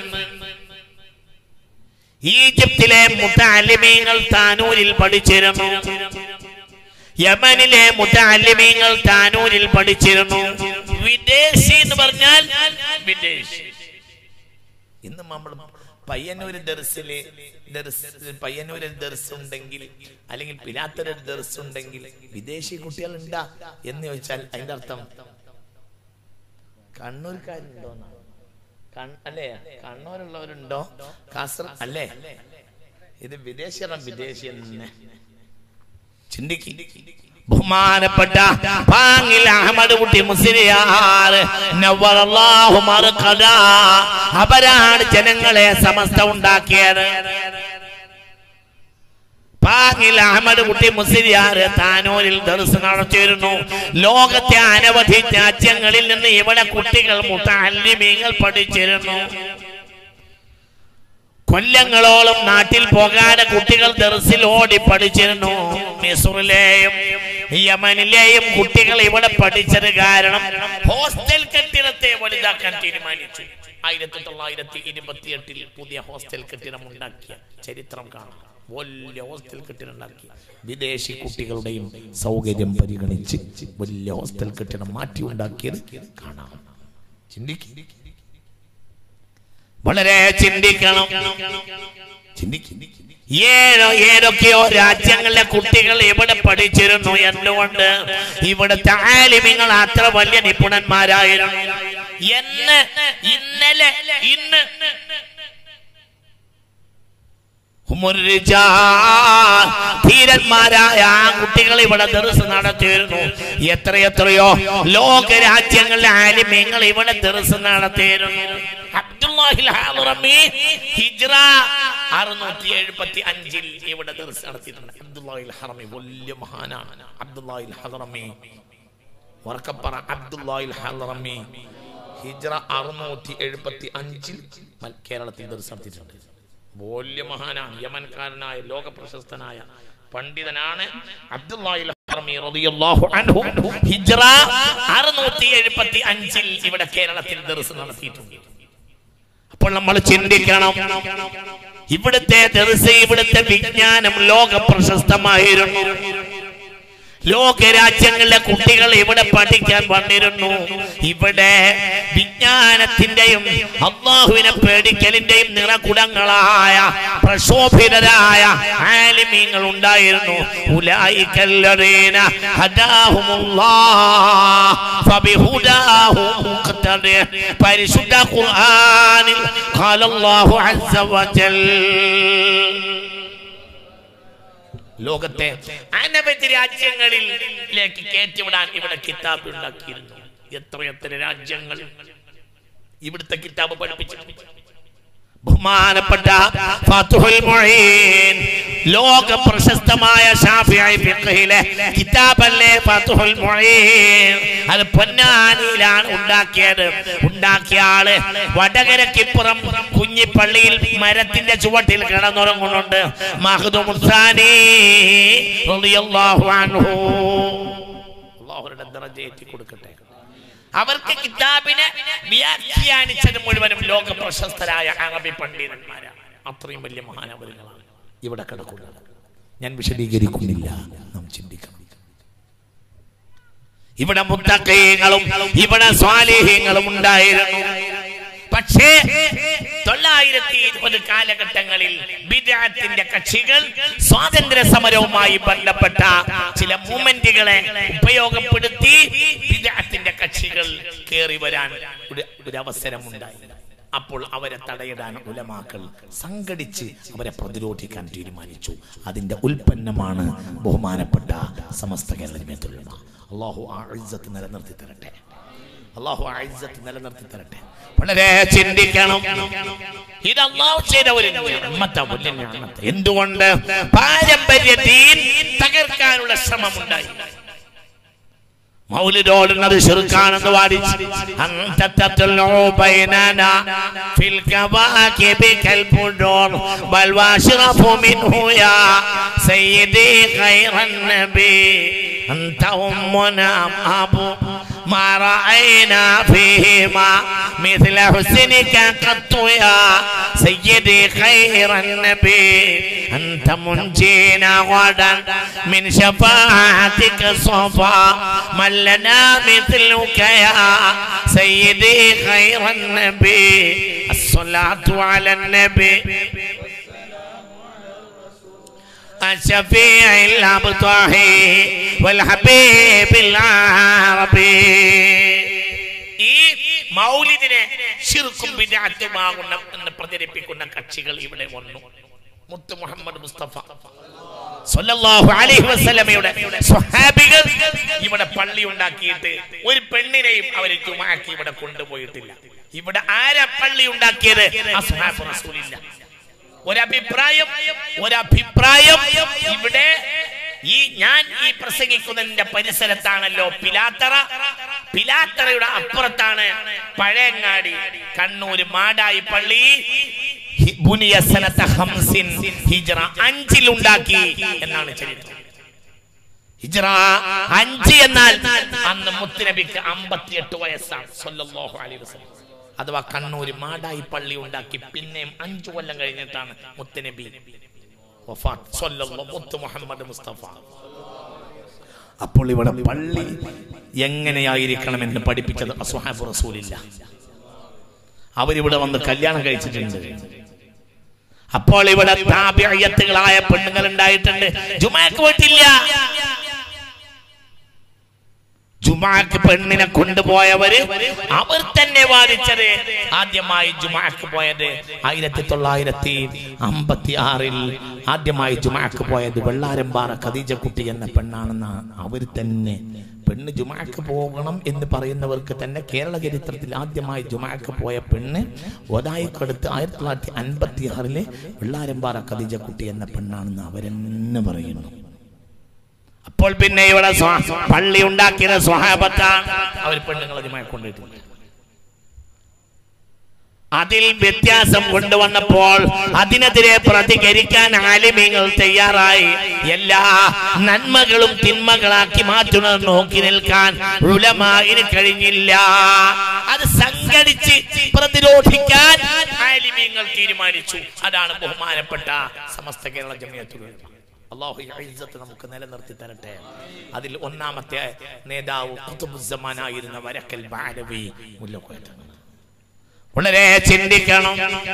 ഈജിപ്തിലെ മുത്താലിമീങ്ങൾ താനൂരിൽ പഠിച്ചിരുന്നു യമനിലെ മുത്താലിമീങ്ങൾ താനൂരിൽ പഠിച്ചിരുന്നു വിദേശി എന്ന് പറഞ്ഞാൽ വിദേശി ഇന്ന് നമ്മൾ പയ്യന്നൂര് ദർസില് ദർസ് പയ്യന്നൂര് ദർസ് ഉണ്ടെങ്കിൽ അല്ലെങ്കിൽ പിലാത്തൊരു ദർസ് ഉണ്ടെങ്കിൽ വിദേശി കുട്ടികൾ ഉണ്ടാ എന്ന് ചോദിച്ചാൽ അതിന്റെ അർത്ഥം കണ്ണൂർക്കാരുണ്ടോ അല്ലേ കണ്ണൂരുള്ളവരുണ്ടോ കാസർ അല്ലേ ഇത് വിദേശിയാണ് വിദേശി തന്നെ ചിന്തിക്കും ബഹുമാനപ്പെട്ട പാങ്ങിൽ അഹമ്മദ് കുട്ടി മുസ്ലിയാർ നവ്വറല്ലാഹു മർഖദ അവരാണ് ജനങ്ങളെ സമസ്ത ഉണ്ടാക്കിയത് പാങ്ങിൽ അഹമ്മദ് കുട്ടി മുസ്ലിയാർ താനൂരിൽ ദർസ് നടത്തിയിരുന്നു ലോകത്തെ അനവധി രാജ്യങ്ങളിൽ നിന്ന് ഇവിടെ കുട്ടികൾ മുത്തല്ലിമീങ്ങൾ പഠിച്ചിരുന്നു കൊല്ലങ്ങളോളം നാട്ടിൽ പോകാതെ കുട്ടികൾ ദർസിൽ ഓടി പഠിച്ചിരുന്നു മിസറിലെയും യമനിലെയും കുട്ടികൾ ഇവിടെ പഠിച്ചത് കാരണം ഹോസ്റ്റൽ കെട്ടിടത്തെ വലുതാക്കാൻ തീരുമാനിച്ചു ആയിരത്തി തൊള്ളായിരത്തി ഇരുപത്തി എട്ടിൽ പുതിയ ഹോസ്റ്റൽ കെട്ടിടം ഉണ്ടാക്കിയ ചരിത്രം കാണാം വലിയ ഹോസ്റ്റൽ കെട്ടിടം ഉണ്ടാക്കി വിദേശി കുട്ടികളുടെയും സൗകര്യം പരിഗണിച്ച് വലിയ ഹോസ്റ്റൽ കെട്ടിടം മാറ്റി ഉണ്ടാക്കിയത് കാണാം ചിന്തിക്കും വളരെ ചിന്തിക്കണം ഏതോ ഏതൊക്കെയോ രാജ്യങ്ങളിലെ കുട്ടികൾ ഇവിടെ പഠിച്ചിരുന്നു എന്തുകൊണ്ട് ഇവിടുത്തെ ആലിമ്യങ്ങൾ അത്ര വലിയ നിപുണന്മാരായിരുന്നു എന്ന് ഇന്നലെ ഇന്ന് ധീരന്മാരായ ആ കുട്ടികൾ ഇവിടെ ദർസ് നടത്തിയിരുന്നു എത്രയെത്രയോ ലോക രാജ്യങ്ങളിലെ ആലിമ്യങ്ങൾ ഇവിടെ ദർസ് നടത്തിയിരുന്നു അബ്ദുല്ലാഹിൽ ഹാറമി ഹിജ്റ അറുന്നൂറ്റി എഴുപത്തി അഞ്ചിൽ ഇവിടെ ദർസ് നടത്തിയിട്ടുണ്ട് അബ്ദുല്ലാഹിൽ ഹറമി വലിയ മഹാനാണ് അബ്ദുല്ലാഹിൽ ഹറമി ഉറക്കപ്പറ അബ്ദുല്ലാഹിൽ ഹറമി ഹിജ്റ അറുന്നൂറ്റി എഴുപത്തി അഞ്ചിൽ കേരളത്തിൽ ദർസ് നടത്തിയിട്ടുണ്ട് വലിയ മഹാനാണ് യമൻകാരനായ ലോക പ്രശസ്തനായ പണ്ഡിതനാണ് അബ്ദുല്ലാഹിൽ ഹറമി റളിയല്ലാഹു അൻഹു ഹിജ്റ അറുന്നൂറ്റി എഴുപത്തി അഞ്ചിൽ ഇവിടെ കേരളത്തിൽ ദർസ് നടത്തിയിട്ടുണ്ട് അപ്പോൾ നമ്മൾ ചിന്തിക്കണം ഇവിടുത്തെ ദർസ് ഇവിടുത്തെ വിജ്ഞാനം ലോക പ്രശസ്തമായിരുന്നു ലോകരാജ്യങ്ങളിലെ കുട്ടികൾ ഇവിടെ പഠിക്കാൻ വന്നിരുന്നു ഇവിടെ വിജ്ഞാനത്തിന്റെയും അള്ളാഹുവിനെ പേടിക്കലിന്റെയും നിറകുടങ്ങളായ പ്രശോഭിതരായ ആലിമീങ്ങൾ ഉണ്ടായിരുന്നു ഉലായിക്കല്ലറീന ഹദാഹുമുല്ലാഹ് ഫബിഹുദാഹു മുഖ്തദി പരിശുദ്ധ ഖുർആനിൽ ഖാല അല്ലാഹു അസ്സ വജൽ ലോകത്തെ അനവധി രാജ്യങ്ങളിലേക്ക് കയറ്റിവിടാൻ ഇവിടെ കിതാബ് ഉണ്ടാക്കിയിരുന്നു എത്രയെത്ര രാജ്യങ്ങൾ ഇവിടുത്തെ കിതാബ് പഠിപ്പിച്ചു ബഹുമാനപ്പെട്ട ഫതുഹുൽ മുഈൻ ലോക പ്രശസ്തമായ ഷാഫിഈ ഫിഖഹിലെ കിതാബല്ലേ ഫതുഹുൽ മുഈൻ അത് പൊന്നാനിയിലാണ് ഉണ്ടാക്കിയത് ഉണ്ടാക്കിയ ആള് വടകരക്കിപ്പുറം കുഞ്ഞിപ്പള്ളിയിൽ മരത്തിന്റെ ചുവട്ടിൽ കിടന്നുറങ്ങുന്നുണ്ട് മഹ്ദു മുസാനി റളിയല്ലാഹു അൻഹു അല്ലാഹുവിന്റെ ദറജ ഏറ്റി കൊടുക്കട്ടെ അവർക്ക് കിതാബിനെ വ്യാഖ്യാനിച്ചത് മുഴുവനും ലോക പ്രശസ്തരായ അറബി പണ്ഡിതന്മാരാണ് അത്രയും വലിയ മഹാനവരുകളാണ് ഇവിടെ കിടക്കുന്നത് ഞാൻ വിശദീകരിക്കുന്നില്ല നാം ചിന്തിക്കണം ഇവിടെ മുത്തക്കയങ്ങളും ഇവിടെ സ്വാലേഹ്യങ്ങളും ഉണ്ടായിരുന്നു പക്ഷേ തൊള്ളായിരത്തി ഇരുപത് കാലഘട്ടങ്ങളിൽ ബിദഅത്തിന്റെ കക്ഷികൾ സ്വാതന്ത്ര്യ സമരവുമായി ബന്ധപ്പെട്ട ചില മൂമെന്റുകളെ ഉപയോഗപ്പെടുത്തി ബിദഅത്തിന്റെ കക്ഷികൾ കയറി വരാൻ ഒരു ഒരു അവസരമുണ്ടായി അപ്പോൾ അവരെ തടയിടാൻ ഉലമാക്കൾ സംഘടിച്ച് അവരെ പ്രതിരോധിക്കാൻ തീരുമാനിച്ചു അതിന്റെ ഉൽപ്പന്നമാണ് ബഹുമാനപ്പെട്ട സമസ്ത കേരള ജമിയത്തുൽ അള്ളാഹു ആ ഇസ്സത്ത് നിലനിർത്തി തരട്ടെ അള്ളാഹു ആ ഇസ്സത്ത് നിലനിർത്തി തരട്ടെ വളരെ ചിന്തിക്കണം ഇത് അള്ളാഹു ചെയ്ത ഒരു നിഅമത്താ, വലിയ നിഅമത്താ. എന്തുകൊണ്ട് പാരമ്പര്യ ദീൻ തകർക്കാനുള്ള ശ്രമമുണ്ടായി മൗലിദോടുന്നത് ശിർക്കാണെന്ന് വാദിച്ച് അന്ത തത്ലു ബൈനന ഫിൽ കവാകിബി കൽബുദൂർ ബൽ വാശറഫു മിൻഹു യാ സയ്യിദി ഖൈറൻ നബി അന്ത ഉമ്മുന അബു ما رأينا فيهما مثل حسنك قط يا سيدي خير النبي أنت منجينا غدا من شفاعتك صفا من لنا مثلك يا سيدي خير النبي الصلاة على النبي الشفيع الأبطح والحبيب العربي ഈ മൗലിദിനെ ശിർക്കും വിദാറ്റുമാകുന്ന എന്ന് പ്രചരിപ്പിക്കുന്ന കക്ഷികൾ ഇവിടെ വന്നു മുത്ത് മുഹമ്മദ് മുസ്തഫ സല്ലല്ലാഹു അലൈഹി വസല്ലമയുടെ സ്വഹാബികൾ ഇവിടെ പള്ളി ഉണ്ടാക്കിയിട്ട് ഒരു പെണ്ണിനെയും അവർ ജുമാക്കി ഇവിടെ കൊണ്ടുപോയിട്ടില്ല ഇവിടെ ആരാ പള്ളി ഉണ്ടാക്കിയത് അസ്ഹാബ് റസൂലില്ല ഒരഭിപ്രായം ഒരഭിപ്രായം ഇവിടെ ഈ ഞാൻ ഈ പ്രസംഗിക്കുന്നതിന്റെ പരിസരത്താണല്ലോ പിലാത്തറ പിലാത്തറയുടെ അപ്പുറത്താണ് പഴയങ്ങാടി കണ്ണൂര് മാടായി പള്ളി ഹി- ബുനിയ സനത്ത ഹംസിൻ ഹിജ്റ അഞ്ചിലുണ്ടാക്കി എന്നാണ് ചരിത്രം ഹിജ്റ അഞ്ച് എന്നാൽ അന്ന് മുത്തുനബിക്ക് അമ്പത്തിയെട്ട് വയസ്സാണ് സല്ലല്ലാഹു അലൈഹി വസല്ലം അഥവാ കണ്ണൂര് മാടായി പള്ളി ഉണ്ടാക്കി പിന്നെയും അഞ്ചു കൊല്ലം കഴിഞ്ഞിട്ടാണ് മുത്തുനബി വഫാത്ത് സല്ലല്ലാഹു മുത്ത് മുഹമ്മദ് മുസ്തഫ അപ്പോൾ ഇവിടെ പള്ളി എങ്ങനെയായിരിക്കണമെന്ന് പഠിപ്പിച്ചത് അസ്വഹാബ് റസൂലില്ല അവരിവിടെ വന്ന് കല്യാണം കഴിച്ചിട്ടുണ്ട് അപ്പോൾ ഇവിടെ താപ്യത്തുകളായ പെണ്ണുങ്ങൾ ഉണ്ടായിട്ടുണ്ട് ജുമാക്ക് പോയിട്ടില്ല ജുമാക്ക് പെണ്ണിനെ കൊണ്ടുപോയവര് അവർ തന്നെ വാദിച്ചത് ആദ്യമായി ജുമാക്ക് പോയത് ആയിരത്തി തൊള്ളായിരത്തി അമ്പത്തി ആറിൽ ആദ്യമായി ജുമാക്ക് പോയത് വെള്ളാരമ്പാറ ഖദീജ കുട്ടി എന്ന പെണ്ണാണെന്ന് അവർ തന്നെ പെണ്ണ് ജുമാക്ക് പോകണം എന്ന് പറയുന്നവർക്ക് തന്നെ കേരള ചരിത്രത്തിൽ ആദ്യമായി ജുമാക്ക് പോയ പെണ്ണ് ഒതായിക്കടുത്ത് ആയിരത്തി തൊള്ളായിരത്തി അൻപത്തി ആറിലെ വെള്ളാരമ്പാറ ഖദീജ കുട്ടി എന്ന പെണ്ണാണെന്ന് അവരെന്നെ പറയുന്നു അപ്പോൾ പിന്നെ ഇവിടെ സ്വ- പള്ളി ഉണ്ടാക്കിയത് സ്വഹാബത്താണ് അവർ പെണ്ണുങ്ങളെ ജുമാ കൊണ്ടിട്ടില്ല അതിൽ വ്യത്യാസം കൊണ്ടുവന്നപ്പോൾ അതിനെതിരെ പ്രതികരിക്കാൻ ആലിമീങ്ങൾ തയ്യാറായി എല്ലാ നന്മകളും തിന്മകളാക്കി മാറ്റുന്നത് നോക്കി നിൽക്കാൻ ഉലമായിന് കഴിഞ്ഞില്ല അത് സംഘടിച്ച് പ്രതിരോധിക്കാൻ ആലിമീങ്ങൾ തീരുമാനിച്ചു അതാണ് ബഹുമാനപ്പെട്ട സമസ്ത കേരള ജമിയത്തുൽ ഉലമ അള്ളാഹു ഈ ഇസ്സത്ത് നമുക്ക് നിലനിർത്തി തരട്ടെ അതിൽ ഒന്നാമത്തെ നേതാവ് കുത്തുബുസമാനായിരുന്ന വരക്കൽ ബാലവി മുല്ലക്കോയത്തങ്ങൾ വളരെ ചിന്തിക്കണം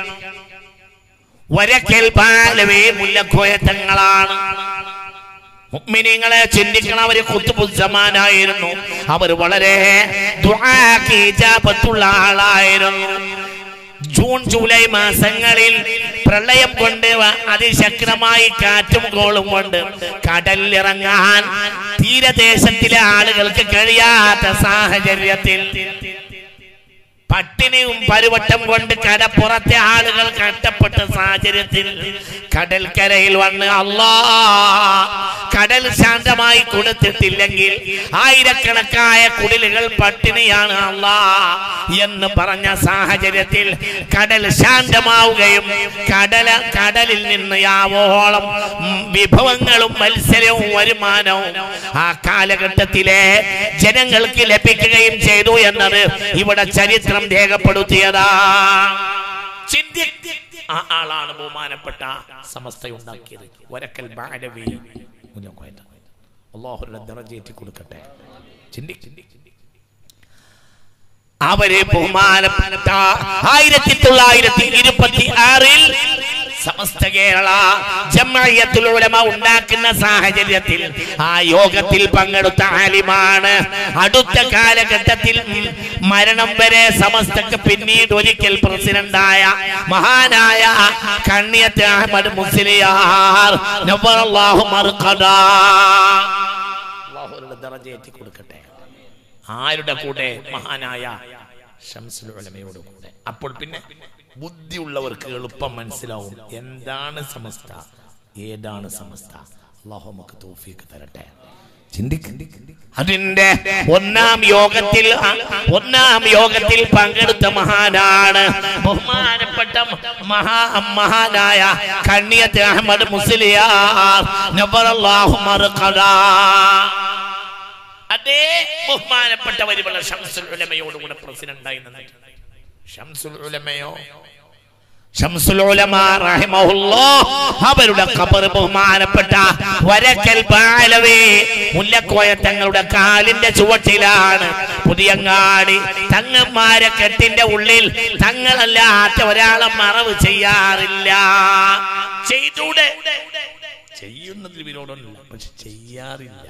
വരക്കൽ ബാലവി മുല്ലക്കോയത്തങ്ങളാണ് മുഅ്മിനീങ്ങളെ ചിന്തിക്കണം അവര് കുത്തുബുദ്ധമാനായിരുന്നു അവർ വളരെ ദുആക്ക് ഇജാബത്തുള്ള ആളായിരുന്നു ജൂൺ ജൂലൈ മാസങ്ങളിൽ പ്രളയം കൊണ്ട് വ- അതിശക്തമായി കാറ്റും കോളും കൊണ്ട് കടലിലിറങ്ങാൻ തീരദേശത്തിലെ ആളുകൾക്ക് കഴിയാത്ത സാഹചര്യത്തിൽ പട്ടിണിയും പരുവട്ടം കൊണ്ട് കടപ്പുറത്തെ ആളുകൾ കഷ്ടപ്പെട്ട സാഹചര്യത്തിൽ കടൽക്കരയിൽ വന്ന് അല്ലാ കടൽ ശാന്തമായി കൊടുത്തിട്ടില്ലെങ്കിൽ ആയിരക്കണക്കായ കുടിലുകൾ പട്ടിണിയാണ് അല്ലാ എന്ന് പറഞ്ഞ സാഹചര്യത്തിൽ കടൽ ശാന്തമാവുകയും കടല കടലിൽ നിന്ന് യാവോളം ഉം, വിഭവങ്ങളും മത്സരവും വരുമാനവും ആ കാലഘട്ടത്തിലെ ജനങ്ങൾക്ക് ലഭിക്കുകയും ചെയ്തു എന്നത് ഇവിടെ ചരിത്രം രേഖപ്പെടുത്തിയതാ ചിന്തി ആ ആളാണ് ബഹുമാനപ്പെട്ട സമസ്തയുണ്ടാക്കിയത് വരക്കൽ ബാലവി മുല്ലക്കോയത്തങ്ങൾ അള്ളാഹുരുടെ ദറജേറ്റി കൊടുക്കട്ടെ ചിന്തി ചിന്തി ചിന്തി അവരെ ബഹുമാനപ്പെട്ട ആയിരത്തി തൊള്ളായിരത്തി ഇരുപത്തി ആറിൽ സമസ്ത കേരള ജമയത്തുൽ ഉലമ ഉണ്ടാക്കുന്ന സാഹചര്യത്തിൽ ആ യോഗത്തിൽ പങ്കെടുത്ത ആലിമാണ് അടുത്ത കാലഘട്ടത്തിൽ ഉം, മരണം വരെ സമസ്തക്ക് പിന്നീട് ഒരിക്കൽ പ്രസിഡന്റായ മഹാനായ കണ്ണിയത്ത് അഹമ്മദ് മുസ്ലിയാർ നവ്വറല്ലാഹു മർഖദാ അള്ളാഹുരുടെ ദറജേറ്റി കൊടുക്കട്ടെ ആരുടെ കൂടെ മഹാനായ ഷംസുൽ ഉലമയോട് കൂടെ അപ്പോൾ പിന്നെ ബുദ്ധിയുള്ളവർക്ക് എളുപ്പം മനസ്സിലാവും എന്താണ് സമസ്ത ഏതാണ് സമസ്ത അള്ളാഹു നമുക്ക് തോഫീക്ക് തരട്ടെ ചിന്തിക്ക് അതിന്റെ ഒന്നാം യോഗത്തിൽ ഒന്നാം യോഗത്തിൽ പങ്കെടുത്ത മഹാനാണ് ബഹുമാനപ്പെട്ട മഹാ മഹാനായ കണ്ണിയത്ത് അഹമ്മദ് മുസ്ലിയാർ നബറല്ലാഹു മർഖദാ. അതേ ബഹുമാനപ്പെട്ട വരുമുള്ള ഷംസുൽ ഉലമയോടുകൂടെ പ്രസിഡന്റായി നിന്നിട്ടുണ്ട് ഷംസുൽ ഉലമയോ ഷംസുൽ ഉലമ റഹിമഹുല്ലാഹ് അവരുടെ ഖബർ ബഹുമാനപ്പെട്ട വരക്കൽ ബാലവേ മുല്ലക്കോയ തങ്ങളുടെ കാലിന്റെ ചുവട്ടിലാണ് പുതിയങ്ങാടി തങ്ങന്മാരെ കെട്ടിന്റെ ഉള്ളിൽ തങ്ങളല്ലാത്ത ഒരാളെ മറവ് ചെയ്യാറില്ല ചെയ്തൂടെ ചെയ്യുന്നതിൽ വിരോധമില്ല പക്ഷെ ചെയ്യാറില്ല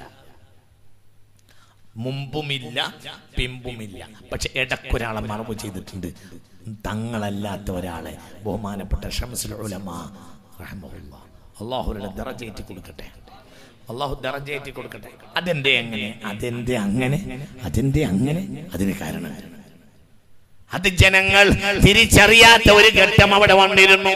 മുമ്പുമില്ല പിമ്പുമില്ല പക്ഷെ ഇടക്കൊരാളെ മറവ് ചെയ്തിട്ടുണ്ട് തങ്ങളല്ലാത്ത ഒരാളെ ബഹുമാനപ്പെട്ട ഷംസുൽ ഉലമ റഹ്മഹുല്ല അള്ളാഹുരുടെ ദറജേറ്റി കൊടുക്കട്ടെ അള്ളാഹു ദറജേറ്റി കൊടുക്കട്ടെ അതെന്റെ എങ്ങനെ അതെന്റെ അങ്ങനെ അതെന്റെ അങ്ങനെ അതിന് കാരണം അത് ജനങ്ങൾ തിരിച്ചറിയാത്ത ഒരു ഘട്ടം അവിടെ വന്നിരുന്നു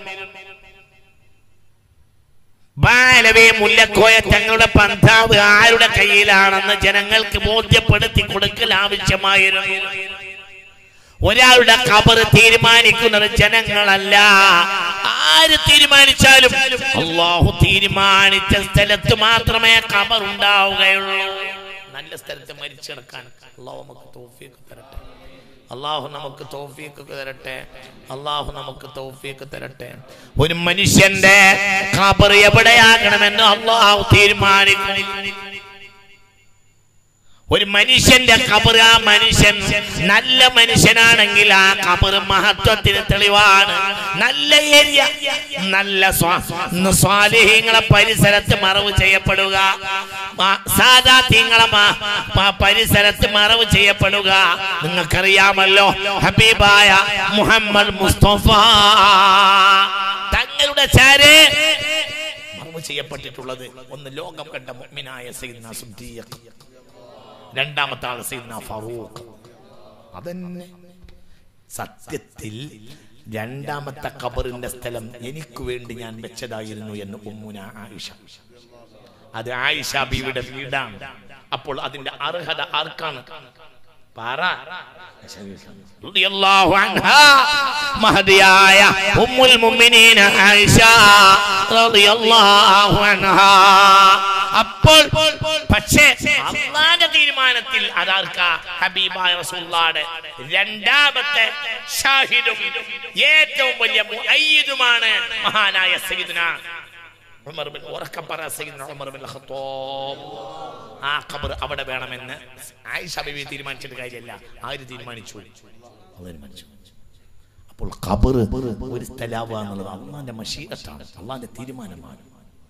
ബാലവേ മുല്ലക്കോയ തങ്ങളുടെ പന്താവ് ആരുടെ കയ്യിലാണെന്ന് ജനങ്ങൾക്ക് ബോധ്യപ്പെടുത്തി കൊടുക്കൽ ആവശ്യമായിരുന്നു ഒരാളുടെ കബർ തീരുമാനിക്കുന്നത് ജനങ്ങളല്ല ആര് തീരുമാനിച്ചാലും അള്ളാഹു തീരുമാനിച്ച സ്ഥലത്ത് മാത്രമേ കബർ ഉണ്ടാവുകയുള്ളൂ നല്ല സ്ഥലത്ത് മരിച്ചെടുക്കാൻ അള്ളാഹു നമുക്ക് തോഫിയൊക്കെ തരട്ടെ അള്ളാഹു നമുക്ക് തോഫിയൊക്കെ തരട്ടെ അള്ളാഹു നമുക്ക് തോഫിയൊക്കെ തരട്ടെ ഒരു മനുഷ്യന്റെ ഖബർ എവിടെയാകണമെന്ന് അള്ളാഹു തീരുമാനിക്കും ഒരു മനുഷ്യന്റെ ഖബർ ആ മനുഷ്യൻ നല്ല മനുഷ്യനാണെങ്കിൽ ആ ഖബർ മഹത്വത്തിന് തെളിവാണ് നല്ല ഏരിയ നല്ല സ്വാ- സ്വാലിഹീങ്ങളെ പരിസരത്ത് മറവ് ചെയ്യപ്പെടുക മ- സാദാത്യങ്ങളെ മ- മ- പരിസരത്ത് മറവ് ചെയ്യപ്പെടുക നിങ്ങൾക്കറിയാമല്ലോ ഹബീബായ മുഹമ്മദ് മുസ്തഫ തങ്ങളുടെ ചാര് മറവ് ചെയ്യപ്പെട്ടിട്ടുള്ളത് ഒന്ന് ലോകം കണ്ട മുഅ്മിനായ സയ്യിദ്ന സുദ്ദീഖ് രണ്ടാമത്തെ ആൾ സയ്യിദ്ന ഫറൂഖ് അതന്നെ സത്യത്തിൽ രണ്ടാമത്തെ ഖബറിന്റെ സ്ഥലം എനിക്ക് വേണ്ടി ഞാൻ വെച്ചതായിരുന്നു എന്ന് ഉമ്മുന ആയിഷ അത് ആയിഷ ബീവിയുടെ വീടാണ് അപ്പോൾ അതിന്റെ അർഹത ആർക്കാണ് പറ റളിയല്ലാഹു അൻഹാ മഹദിയായ ഉമ്മുൽ മുഅ്മിനീന ആയിഷ റളിയല്ലാഹു അൻഹാ അപ്പോൾ പക്ഷേ അള്ളാന്റെ തീരുമാനത്തിൽ അതാർക്കാ ഹബീബായ റസൂലുള്ളാഹിയുടെ രണ്ടാമത്തെ ഷാഹിദും ഏറ്റവും വലിയ മുഅയ്യിദുമാണ് മഹാനായ സയ്യിദുന ഉമർ ബിൻ ഉറക്കം പറ സയ്യിദ്ന ഉമർ ബിൻ ഖത്താബ് ആ ഖബർ അവിടെ വേണമെന്ന് ആയിഷ ബിബി തീരുമാനിച്ചിട്ട് കാര്യമില്ല ആര് തീരുമാനിച്ചു അത് തീരുമാനിച്ചു അപ്പോൾ ഖബർ ഒരു സ്ഥലാവുക എന്നുള്ളത് അള്ളാന്റെ മഷീഅത്താണ് അള്ളാന്റെ തീരുമാനമാണ്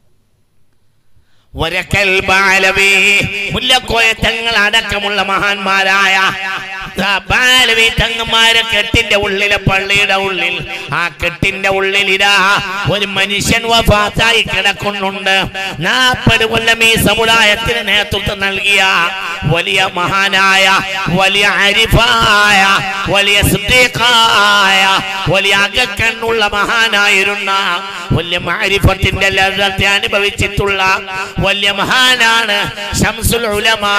വരക്കൽ ബാലവി മുല്ലക്കോയ തങ്ങൾ അടക്കമുള്ള മഹാന്മാരായ ആ ബാലവി തങ്ങന്മാരെ കെട്ടിന്റെ ഉള്ളിലെ പള്ളിയുടെ ഉള്ളിൽ ആ കെട്ടിന്റെ ഉള്ളിൽ ഇതാ ഒരു മനുഷ്യൻ വഫാത്തായി കിടക്കുന്നുണ്ട് നാൽപ്പത് കൊല്ലം ഈ സമുദായത്തിന് നേതൃത്വം നൽകിയ വലിയ മഹാനായ വലിയ അരിഫായ വലിയ സിദ്ദീഖായ വലിയ അകക്കണ്ണുള്ള മഹാനായിരുന്ന വലിയ മാരിഫത്തിന്റെ ലഭ്യത്തെ അനുഭവിച്ചിട്ടുള്ള വലിയ മഹാനാണ് ഷംസുൽ ഉലമാ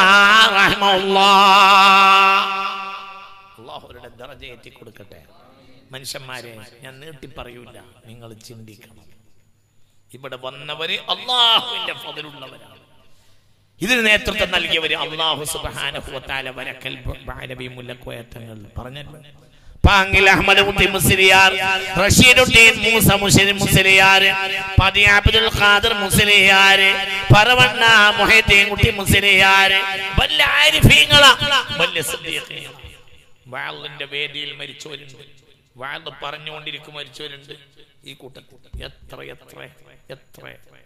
റഹ്മത്തുള്ളാഹ് അള്ളാഹുരുടെ ദറജ എത്തി കൊടുക്കട്ടെ മനുഷ്യന്മാരെ ഞാൻ നീട്ടി പറയൂല നിങ്ങൾ ചിന്തിക്കണം ഇവിടെ വന്നവര് അള്ളാഹുവിന്റെ ഫതിലുള്ളവരാണ് ഇതിന് നേതൃത്വം നൽകിയവര് അള്ളാഹു സുബാനഹുവത്താല വരക്കൽ ബാലബി മുല്ലക്കോയത്തങ്ങൾ പറഞ്ഞല്ലോ പാങ്ങിൽ അഹമ്മദ് കുട്ടി മുസ്ലിയാർ റഷീദുദ്ദീൻ മൂസ മുസ്ലിം മുസ്ലിയാർ പതി അബ്ദുൽ ഖാദർ മുസ്ലിയാർ പറവണ്ണ മുഹദ്ദീൻ കുട്ടി മുസ്ലിയാർ വല്ല ആരിഫീങ്ങളാ വലിയ സിദ്ദീഖീങ്ങൾ. വാളിന്റെ വേദിയിൽ മരിച്ചവരുണ്ട് വാള് പറഞ്ഞുകൊണ്ടിരിക്കും മരിച്ചവരുണ്ട് ഈ കൂട്ടത്തിൽ എത്ര എത്ര എത്ര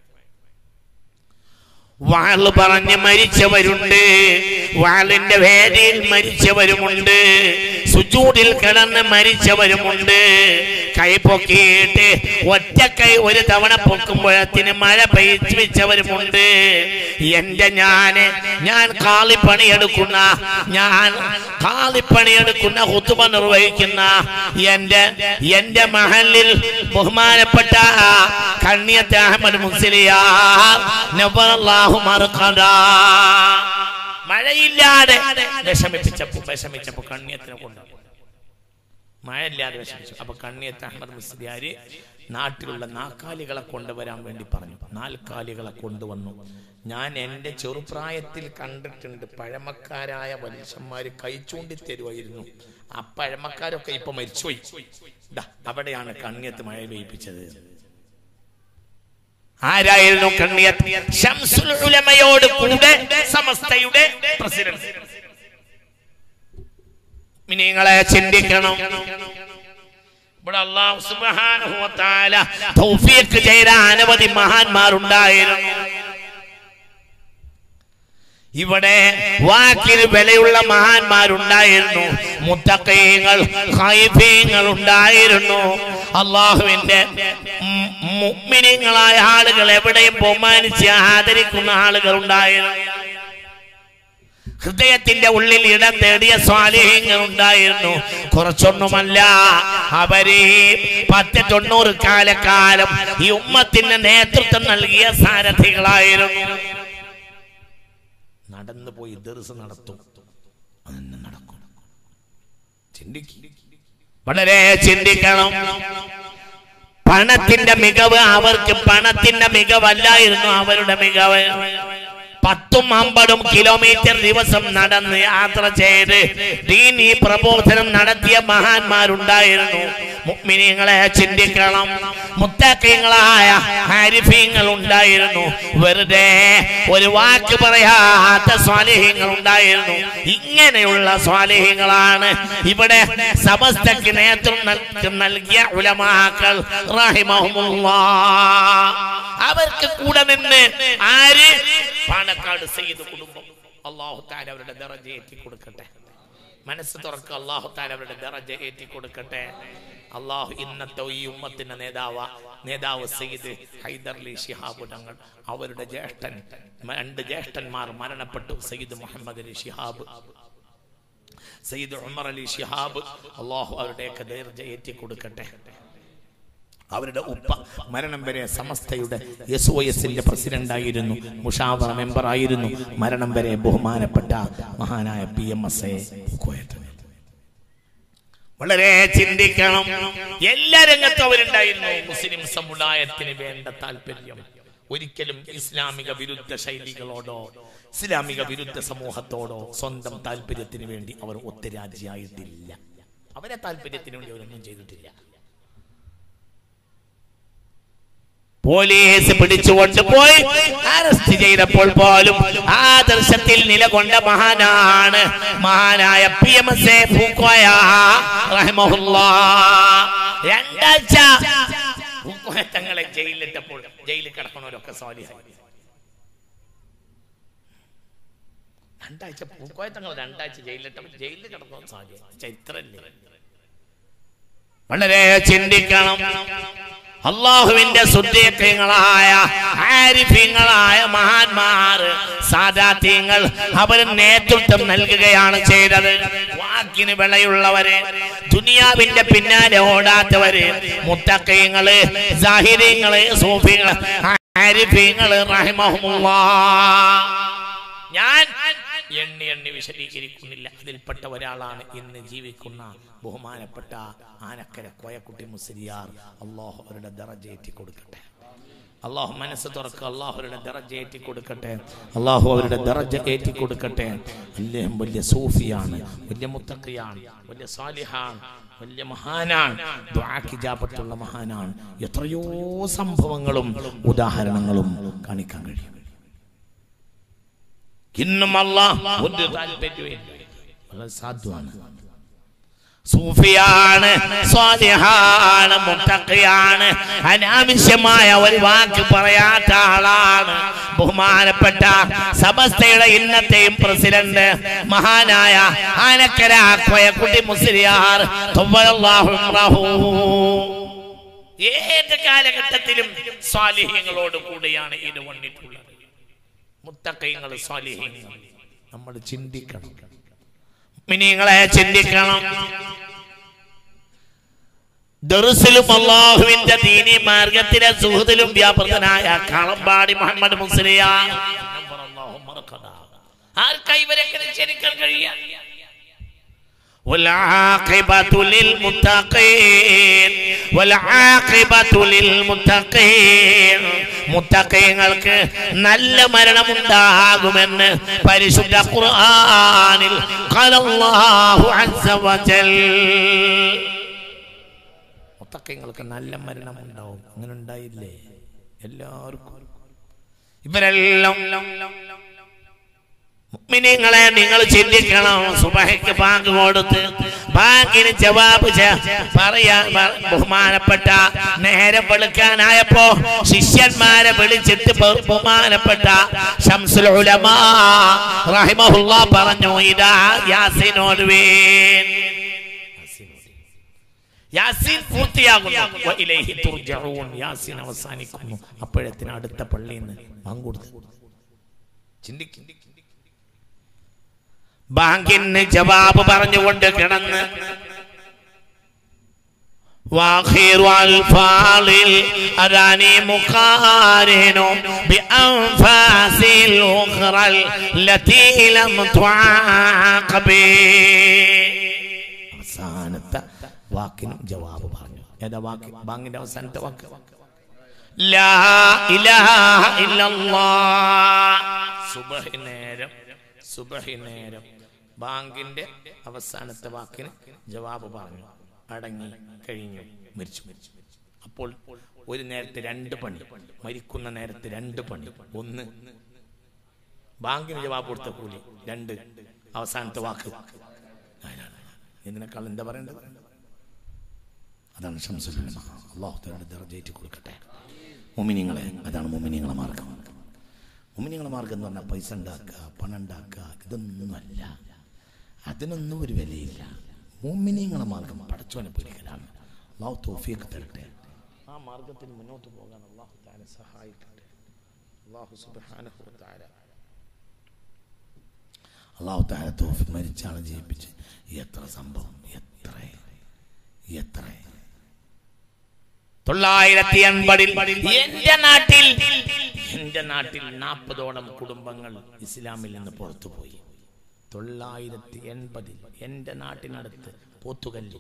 വാള് പറഞ്ഞ് മരിച്ചവരുണ്ട് വാളിന്റെ വേദിയിൽ മരിച്ചവരുമുണ്ട് സുജൂടിൽ കിടന്ന് മരിച്ചവരുമുണ്ട് കൈ പൊക്കിയിട്ട് ഒറ്റ കൈ ഒരു തവണ പൊക്കുമ്പോഴത്തിന് മഴ പെയ്ച്ചവരുമുണ്ട് എന്റെ ഞാന് ഞാൻ കാളിപ്പണിയെടുക്കുന്ന ഞാൻ കാളിപ്പണിയെടുക്കുന്ന ഹുത്തുബ നിർവഹിക്കുന്ന എന്റെ എന്റെ മഹലിൽ ബഹുമാനപ്പെട്ട കണ്ണിയത്ത് അഹമ്മദ് മുസ്ലിയാർ നവറല്ലാഹു മർഖദ മഴയില്ലാതെ വിഷമിപ്പിച്ചപ്പോ വിഷമിച്ചപ്പോ കണ്ണിയത്തിനെ കൊണ്ട് മഴയില്ലാതെ വിഷമിച്ചു അപ്പൊ കണ്ണിയത്ത് അഹമ്മദ് മുസ്ലിയാര് നാട്ടിലുള്ള നാൽക്കാലികളെ കൊണ്ടുവരാൻ വേണ്ടി പറഞ്ഞു നാൽക്കാലികളെ കൊണ്ടുവന്നു ഞാൻ എൻ്റെ ചെറുപ്രായത്തിൽ കണ്ടിട്ടുണ്ട് പഴമക്കാരായ മനുഷ്യന്മാര് കൈച്ചൂണ്ടി തരുമായിരുന്നു ആ പഴമക്കാരൊക്കെ ഇപ്പൊ മരിച്ചുപോയി ദാ, അവിടെയാണ് കണ്ണിയത്ത് മഴ പെയ്യിപ്പിച്ചത് ആരായിരുന്നു കണ്ണിയത്ത് ഷംസുൽ ഉലമയോട് കൂടെ സമസ്തയുടെ പ്രസിഡന്റ് നിങ്ങളെ ചിന്തിക്കണം ഇവിടെ അള്ളാഹു സുബ്ഹാനഹു വ തആല തൗഫീഖ് ചെയ്ത അനവധി മഹാന്മാരുണ്ടായിരുന്നു ഇവിടെ വാക്കിന് വിലയുള്ള മഹാന്മാരുണ്ടായിരുന്നു മുത്തക്കയങ്ങൾ ഹൈഫീങ്ങൾ ഉണ്ടായിരുന്നു അള്ളാഹുവിന്റെ ഉം മുഅ്മിനീങ്ങളായ ആളുകൾ എവിടെയും ബഹുമാനിച്ച് ആദരിക്കുന്ന ആളുകൾ ഉണ്ടായിരുന്നു ഹൃദയത്തിന്റെ ഉള്ളിൽ ഇടം തേടിയ സ്വാലിഹ്യങ്ങൾ ഉണ്ടായിരുന്നു കുറച്ചൊന്നുമല്ല അവര് പത്ത് തൊണ്ണൂറ് കാലക്കാലം ഈ ഉമ്മത്തിന് നേതൃത്വം നൽകിയ സാരഥികളായിരുന്നു നടന്നു പോയി ദർസ് നടത്തും അതന്നെ നടക്കും ചിന്തിക്കും വളരെ ചിന്തിക്കണം പണത്തിന്റെ മികവ് അവർക്ക് പണത്തിന്റെ മികവല്ലായിരുന്നു അവരുടെ മികവ് പത്തും അമ്പതും കിലോമീറ്റർ ദിവസം നടന്ന് യാത്ര ചെയ്ത് ദീനീ പ്രബോധനം നടത്തിയ മഹാന്മാരുണ്ടായിരുന്നു മുഅ്മിനീങ്ങളെ ചിന്തിക്കണം മുത്തക്കീങ്ങളായ ഹാരിഫീങ്ങൾ ഉണ്ടായിരുന്നു വെറുതെ ഒരു വാക്ക് പറയാത്ത സ്വാലിഹ്യങ്ങൾ ഉണ്ടായിരുന്നു ഇങ്ങനെയുള്ള സ്വാലിഹ്യങ്ങളാണ് ഇവിടെ സമസ്തക്ക് നേതൃത്വം നൽ- നൽകിയ ഉലമാക്കൾ റഹിമഹുമുല്ലാ അവർക്ക് കൂടെ നിന്ന് ആര് പാണക്കാട് സെയ്ത് കുടുംബം അള്ളാഹു താല അവരുടെ ദറജ ഏറ്റി കൊടുക്കട്ടെ മനസ്സ് തുറക്കുക അള്ളാഹു താല അവരുടെ ദറജ ഏറ്റി കൊടുക്കട്ടെ അള്ളാഹു ഇന്നത്തെ ഈ ഉമ്മത്തിന്റെ നേതാവ് നേതാവ് സയ്യിദ് ഹൈദർലി ഷിഹാബ് തങ്ങൾ അവരുടെ ജ്യേഷ്ഠൻ മ- രണ്ട് ജ്യേഷ്ഠന്മാർ മരണപ്പെട്ടു സയ്യിദ് മുഹമ്മദ് അലി ഷിഹാബ് സയ്യിദ് ഉമർ അലി ഷിഹാബ് അള്ളാഹു അവരുടെയൊക്കെ ദർജ ഏറ്റി കൊടുക്കട്ടെ അവരുടെ ഉപ്പ മരണം വരെ സമസ്തയുടെ എസ് ഒ എസിന്റെ പ്രസിഡന്റായിരുന്നു മുഷാവറ മെമ്പർ ആയിരുന്നു മരണം വരെ ബഹുമാനപ്പെട്ട മഹാനായ പി എം എസ് എ വളരെ ചിന്തിക്കണം എല്ലാ രംഗത്തും അവരുണ്ടായിരുന്നു മുസ്ലിം സമുദായത്തിന് വേണ്ട താല്പര്യം ഒരിക്കലും ഇസ്ലാമിക വിരുദ്ധ ശൈലികളോടോ ഇസ്ലാമിക വിരുദ്ധ സമൂഹത്തോടോ സ്വന്തം താല്പര്യത്തിന് വേണ്ടി അവർ ഒത്തുരാജിയായിട്ടില്ല അവരെ താല്പര്യത്തിന് വേണ്ടി അവരൊന്നും ചെയ്തിട്ടില്ല പോലീസ് പിടിച്ചുകൊണ്ട് പോയി അറസ്റ്റ് ചെയ്തപ്പോൾ പോലും ആദർശത്തിൽ നിലകൊണ്ട മഹാനാണ് മഹാനായ P M S A Pookoya റഹ്മഹുല്ലാ. രണ്ടാഴ്ച ഫൂക്കോയ തങ്ങളെ ജയിലിലിട്ടപ്പോൾ ജയിലിൽ കിടക്കണവരൊക്കെ സ്വാലിഹായി രണ്ടാഴ്ച പൂക്കോയ തങ്ങൾ രണ്ടാഴ്ച ജയിലിലിട്ടപ്പോൾ ജയിലിൽ കിടക്കുന്ന സ്വാലിഹായി ചരിത്രല്ലേ വളരെ ചിന്തിക്കണം അള്ളാഹുവിന്റെ സുദ്ദീഖ്യങ്ങളായ ആരിഫ്യങ്ങളായ മഹാന്മാർ സാദാത്യങ്ങൾ അവർ നേതൃത്വം നൽകുകയാണ് ചെയ്തത് വാക്കിന് വിളയുള്ളവര് ദുനിയാവിന്റെ പിന്നാലെ ഓടാത്തവര് മുത്തക്കയങ്ങള് സാഹിര്യങ്ങള് സൂഫികള് ആരിഫ്യങ്ങള് റഹിമഹുമുല്ലാ ഞാൻ എണ്ണി എണ്ണി വിശദീകരിക്കുന്നില്ല അതിൽപ്പെട്ട ഒരാളാണ് ഇന്ന് ജീവിക്കുന്ന ബഹുമാനപ്പെട്ട ആനക്കര കോയക്കുട്ടി മുസ്ലിയാർ അള്ളാഹു അവരുടെ ദറജേറ്റി കൊടുക്കട്ടെ അള്ളാഹു മനസ്സ് തുറക്കുക അള്ളാഹു അവരുടെ ദറജ ഏറ്റി കൊടുക്കട്ടെ അള്ളാഹു അവരുടെ ദറജ ഏറ്റി കൊടുക്കട്ടെ അദ്ദേഹം വലിയ സൂഫിയാണ് വലിയ മുത്തക്കിയാണ് വലിയ സാലിഹാണ് വലിയ മഹാനാണ് ദുആക്ക് ജാപത്തുള്ള മഹാനാണ് എത്രയോ സംഭവങ്ങളും ഉദാഹരണങ്ങളും കാണിക്കാൻ കഴിയും ഇന്നും അള്ളാഹ് ഒരു താല്പര്യമില്ല വളരെ സാധുവാണ് സൂഫിയാണ് സ്വാലിഹാണ് മുത്തഖിയാണ് അനാവശ്യമായ ഒരു വാക്ക് പറയാത്ത ആളാണ് ബഹുമാനപ്പെട്ട സമസ്തയുടെ ഇന്നത്തെയും പ്രസിഡന്റ് മഹാനായ ആനക്കര കോയക്കുട്ടി മുസ്ലിയാർ തൊവ്വലല്ലാഹു ഉംറഹു. ഏത് കാലഘട്ടത്തിലും സ്വാലിഹ്യങ്ങളോട് കൂടിയാണ് ഇത് വന്നിട്ടുള്ളത് മുത്തക്കൈങ്ങൾ സ്വാലിഹ്യങ്ങൾ നമ്മൾ ചിന്തിക്കണം മിനിങ്ങളെ ചിന്തിക്കണം ദറുസിലും അള്ളാഹുവിന്റെ ദീനി മാർഗത്തിലെ സുഹൃത്തിലും വ്യാപൃതനായ കളമ്പാടി മുഹമ്മദ് മുസ്ലിയ ആർക്കായി ഇവരൊക്കെ നിശ്ചയിക്കാൻ കഴിയാം والعاقبة للمتقين والعاقبة للمتقين മുത്തക്കയങ്ങൾക്ക് നല്ല മരണമുണ്ടാകുമെന്ന് പരിശുദ്ധ ഖുർആനിൽ ഖലല്ലാഹു അസ്സ വജൽ മുത്തക്കയങ്ങൾക്ക് നല്ല മരണമുണ്ടാവും അങ്ങനെ ഉണ്ടായില്ലേ എല്ലാവർക്കും ഇവരെല്ലാം മുഅ്മിനീങ്ങളെ നിങ്ങൾ ചിന്തിക്കണം സുബഹയ്ക്ക് ബാങ്ക് കൊടുത്ത് ബാങ്കിന് ജവാബ് ചെ- പറയാൻ ബ- ബഹുമാനപ്പെട്ട നേരം വെളുക്കാനായപ്പോ ശിഷ്യന്മാരെ വിളിച്ചിട്ട് ബഹു- ബഹുമാനപ്പെട്ട ശംസുൽ ഉലമാ റഹിമഹുല്ലാ പറഞ്ഞു ഇതാ യാസിനോട് വീൻ യാസീൻ പൂർത്തിയാകുന്നു വ ഇലൈഹി തുർജഊൻ. യാസീൻ അവസാനിക്കുന്നു അപ്പോഴത്തിന് അടുത്ത പള്ളിയിൽ നിന്ന് ബാങ്ക് കൊടുത്തു ചിന്തിക്കും ബാങ്കിന് ജവാബ് പറഞ്ഞുകൊണ്ട് കിടന്ന് واخر الفاظ الأذاني مقارن بأنفاس الأخرى التي لم تعاقب അവസാനത്തെ വാക്കിനും ജവാബ് പറഞ്ഞു ഏതാ വാക്ക് ബാങ്കിന്റെ അവസാനത്തെ വാക്ക് ലാ ഇലാഹ ഇല്ലല്ലാഹ് സുബഹി നേരം സുബഹി നേരം ബാങ്കിന്റെ അവസാനത്തെ വാക്കിന് ജവാബ് പറഞ്ഞു അടങ്ങി കഴിഞ്ഞു മരിച്ചു മരിച്ചു അപ്പോൾ ഒരു നേരത്തെ രണ്ട് പണി മരിക്കുന്ന നേരത്തെ രണ്ട് പണി ഒന്ന് ബാങ്കിന് ജവാബ് കൊടുത്ത കൂലി രണ്ട് അവസാനത്തെ വാക്ക് ഇതിനേക്കാൾ എന്താ പറയേണ്ടത് അതാണ് ശംസുലമ അള്ളാഹു തങ്ങളുടെ ദർജയേറ്റ് കൊടുക്കട്ടെ മുമിനിങ്ങളെ അതാണ് മുമിനിങ്ങളെ മാർഗം മുമിനിങ്ങളെ മാർഗം എന്ന് പറഞ്ഞാൽ പൈസ ഉണ്ടാക്കുക പണം ഉണ്ടാക്കുക ഇതൊന്നുമല്ല അതിനൊന്നും ഒരു വിലയില്ല മുമിനിങ്ങളെ മാർഗം പടച്ചോനെ പേടിക്കലാണ് അള്ളാഹു തോഫിയൊക്കെ തരട്ടെ ആ മാർഗത്തിന് മുന്നോട്ട് പോകാൻ അള്ളാഹു താനെ സഹായിക്കട്ടെ അള്ളാഹു സുബ്ഹാനഹു വ തആല അള്ളാഹു താല തോഫി മരിച്ച ആളെ ജയിപ്പിച്ച് എത്ര സംഭവം എത്ര എത്ര തൊള്ളായിരത്തി എൺപതിൽ എന്റെ നാട്ടിൽ എന്റെ നാട്ടിൽ നാൽപ്പതോളം കുടുംബങ്ങൾ ഇസ്ലാമിൽ നിന്ന് പുറത്തുപോയി തൊള്ളായിരത്തി എൺപതിൽ എന്റെ നാട്ടിനടുത്ത് പോത്തുകല്ലി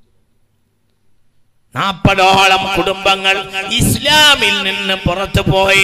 നാൽപ്പതോളം കുടുംബങ്ങൾ ഇസ്ലാമിൽ നിന്ന് പുറത്തുപോയി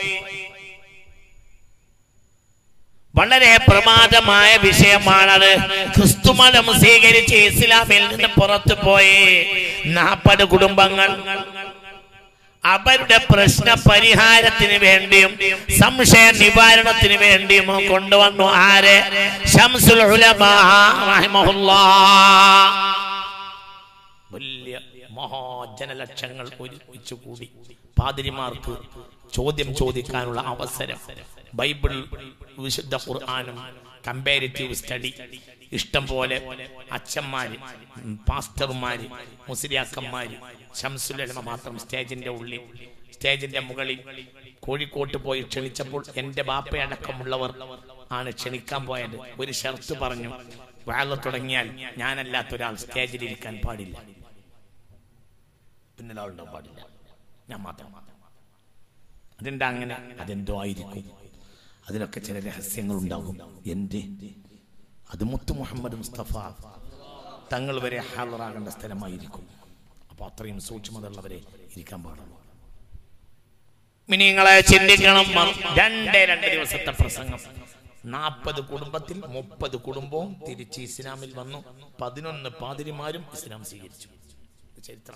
വളരെ പ്രമാദമായ വിഷയമാണത് ക്രിസ്തുമതം സ്വീകരിച്ച് ഇസ്ലാമിൽ നിന്ന് പുറത്തു പോയി നാൽപ്പത് കുടുംബങ്ങൾ അവരുടെ പ്രശ്ന പരിഹാരത്തിന് വേണ്ടിയും സംശയ നിവാരണത്തിന് വേണ്ടിയും കൊണ്ടുവന്നു ആരെ ശംസുൽ ഉലമാ റഹിമഹുല്ലാഹ് വലിയ മഹാജനലക്ഷങ്ങൾ ഒരുമിച്ച് കൂടി പാതിരിമാർക്ക് ചോദ്യം ചോദിക്കാനുള്ള അവസരം ബൈബിൾ വിശുദ്ധ ഖുർആാനും കമ്പാരിറ്റീവ് സ്റ്റഡി ഇഷ്ടം പോലെ അച്ഛന്മാര് ഉം, പാസ്റ്റർമാര് മുസ്ലിയാക്കന്മാര് ശംസുലമ മാത്രം സ്റ്റേജിന്റെ ഉള്ളിൽ സ്റ്റേജിന്റെ മുകളിൽ കോഴിക്കോട്ട് പോയി ക്ഷണിച്ചപ്പോൾ എന്റെ ബാപ്പയടക്കമുള്ളവർ ആണ് ക്ഷണിക്കാൻ പോയത് ഒരു ഷർത്ത് പറഞ്ഞു വാഴ തുടങ്ങിയാൽ ഞാനല്ലാത്ത ഒരാൾ സ്റ്റേജിൽ ഇരിക്കാൻ പാടില്ല പിന്നെ ഒരാളുണ്ടാവും പാടില്ല ഞാൻ മാത്രം അതെന്താ അങ്ങനെ അതെന്തോ ആയിരിക്കും അതിലൊക്കെ ചില രഹസ്യങ്ങൾ ഉണ്ടാകും എന്റെ അത് മുത്തു മുഹമ്മദ് മുസ്തഫ തങ്ങൾ വരെ ഹാളറാകേണ്ട സ്ഥലമായിരിക്കും അപ്പൊ അത്രയും സൂക്ഷ്മതയുള്ളവരെ ഇരിക്കാൻ പാടുള്ളൂ മിനിങ്ങളെ ചിന്തിക്കണം രണ്ടേ രണ്ട് ദിവസത്തെ പ്രസംഗം നാൽപ്പത് കുടുംബത്തിൽ മുപ്പത് കുടുംബവും തിരിച്ച് ഇസ്ലാമിൽ വന്നു പതിനൊന്ന് പാതിരിമാരും ഇസ്ലാം സ്വീകരിച്ചു ഇത് ചരിത്രം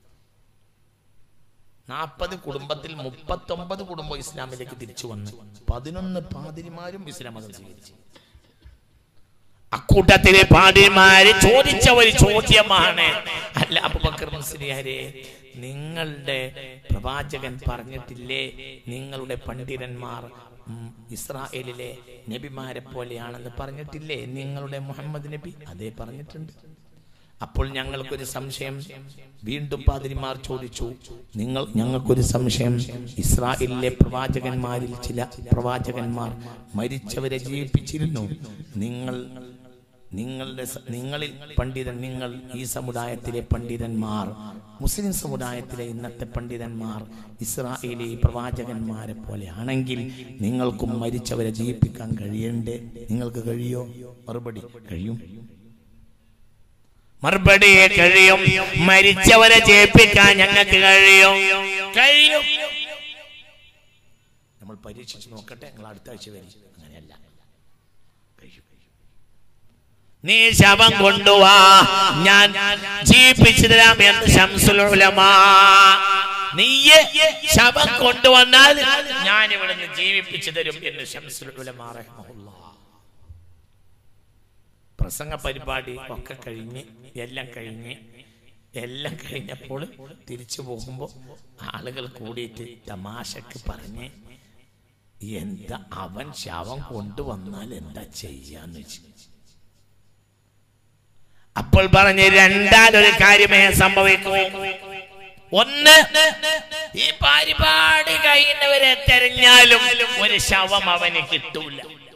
നാൽപ്പത് കുടുംബത്തിൽ മുപ്പത്തൊമ്പത് കുടുംബം ഇസ്ലാമിലേക്ക് തിരിച്ചു വന്നു പതിനൊന്ന് പാതിരിമാരും ഇസ്ലാം മതം സ്വീകരിച്ചു അക്കൂട്ടത്തിലെ പാടിമാര് ചോദിച്ച ഒരു ചോദ്യമാണ് അല്ല അബുബക്കർ മുസ്ലിയാരെ നിങ്ങളുടെ പ്രവാചകൻ പറഞ്ഞിട്ടില്ലേ നിങ്ങളുടെ പണ്ഡിതന്മാർ ഉം, ഇസ്രായേലിലെ നബിമാരെ പോലെയാണെന്ന് പറഞ്ഞിട്ടില്ലേ നിങ്ങളുടെ മുഹമ്മദ് നബി അതേ പറഞ്ഞിട്ടുണ്ട് അപ്പോൾ ഞങ്ങൾക്കൊരു സംശയം വീണ്ടും പാതിരിമാർ ചോദിച്ചു നിങ്ങൾ ഞങ്ങൾക്കൊരു സംശയം ഇസ്രായേലിലെ പ്രവാചകന്മാരിൽ ചില പ്രവാചകന്മാർ മരിച്ചവരെ ജീവിപ്പിച്ചിരുന്നു നിങ്ങൾ നിങ്ങളുടെ സ- നിങ്ങളിൽ പണ്ഡിതൻ നിങ്ങൾ ഈ സമുദായത്തിലെ പണ്ഡിതന്മാർ മുസ്ലിം സമുദായത്തിലെ ഇന്നത്തെ പണ്ഡിതന്മാർ ഇസ്രായേലി പ്രവാചകന്മാരെ പോലെ ആണെങ്കിൽ നിങ്ങൾക്കും മരിച്ചവരെ ജീവിപ്പിക്കാൻ കഴിയണ്ടേ നിങ്ങൾക്ക് കഴിയോ മറുപടി കഴിയും മറുപടി കഴിയും മരിച്ചവരെ ജയിപ്പിക്കാൻ ഞങ്ങൾക്ക് കഴിയും കഴിയും നമ്മൾ പരീക്ഷിച്ച് നോക്കട്ടെ നിങ്ങൾ അടുത്ത ആഴ്ച വരും അങ്ങനെയല്ല കഴിയും നീ ശവം കൊണ്ടുവാ ഞാൻ ജീവിപ്പിച്ചു തരാം എന്ന് ശംസുൽ ഉലമാ നീയെ ശവം കൊണ്ടുവന്നാൽ ഞാൻ ഇവിടുന്ന് ജീവിപ്പിച്ചു തരും എന്ന് ശംസുൽ ഉലമാ റഹ്മഹുല്ലാ പ്രസംഗ പരിപാടി ഒക്കെ കഴിഞ്ഞ് എല്ലാം കഴിഞ്ഞ് എല്ലാം കഴിഞ്ഞപ്പോൾ തിരിച്ചു പോകുമ്പോൾ ആളുകൾ കൂടിയിട്ട് തമാശക്ക് പറഞ്ഞ് എന്താ അവൻ ശവം കൊണ്ടുവന്നാൽ എന്താ ചെയ്യാന്ന് വെച്ചു അപ്പോൾ പറഞ്ഞ് രണ്ടാലൊരു കാര്യമേ സംഭവിക്കൂ ഒന്ന് ഈ പരിപാടി കഴിയുന്നവരെ തെരഞ്ഞാലും ഒരു ശവം അവന് കിട്ടൂല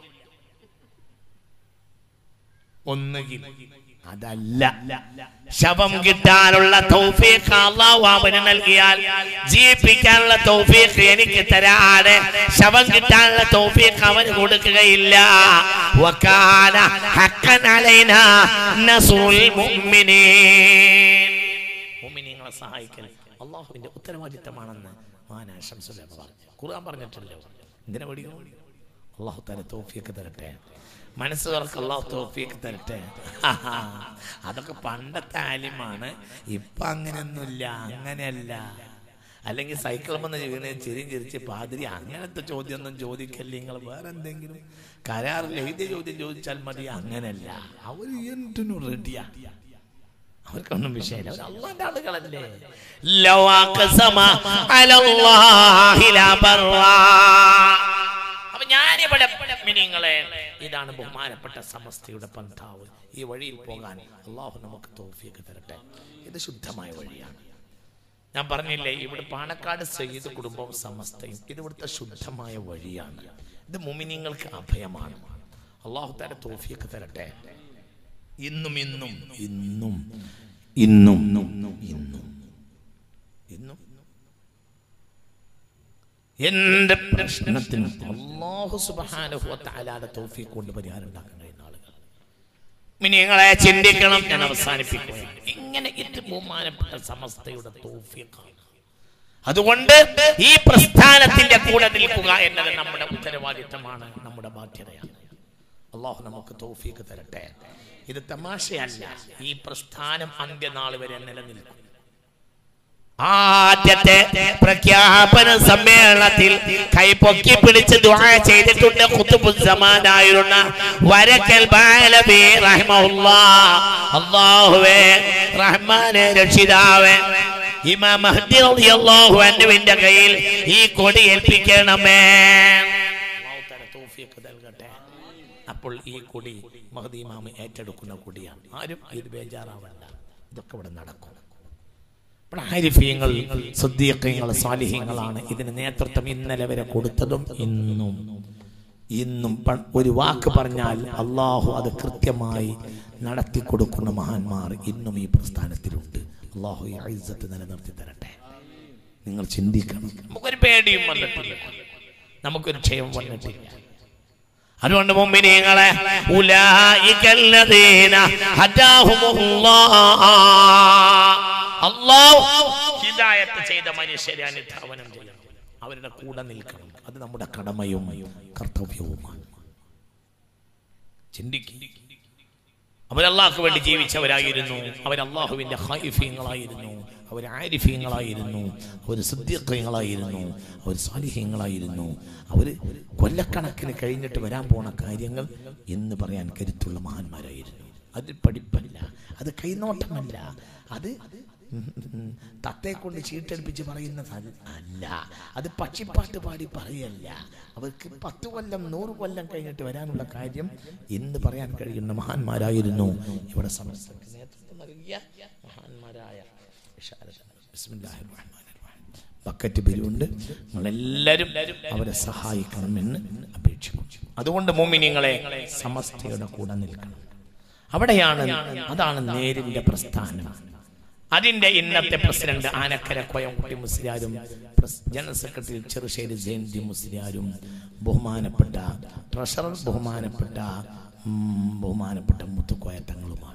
ഒന്നുകിൽ അതല്ല ശവം കിട്ടാനുള്ള തൗഫീഖ് അള്ളാഹു അവന് നൽകിയാൽ ജീവിപ്പിക്കാനുള്ള തൗഫീഖ് എനിക്ക് തരാതെ ശവം കിട്ടാനുള്ള തൗഫീഖ് അവന് കൊടുക്കുകയില്ല വകാന ഹഖൻ അലൈനാ നസ്റുൽ മുഅ്മിനീൻ മുഅ്മിനീങ്ങളെ സഹായിക്കൽ അള്ളാഹുവിന്റെ ഉത്തരവാദിത്തമാണെന്ന് മഹാനായ ശംസുൽ ഉലമ പറഞ്ഞു ഖുർആൻ പറഞ്ഞിട്ടല്ലോ എന്തിനാ പഠിക്കണം അള്ളാഹു തല തോഫിയൊക്കെ തരട്ടെ മനസ്സ് തുറക്ക് അള്ളാഹു തോഫിയൊക്കെ തരട്ടെ അതൊക്കെ പണ്ടത്തെ ആലിമാണ് ഇപ്പൊ അങ്ങനെയൊന്നുമില്ല അങ്ങനെയല്ല അല്ലെങ്കിൽ സൈക്കിൾ വന്ന് വീണ് ചിരിയും ചിരിച്ച് പാതിരി അങ്ങനത്തെ ചോദ്യമൊന്നും ചോദിക്കല്ലേ നിങ്ങൾ വേറെ എന്തെങ്കിലും കരാറിൽ എഴുതിയ ചോദ്യം ചോദിച്ചാൽ മതി അങ്ങനല്ല അവർ എന്തിനും റെഡിയാ അവർക്കൊന്നും വിഷയമില്ല അവർ അള്ളാന്റെ ആളുകളല്ലേ ലൗ അഖ്സമ അലല്ലാഹി ലബറാ. അപ്പൊ ഞാനിവിടെ മിനിങ്ങളെ ഇതാണ് ബഹുമാനപ്പെട്ട സമസ്തയുടെ പന്ഥാവ് ഈ വഴിയിൽ പോകാൻ അള്ളാഹു നമുക്ക് തോഫിയൊക്കെ തരട്ടെ ഇത് ശുദ്ധമായ വഴിയാണ് ഞാൻ പറഞ്ഞില്ലേ ഇവിടെ പാണക്കാട് സയ്യിദ് കുടുംബം സമസ്തയും ഇത് ഇവിടുത്തെ ശുദ്ധമായ വഴിയാണ് ഇത് മുമിനിങ്ങൾക്ക് അഭയമാണ് അള്ളാഹു താര തോഫിയൊക്കെ തരട്ടെ ഇന്നും ഇന്നും ഇന്നും ഇന്നും ഇന്നും ഇന്നും എന്റെ പ്രശ്നത്തിന് അള്ളാഹു സുബ്ഹാനഹു വ തആലയുടെ തൗഫീഖ് കൊണ്ട് പരിഹാരം ഉണ്ടാക്കാൻ കഴിയുന്ന ആളുകൾ മിനിങ്ങളെ ചിന്തിക്കണം ഞാൻ അവസാനിപ്പിക്കുകയാണ് ഇങ്ങനെ ഇത് ബഹുമാനപ്പെട്ട സമസ്തയുടെ തൗഫീഖാണ് അതുകൊണ്ട് ഈ പ്രസ്ഥാനത്തിന്റെ കൂടെ നിൽക്കുക എന്നത് നമ്മുടെ ഉത്തരവാദിത്തമാണ് നമ്മുടെ ബാധ്യതയാണ് അള്ളാഹു നമുക്ക് തൗഫീഖ് തരട്ടെ ഇത് തമാശയല്ല ഈ പ്രസ്ഥാനം അന്ത്യനാൾ വരെ നിലനിൽക്കും ആദ്യത്തെ പ്രഖ്യാപന സമ്മേളനത്തിൽ കൈപൊക്കി പിടിച്ച് ദുആ ചെയ്തിട്ടുണ്ട് ഖുതുബുസ്സമാനായിരുന്ന വരക്കൽ ബാലബി റഹ്മഹുല്ലാ അല്ലാഹുവേ റഹ്മാനെ രക്ഷിതാവേ ഇമാം മഹ്ദി റളിയല്ലാഹു അൻഹുവിന്റെ കയ്യിൽ ഈ കൊടി ഏൽപ്പിക്കണമേ അല്ലാഹു തആല തൗഫീഖ് നൽകട്ടെ അപ്പോൾ ഈ കൊടി മഹദി ഇമാം ഏറ്റെടുക്കുന്ന കൊടിയാണ് ആരും ഇത് ബേജാറാവണ്ട ഇതൊക്കെ ഇവിടെ നടക്കും അപ്പോൾ ആരിഫീങ്ങൾ സുദ്ദീഖീങ്ങൾ സാലിഹ്യങ്ങളാണ് ഇതിന് നേതൃത്വം ഇന്നലെ വരെ കൊടുത്തതും ഇന്നും ഇന്നും പ- ഒരു വാക്ക് പറഞ്ഞാൽ അള്ളാഹു അത് കൃത്യമായി നടത്തി കൊടുക്കുന്ന മഹാന്മാർ ഇന്നും ഈ പ്രസ്ഥാനത്തിലുണ്ട് അള്ളാഹു ഈ ഇസ്സത്ത് നിലനിർത്തി തരട്ടെ നിങ്ങൾ ചിന്തിക്കണം നമുക്കൊരു പേടിയും വന്നിട്ടില്ല നമുക്കൊരു ക്ഷയം വന്നിട്ടില്ല അതുകൊണ്ട് മുമ്പിനീങ്ങളെ ഉലായികല്ലദീന ഹദാഹുമുല്ലാഹ് അല്ലാഹു ഹിദായത്ത് ചെയ്ത മനുഷ്യരെ അനുധാവനം ചെയ്യണം അവരുടെ കൂടെ നിൽക്കണം അത് നമ്മുടെ കടമയും കർത്തവ്യവുമാണ് ചിന്തിക്കും അവരല്ലാഹ്ക്ക് വേണ്ടി ജീവിച്ചവരായിരുന്നു അവർ അള്ളാഹുവിന്റെ ഹൈഫീങ്ങളായിരുന്നു അവർ ആരിഫീങ്ങളായിരുന്നു അവർ സിദ്ദീഖീങ്ങളായിരുന്നു അവർ സാലിഹ്യങ്ങളായിരുന്നു അവർ കൊല്ലക്കണക്കിന് കഴിഞ്ഞിട്ട് വരാൻ പോണ കാര്യങ്ങൾ എന്ന് പറയാൻ കരുത്തുള്ള മഹാന്മാരായിരുന്നു അത് പഠിപ്പല്ല അത് കൈനോട്ടമല്ല അത് തത്തെ കൊണ്ട് ചീട്ടടിപ്പിച്ച് പറയുന്നത് അല്ല അത് പക്ഷിപ്പാട്ട് പാടി പറയല്ല അവർക്ക് പത്ത് കൊല്ലം നൂറ് കൊല്ലം കഴിഞ്ഞിട്ട് വരാനുള്ള കാര്യം എന്ന് പറയാൻ കഴിയുന്ന മഹാന്മാരായിരുന്നു ഇവിടെ സമസ്തക്ക് നേതൃത്വം നൽകിയ മഹാന്മാരായ ഇഷാരത്ത്. ബിസ്മില്ലാഹിർ റഹ്മാനിർ റഹീം. ബക്കറ്റ് ബിരുണ്ട് നിങ്ങളെല്ലാവരും അവരെ സഹായിക്കണമെന്ന് അപേക്ഷിക്കും അതുകൊണ്ട് മോമിനിങ്ങളെ സമസ്തയുടെ കൂടെ നിൽക്കണം അവിടെയാണ് അതാണ് നേരിന്റെ പ്രസ്ഥാനം അതിന്റെ ഇന്നത്തെ പ്രസിഡന്റ് ആനക്കര കോയംകുട്ടി മുസ്ലിയാരും പ്രസ്- ജനറൽ സെക്രട്ടറി ചെറുശ്ശേരി ജയന്തി മുസ്ലിയാരും ബഹുമാനപ്പെട്ട ട്രഷറർ ബഹുമാനപ്പെട്ട ഉം, ബഹുമാനപ്പെട്ട മുത്തുക്കോയ തങ്ങളുമാണ്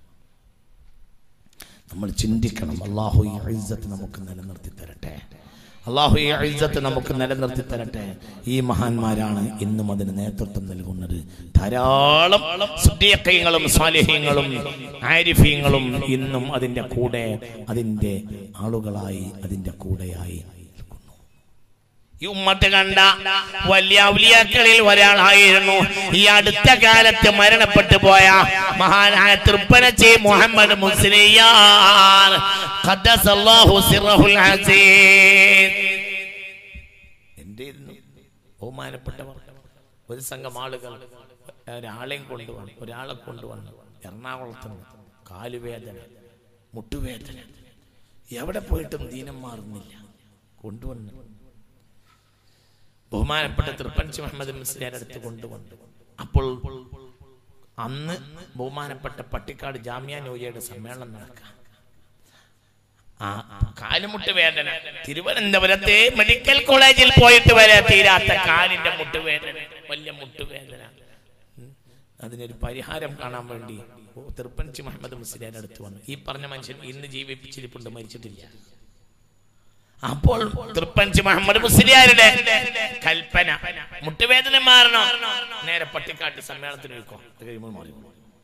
നമ്മൾ ചിന്തിക്കണം അള്ളാഹു ഈ ഇസ്സത്ത് നമുക്ക് നിലനിർത്തി തരട്ടെ അള്ളാഹു ഈ ഇസ്സത്ത് നമുക്ക് നിലനിർത്തി തരട്ടെ ഈ മഹാന്മാരാണ് ഇന്നും അതിന് നേതൃത്വം നൽകുന്നത് ധാരാളം സുദ്ദീഖീങ്ങളും സാലിഹ്യങ്ങളും ആരിഫീങ്ങളും ഇന്നും അതിന്റെ കൂടെ അതിന്റെ ആളുകളായി അതിന്റെ കൂടെയായി നിൽക്കുന്നു ഈ ഉമ്മത്ത് കണ്ട വലിയ ഔലിയാക്കളിൽ ഒരാളായിരുന്നു ഈ അടുത്ത കാലത്ത് മരണപ്പെട്ടു പോയ മഹാനായ തൃപ്പനച്ചി മുഹമ്മദ് മുസ്ലിയാർ ഖദ്ദസല്ലാഹു സിറഹുൽ അസീസ് എന്തായിരുന്നു ബഹുമാനപ്പെട്ടവർ ഒരു സംഘം ആളുകൾ ഒരാളെയും കൊണ്ടുവന്നു ഒരാളെ കൊണ്ടുവന്നു എറണാകുളത്ത് നിന്ന് കാലുവേദന മുട്ടുവേദന എവിടെ പോയിട്ടും ദീനം മാറുന്നില്ല കൊണ്ടുവന്നു ബഹുമാനപ്പെട്ട തൃപ്പൻചി മുഹമ്മദ് മുസ്ലിയാർ അടുത്ത് കൊണ്ടുവന്നു അപ്പോൾ അന്ന് ബഹുമാനപ്പെട്ട പട്ടിക്കാട് ജാമ്യ നോയയുടെ സമ്മേളനം നടക്കാം ആ കാലുമുട്ട് വേദന തിരുവനന്തപുരത്തെ മെഡിക്കൽ കോളേജിൽ പോയിട്ട് വരെ തീരാത്ത കാലിന്റെ മുട്ടുവേദന വലിയ മുട്ടുവേദന ഉം. അതിനൊരു പരിഹാരം കാണാൻ വേണ്ടി ഓ, തൃപ്പൻചി മുഹമ്മദ് മുസ്ലിയാർ അടുത്ത് വന്നു ഈ പറഞ്ഞ മനുഷ്യൻ ഇന്ന് ജീവിപ്പിച്ചിരിപ്പുണ്ട് മരിച്ചിട്ടില്ല അപ്പോൾ തൃപ്പഞ്ച് മുഹമ്മദ് മുസ്ലിയാരുടെ കൽപ്പന മുട്ടുവേദന മാറണം നേരെ പട്ടിക്കാട്ട് സമ്മേളനത്തിന് വെക്കോ അത് കഴിയുമ്പോൾ മാറി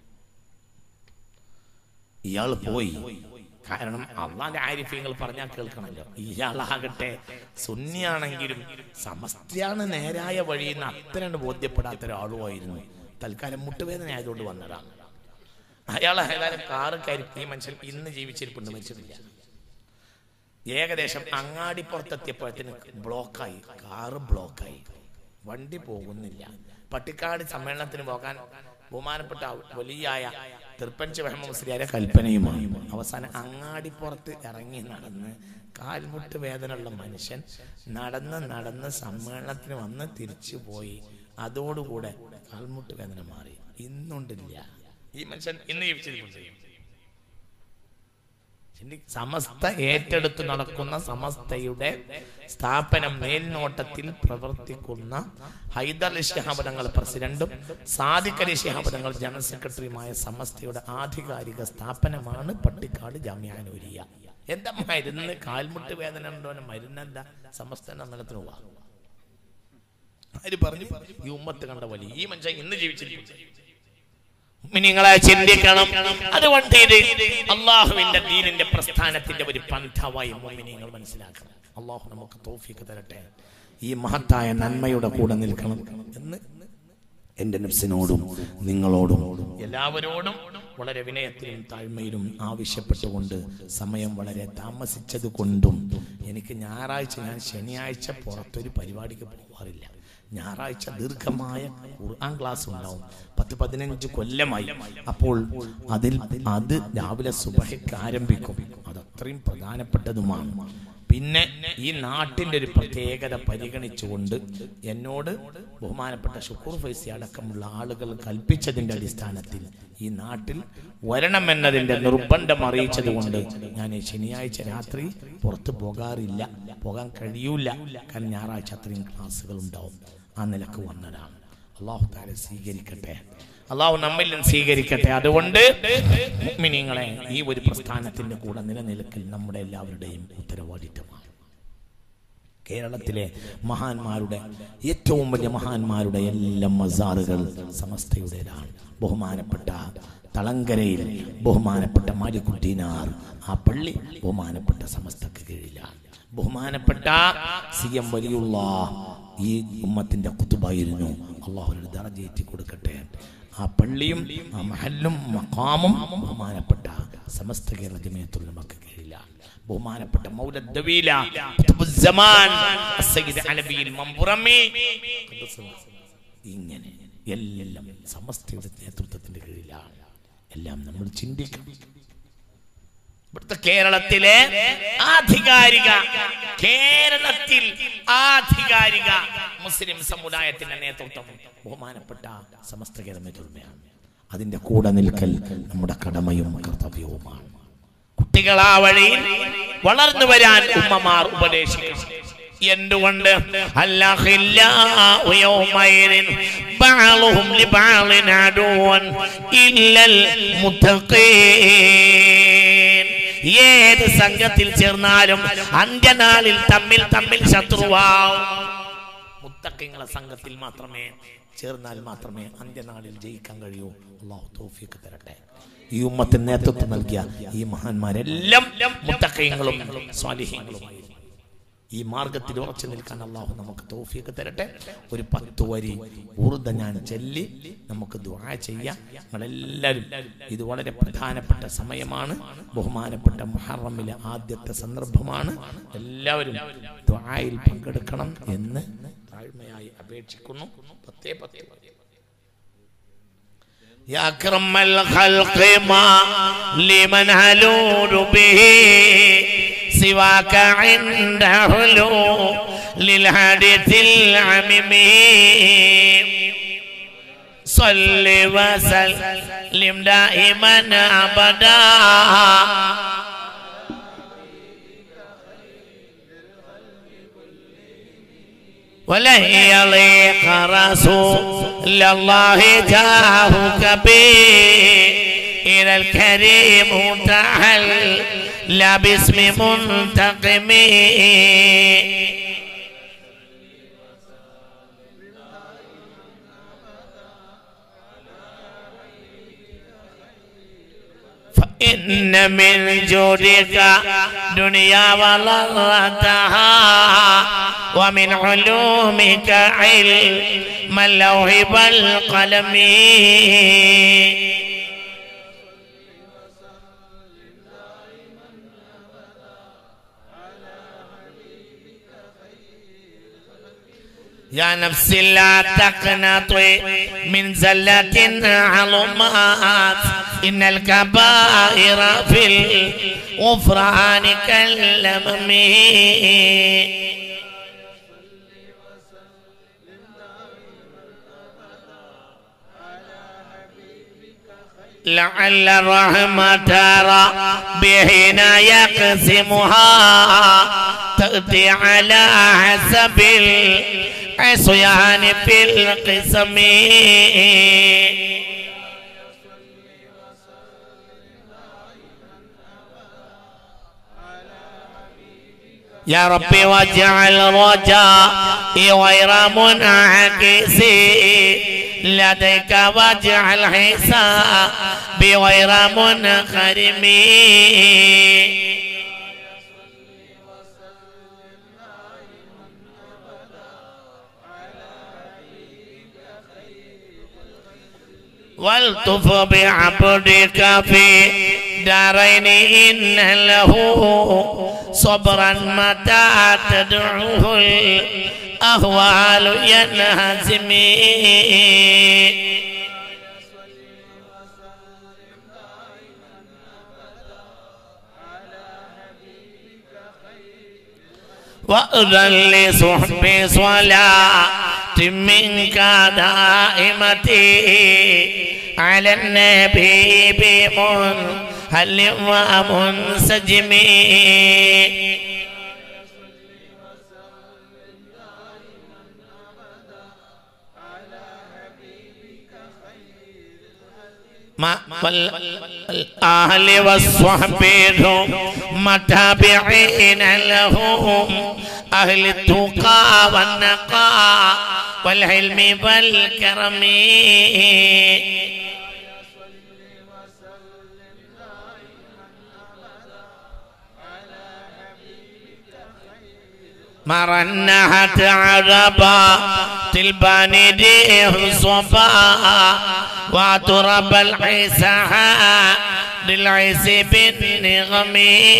ഇയാൾ പോയി കാരണം അള്ളാന്റെ ആരിഫ്യങ്ങൾ പറഞ്ഞാൽ കേൾക്കണമല്ലോ ഇയാളാകട്ടെ സുന്നിയാണെങ്കിലും സമസ്തയാണ് നേരായ വഴിയിൽ നിന്ന് അത്രയാണ് ബോധ്യപ്പെടാത്ത ഒരാളുമായിരുന്നു തൽക്കാലം മുട്ടുവേദന ആയതുകൊണ്ട് വന്നതാണ് അയാൾ ഏതായാലും കാറ് കയറി ഈ മനുഷ്യൻ ഇന്ന് ജീവിച്ചിരിപ്പുണ്ട് മരിച്ചിട്ടില്ല ഏകദേശം അങ്ങാടിപ്പുറത്തെത്തിയപ്പോഴത്തേന് ബ്ലോക്കായി കാറ് ബ്ലോക്കായി വണ്ടി പോകുന്നില്ല പട്ടിക്കാട് സമ്മേളനത്തിന് പോകാൻ ബഹുമാനപ്പെട്ട വലിയായ തൃപ്പഞ്ച് മുഹമ്മദ് മുസ്ലിയാരെ കൽപ്പനയുമായി അവസാനം അങ്ങാടിപ്പുറത്ത് ഇറങ്ങി നടന്ന് കാൽമുട്ട് വേദനയുള്ള മനുഷ്യൻ നടന്ന് നടന്ന് സമ്മേളനത്തിന് വന്ന് തിരിച്ചു പോയി അതോടുകൂടെ കാൽമുട്ട് വേദന മാറി ഇന്നുണ്ടില്ല ഈ മനുഷ്യൻ ഇന്ന് ജീവിച്ചിരിപ്പുണ്ട് ചിന്തി- സമസ്ത ഏറ്റെടുത്ത് നടക്കുന്ന സമസ്തയുടെ സ്ഥാപനം മേൽനോട്ടത്തിൽ പ്രവർത്തിക്കുന്ന ഹൈദർ ശിഹാബദങ്ങൾ പ്രസിഡന്റും സാദിഖ് അലി ശിഹാബദങ്ങൾ ജനറൽ സെക്രട്ടറിയുമായ സമസ്തയുടെ ആധികാരിക സ്ഥാപനമാണ് പട്ടിക്കാട് ജാമ്യാനൂരിയ എന്താ മരുന്ന് കാൽമുട്ട് വേദന ഉണ്ടോ മരുന്നെന്താ സമസ്ത സമ്മേളനത്തിന് പോവാ ആര് പറഞ്ഞു ഈ ഉമ്മത്ത് കണ്ട വലിയ ഈ മനുഷ്യൻ ഇന്ന് ജീവിച്ചിരിക്കുന്നു നിങ്ങളെ ചിന്തിക്കണം അതുകൊണ്ട് ഇത് അള്ളാഹുവിന്റെ ദീനിന്റെ പ്രസ്ഥാനത്തിന്റെ ഒരു പന്ഥമായി നിങ്ങൾ മനസ്സിലാക്കണം അള്ളാഹു നമുക്ക് തോഫിക്ക് തരട്ടെ ഈ മഹത്തായ നന്മയുടെ കൂടെ നിൽക്കണം എന്ന് എന്റെ നഫ്സിനോടും നിങ്ങളോടും എല്ലാവരോടും വളരെ വിനയത്തിലും താഴ്മയിലും ആവശ്യപ്പെട്ടുകൊണ്ട് സമയം വളരെ താമസിച്ചത് കൊണ്ടും എനിക്ക് ഞായറാഴ്ച ഞാൻ ശനിയാഴ്ച പുറത്തൊരു പരിപാടിക്ക് പോകാറില്ല ഞായറാഴ്ച ദീർഘമായ ഖുർആൻ ക്ലാസ് ഉണ്ടാവും പത്ത് പതിനഞ്ച് കൊല്ലമായി അപ്പോൾ അതിൽ അത് രാവിലെ സുബഹയ്ക്ക് ആരംഭിക്കും അത് അത്രയും പ്രധാനപ്പെട്ടതുമാണ് പിന്നെ ഈ നാട്ടിന്റെ ഒരു പ്രത്യേകത പരിഗണിച്ചുകൊണ്ട് എന്നോട് ബഹുമാനപ്പെട്ട ഷുക്കൂർ ഫൈസി അടക്കമുള്ള ആളുകൾ കൽപ്പിച്ചതിന്റെ അടിസ്ഥാനത്തിൽ ഈ നാട്ടിൽ വരണമെന്നതിന്റെ നിർബന്ധം അറിയിച്ചത് കൊണ്ട് ഞാൻ ഈ ശനിയാഴ്ച രാത്രി പുറത്തു പോകാറില്ല പോകാൻ കഴിയൂല കാരണം ഞായറാഴ്ച അത്രയും ക്ലാസ്സുകൾ ഉണ്ടാവും ആ നിലക്ക് വന്നതാണ് അള്ളാഹു താരെ സ്വീകരിക്കട്ടെ അള്ളാഹു നമ്മിൽ നിന്ന് സ്വീകരിക്കട്ടെ അതുകൊണ്ട് മുഅ്മിനീങ്ങളെ ഈ ഒരു പ്രസ്ഥാനത്തിന്റെ കൂടെ നിലനിൽക്കൽ നമ്മുടെ എല്ലാവരുടെയും ഉത്തരവാദിത്തമാണ് കേരളത്തിലെ മഹാന്മാരുടെ ഏറ്റവും വലിയ മഹാന്മാരുടെ എല്ലാം മസാറുകൾ സമസ്തയുടേതാണ് ബഹുമാനപ്പെട്ട തളങ്കരയിൽ ബഹുമാനപ്പെട്ട മാലിക്കുട്ടീനാർ ആ പള്ളി ബഹുമാനപ്പെട്ട സമസ്തക്ക് കീഴിലാണ് ബഹുമാനപ്പെട്ട സി എം വലിയുള്ള ഈ ഉമ്മത്തിന്റെ കുത്തുബായിരുന്നു അള്ളാഹുരുടെ ദറജേറ്റി കൊടുക്കട്ടെ ആ പള്ളിയും ആ മഹല്ലും മക്കാമും ബഹുമാനപ്പെട്ട സമസ്ത കേരള ജമയത്തുള്ള മക്ക് കീഴിലാണ് ബഹുമാനപ്പെട്ട മൗലദ്ദവീല ഖുത്ബുസ്സമാൻ അസ്സയ്യിദ് അലബിയിൽ മമ്പുറമി ഇങ്ങനെ എല്ലാം സമസ്തയുടെ നേതൃത്വത്തിന്റെ കീഴിലാണ് എല്ലാം നമ്മൾ ചിന്തിക്കണം ഇവിടുത്തെ കേരളത്തിലെ ആധികാരിക കേരളത്തിൽ ആധികാരിക മുസ്ലിം സമുദായത്തിന്റെ നേതൃത്വം ബഹുമാനപ്പെട്ട സമസ്ത കേരളമാണ് അതിന്റെ കൂടെ നിൽക്കൽ നമ്മുടെ കടമയും കർത്തവ്യവുമാണ് കുട്ടികൾ ആ വഴിയിൽ വളർന്നു വരാൻ ഉമ്മമാർ ഉപദേശിക്കണം എന്തുകൊണ്ട് ഏത് സംഘത്തിൽ ചേർന്നാലും അന്ത്യനാളിൽ തമ്മിൽ തമ്മിൽ ശത്രുവാവും മുത്തക്കിങ്ങളെ സംഘത്തിൽ മാത്രമേ ചേർന്നാൽ മാത്രമേ അന്ത്യനാളിൽ ജയിക്കാൻ കഴിയൂ അള്ളാഹു തോഫിക്ക് തരട്ടെ ഈ ഉമ്മത്തിന് നേതൃത്വം നൽകിയ ഈ മഹാന്മാരെല്ലാം മുത്തക്കയങ്ങളും സ്വാലിഹ്യങ്ങളുമായി ഈ മാർഗത്തിൽ ഉറച്ചു നിൽക്കാൻ അള്ളാഹു നമുക്ക് തോഫിയൊക്കെ തരട്ടെ ഒരു പത്ത് വരി ഊർദ്ധ ഞാൻ ചൊല്ലി നമുക്ക് ദുആ ചെയ്യാം നമ്മളെല്ലാവരും ഇത് വളരെ പ്രധാനപ്പെട്ട സമയമാണ് ബഹുമാനപ്പെട്ട മുഹറമിലെ ആദ്യത്തെ സന്ദർഭമാണ് എല്ലാവരും ദുആയിൽ പങ്കെടുക്കണം എന്ന് താഴ്മയായി അപേക്ഷിക്കുന്നു പത്തേ പത്തേ വരി يا أكرم الخلق ما لمن هلول به سواك عند حلو للحديث العميم صل وسلم دائما أبدا ولن يليق رسول الله جاهك به إلى الكريم تعال لا باسم منتقم فإن من جودك دنيا وضرتها ومن علومك علم اللوح والقلم يا نفس لا تقنطي من زلة عظمات إن الكبائر في الغفران كالأمم لعل الرحمة ربهن يقسمها تأتي على حسب العصيان في القسم يا ربي واجعل رجائي غير منعكس لديك واجعل حسابي غير منخرم والطف بعبدك في دارين إن له صبرا متى تدعوه الأهوال ينهزمي وأذن لصحب صلاة منك دائمتي على النبي بمنهل ومنسجم ما الأهل والصحب هم تابعين لهم أهل التقى والنقاء والعلم والكرم مرنحت عربا تلباني ديه صفا وترب العيسى للعيس بالنغم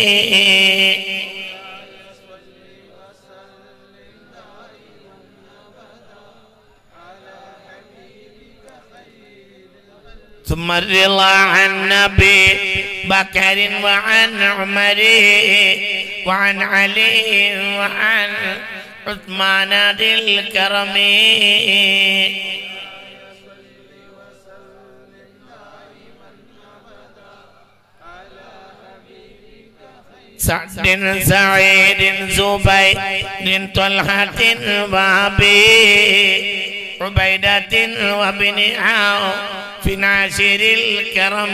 ثم الرضا عن نبي بكر وعن عمر وعن علي وعن عثمان ذي الكرم سعد سعيد زبيد طلحة وابي عبيدة وابن عوف ناشر الكرم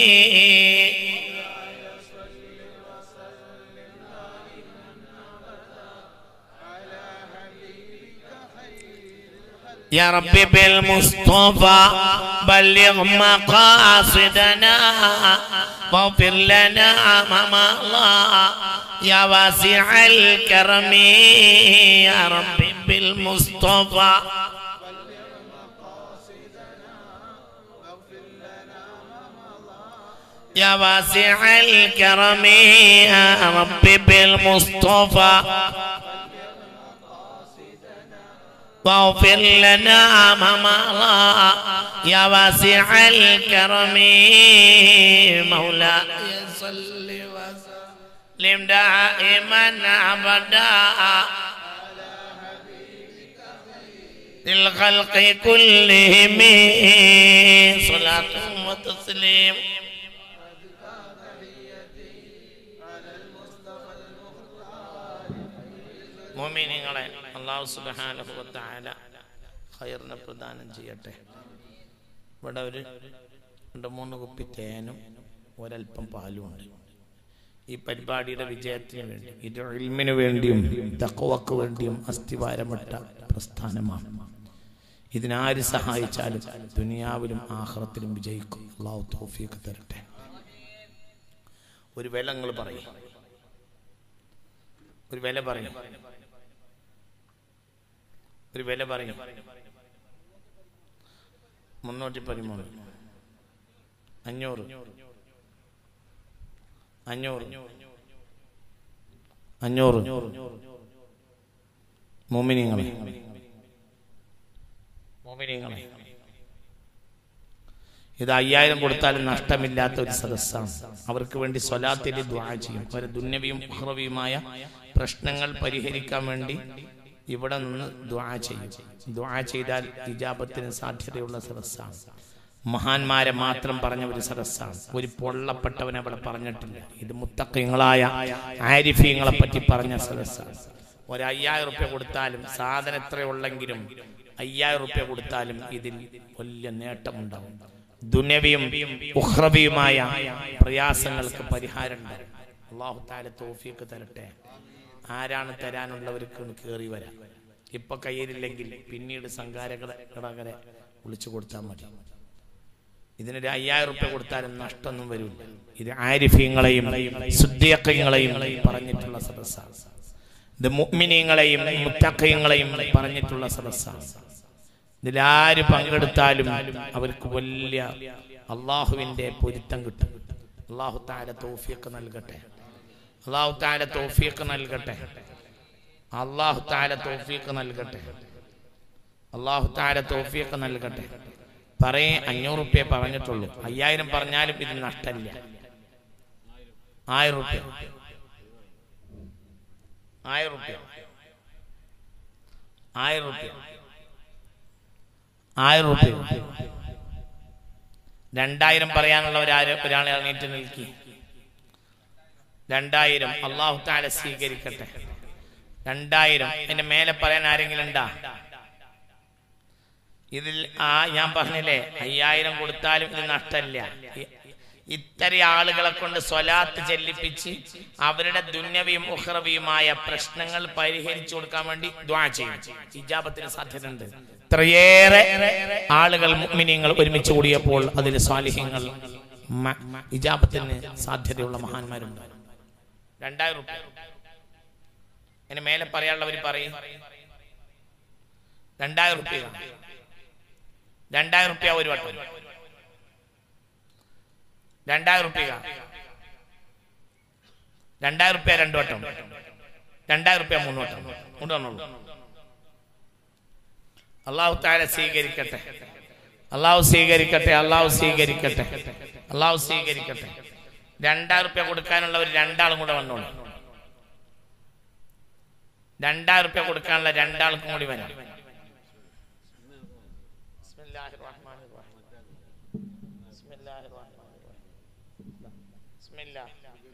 يا ربي بالمصطفى بلغ مقاصدنا واغفر لنا ما الله يا واسع الكرم يا ربي بالمصطفى يا واسع الكرم يا ربي بالمصطفى واغفر لنا ما مضى يا واسع الكرم مولاي صل وسلم دائما ابدا للخلق كلهم صلاة وتسليم മോമിനിങ്ങളെ അള്ളാഹു സുബാനുഭവത്തായ ഹൈറിനെ പ്രദാനം ചെയ്യട്ടെ ഇവിടെ ഒരു രണ്ട് മൂന്ന് കുപ്പി തേനും ഒരൽപ്പം പാലും ഉണ്ട് ഈ പരിപാടിയുടെ വിജയത്തിന് വേണ്ടി ഇത് ഇൽമിന് വേണ്ടിയും തക്കവക്ക് വേണ്ടിയും അസ്ഥിവാരമിട്ട പ്രസ്ഥാനമാണ് ഇതിനാര് സഹായിച്ചാലും ദുനിയാവിലും ആഹ്റത്തിലും വിജയിക്കും അള്ളാഹു തോഫിയൊക്കെ തരട്ടെ ഒരു വില നിങ്ങൾ പറയും ഒരു വില പറയും ഒരു വില പറയും മുന്നൂറ്റി പതിമൂന്ന് അഞ്ഞൂറ് അഞ്ഞൂറ് അഞ്ഞൂറ് മോമിനിങ്ങളെ മോമിനിങ്ങളെ ഇത് അയ്യായിരം കൊടുത്താലും നഷ്ടമില്ലാത്ത ഒരു സദസ്സാണ് അവർക്ക് വേണ്ടി സ്വലാത്തിൽ ദ്വാ ചെയ്യും അവരെ ദുന്യവിയും അഹ്റവിയുമായ പ്രശ്നങ്ങൾ പരിഹരിക്കാൻ വേണ്ടി ഇവിടെ നിന്ന് ദ്വാ ചെയ്യും ദ്വാ ചെയ്താൽ ഇജാബത്തിന് സാധ്യതയുള്ള സദസ്സാണ് മഹാന്മാരെ മാത്രം പറഞ്ഞ ഒരു സദസ്സാണ് ഒരു പൊള്ളപ്പെട്ടവനെ അവിടെ പറഞ്ഞിട്ടില്ല ഇത് മുത്തക്കങ്ങളായ ആരിഫീങ്ങളെ പറ്റി പറഞ്ഞ സദസ്സാണ് ഒരു അയ്യായിരം റുപ്യ കൊടുത്താലും സാധനം എത്രയുള്ളെങ്കിലും അയ്യായിരം റുപ്യ കൊടുത്താലും ഇതിൽ വലിയ നേട്ടമുണ്ടാവും ദുനവിയും ഉഹ്റബിയുമായ പ്രയാസങ്ങൾക്ക് പരിഹാരം ഉണ്ടാവും അള്ളാഹു താല തോഫിയൊക്കെ തരട്ടെ ആരാണ് തരാനുള്ളവർക്ക് കയറി വരാം ഇപ്പൊ കയ്യിലില്ലെങ്കിൽ പിന്നീട് സംഘാരകരെ വിളിച്ചു കൊടുത്താൽ മതി ഇതിനൊരു അയ്യായിരം റുപ്യ കൊടുത്താലും നഷ്ടമൊന്നും വരില്ല ഇത് ആരിഫ്യങ്ങളെയും ശുദ്ധിയക്കങ്ങളെയും പറഞ്ഞിട്ടുള്ള സദസ്സാണ് ഇത് മുഅ്മിനീങ്ങളെയും മുത്തക്കയങ്ങളെയും പറഞ്ഞിട്ടുള്ള സദസ്സാണ് ഇതിലാര് പങ്കെടുത്താലും അവർക്ക് വലിയ അള്ളാഹുവിന്റെ പൊരുത്തം കിട്ടും അള്ളാഹു താര തോഫിയൊക്കെ നൽകട്ടെ അള്ളാഹു താര തോഫിയൊക്കെ നൽകട്ടെ അള്ളാഹു താര തോഫിയൊക്കെ നൽകട്ടെ അള്ളാഹു താര തോഫിയൊക്കെ നൽകട്ടെ പറയേ അഞ്ഞൂറ് റുപ്യ പറഞ്ഞിട്ടുള്ളൂ അയ്യായിരം പറഞ്ഞാലും ഇത് നഷ്ടമില്ല ആയിരം റുപ്യ ആയിരം റുപ്യ ആയിരം റുപ്യ ആയിരം റുപ്യ രണ്ടായിരം പറയാനുള്ള ഒരാര് ഒരാളെ ഇറങ്ങിയിട്ട് നിൽക്കി രണ്ടായിരം അള്ളാഹു താല സ്വീകരിക്കട്ടെ രണ്ടായിരം എന്റെ മേലെ പറയാൻ ആരെങ്കിലും ഉണ്ടാ ഇതിൽ ആ ഞാൻ പറഞ്ഞില്ലേ അയ്യായിരം കൊടുത്താലും ഇത് നഷ്ടമില്ല ഇ- ഇത്തരം ആളുകളെ കൊണ്ട് സ്വലാത്ത് ചെല്ലിപ്പിച്ച് അവരുടെ ദുന്യവിയും ഉഹ്റവിയുമായ പ്രശ്നങ്ങൾ പരിഹരിച്ചു കൊടുക്കാൻ വേണ്ടി ദ്വാ ചെയ്യും ഇജാബത്തിന് സാധ്യതയുണ്ട് ഇത്രയേറെ ആളുകൾ മുഅ്മിനീങ്ങൾ ഒരുമിച്ച് കൂടിയപ്പോൾ അതിൽ സ്വാലിഹ്യങ്ങൾ മ- ഇജാബത്തിന് സാധ്യതയുള്ള മഹാന്മാരുണ്ട് രണ്ടായിരം റുപ്യ എന്നെ മേലെ പറയാനുള്ളവർ പറയും രണ്ടായിരം റുപ്യ രണ്ടായിരം റുപ്യ ഒരു വട്ടം രണ്ടായിരം റുപ്യ രണ്ടായിരം റുപ്യ രണ്ടു വട്ടം രണ്ടായിരം റുപ്യ മൂന്ന് വട്ടം കൊണ്ടുവന്നോളൂ അള്ളാഹു താര സ്വീകരിക്കട്ടെ അള്ളാഹു സ്വീകരിക്കട്ടെ അള്ളാഹു സ്വീകരിക്കട്ടെ അള്ളാഹു സ്വീകരിക്കട്ടെ രണ്ടായിരം റുപ്യ കൊടുക്കാനുള്ളവർ രണ്ടാളും കൂടെ വന്നോളൂ രണ്ടായിരം റുപ്യ കൊടുക്കാനുള്ള രണ്ടാൾക്കും കൂടി വരാം ബിസ്മില്ലാഹിർ റഹ്മാനിർ റഹീം. ബിസ്മില്ലാഹിർ റഹ്മാനിർ റഹീം. ബിസ്മില്ലാ.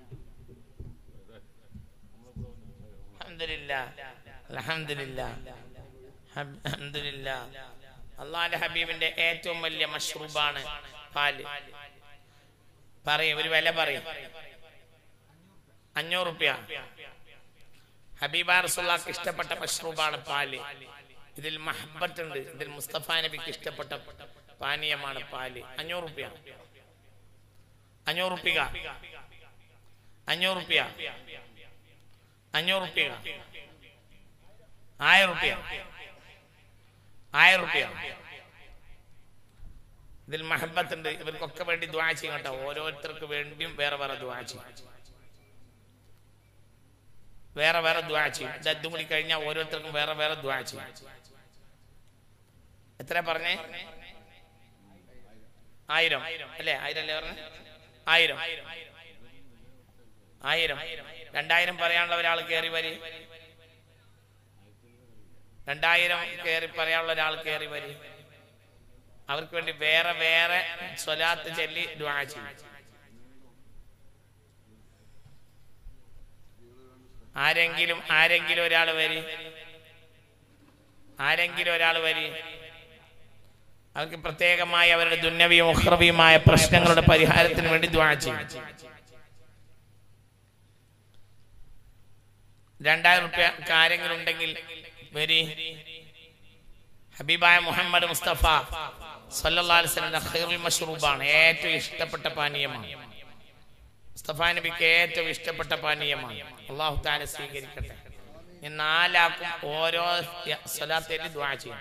അൽഹംദുലില്ലാ. അൽഹംദുലില്ലാ. ഹബ്- അൽഹംദുലില്ലാ. അള്ളാന്റെ ഹബീബിന്റെ ഏറ്റവും വലിയ മഷ്റൂബാണ് പാല് പറയും ഒരു വില പറയും അഞ്ഞൂറ് റുപ്യ ഹബീബ റസുല്ലാക്ക് ഇഷ്ടപ്പെട്ട മഷ്റൂബാണ് പാല് ഇതിൽ മഹബത്ത് ഉണ്ട് ഇതിൽ മുസ്തഫ നബിക്ക് ഇഷ്ടപ്പെട്ട പാനീയമാണ് പാല് അഞ്ഞൂറ് റുപ്യ അഞ്ഞൂറ് റുപ്യ അഞ്ഞൂറ് റുപ്യ അഞ്ഞൂറ് റുപ്യ ആയിരം റുപ്യ ആയിരം റുപ്യ ഇതിൽ മഹബത്ത് ഉണ്ട് ഇവർക്കൊക്കെ വേണ്ടി ദ്വാ ചെയ്യും കേട്ടോ ഓരോരുത്തർക്ക് വേണ്ടിയും വേറെ വേറെ ദ്വാ ചെയ്യും വേറെ വേറെ ദ്വാ ചെയ്യും ഇത് അതും കൂടി കഴിഞ്ഞാൽ ഓരോരുത്തർക്കും വേറെ വേറെ ദ്വാ ചെയ്യും എത്ര പറഞ്ഞേ ആയിരം അല്ലേ ആയിരം അല്ലേ പറഞ്ഞേ ആയിരം ആയിരം രണ്ടായിരം പറയാനുള്ള ഒരാൾ കയറി വരി രണ്ടായിരം കയറി പറയാനുള്ള ഒരാൾ കയറി വരി അവർക്ക് വേണ്ടി വേറെ വേറെ സ്വലാത്ത് ചൊല്ലി ദ്വാ ചെയ്യും ആരെങ്കിലും ആരെങ്കിലും ഒരാൾ വരി ആരെങ്കിലും ഒരാൾ വരി അവർക്ക് പ്രത്യേകമായി അവരുടെ ദുന്നവിയും ഉഹ്റവിയുമായ പ്രശ്നങ്ങളുടെ പരിഹാരത്തിന് വേണ്ടി ദ്വാ ചെയ്യും രണ്ടായിരം റുപ്യ ആരെങ്കിലും ഉണ്ടെങ്കിൽ വരി ഹബീബായ മുഹമ്മദ് മുസ്തഫ സല്ലല്ലാഹു അലൈഹി വസല്ലം ഖൈറുൽ മഷ്റൂബാണ് ഏറ്റവും ഇഷ്ടപ്പെട്ട പാനീയമാണ് മുസ്തഫ നബിക്ക് ഏറ്റവും ഇഷ്ടപ്പെട്ട പാനീയമാണ് അള്ളാഹു താല സ്വീകരിക്കട്ടെ ഈ നാലാക്കും ഓരോ സ്വലാത്തേലും ദ്വാ ചെയ്യും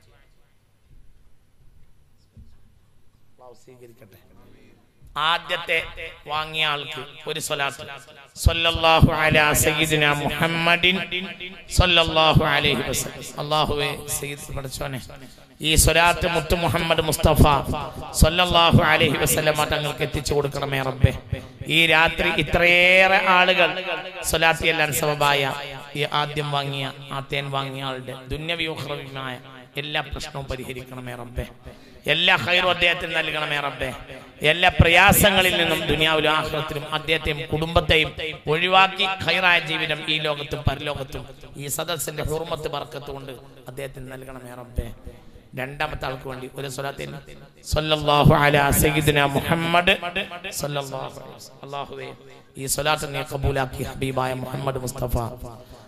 അള്ളാഹു സ്വീകരിക്കട്ടെ ആദ്യത്തെ വാങ്ങിയ ആൾക്ക് ഒരു സ്വലാത്ത് സല്ലല്ലാഹു അലാ സയ്യിദിന മുഹമ്മദിൻ സല്ലല്ലാഹു അലൈഹി വസല്ലം അല്ലാഹുവേ സയ്യിദ് പഠിച്ചോനെ ഈ സ്വലാത്ത് മുത്തു മുഹമ്മദ് മുസ്തഫ സല്ലല്ലാഹു അലൈഹി വസല്ലമ തങ്ങൾക്ക് എത്തിച്ചു കൊടുക്കണമേ റബ്ബേ ഈ രാത്രി ഇത്രയേറെ ആളുകൾ സ്വലാത്തി എല്ലാം സബബായ ഈ ആദ്യം വാങ്ങിയ ആ തേൻ വാങ്ങിയ ആളുടെ ദുന്യവ്യൂഹ്രവിമായ എല്ലാ പ്രശ്നവും പരിഹരിക്കണമേ റബ്ബേ എല്ലാ ഹൈറും അദ്ദേഹത്തിന് നൽകണമേ റബ്ബേ എല്ലാ പ്രയാസങ്ങളിൽ നിന്നും ദുനിയാവിലും ആഹ്ലത്തിലും അദ്ദേഹത്തെയും കുടുംബത്തെയും ഒഴിവാക്കി ഹൈറായ ജീവിതം ഈ ലോകത്തും പരലോകത്തും ഈ സദസ്സിന്റെ ഹുർമത്ത് ബർക്കത്ത് കൊണ്ട് അദ്ദേഹത്തിന് നൽകണമേ റബ്ബേ രണ്ടാമത്തെ ആൾക്ക് വേണ്ടി ഒരു സ്വലാത്തിൽ സല്ലല്ലാഹു അലാ സയ്യിദിന മുഹമ്മദ് സല്ലല്ലാഹു അലൈഹി വസല്ലം. അല്ലാഹുവേ ഈ സ്വലാത്ത് നീ കബൂലാക്കി ഹബീബായ മുഹമ്മദ് മുസ്തഫ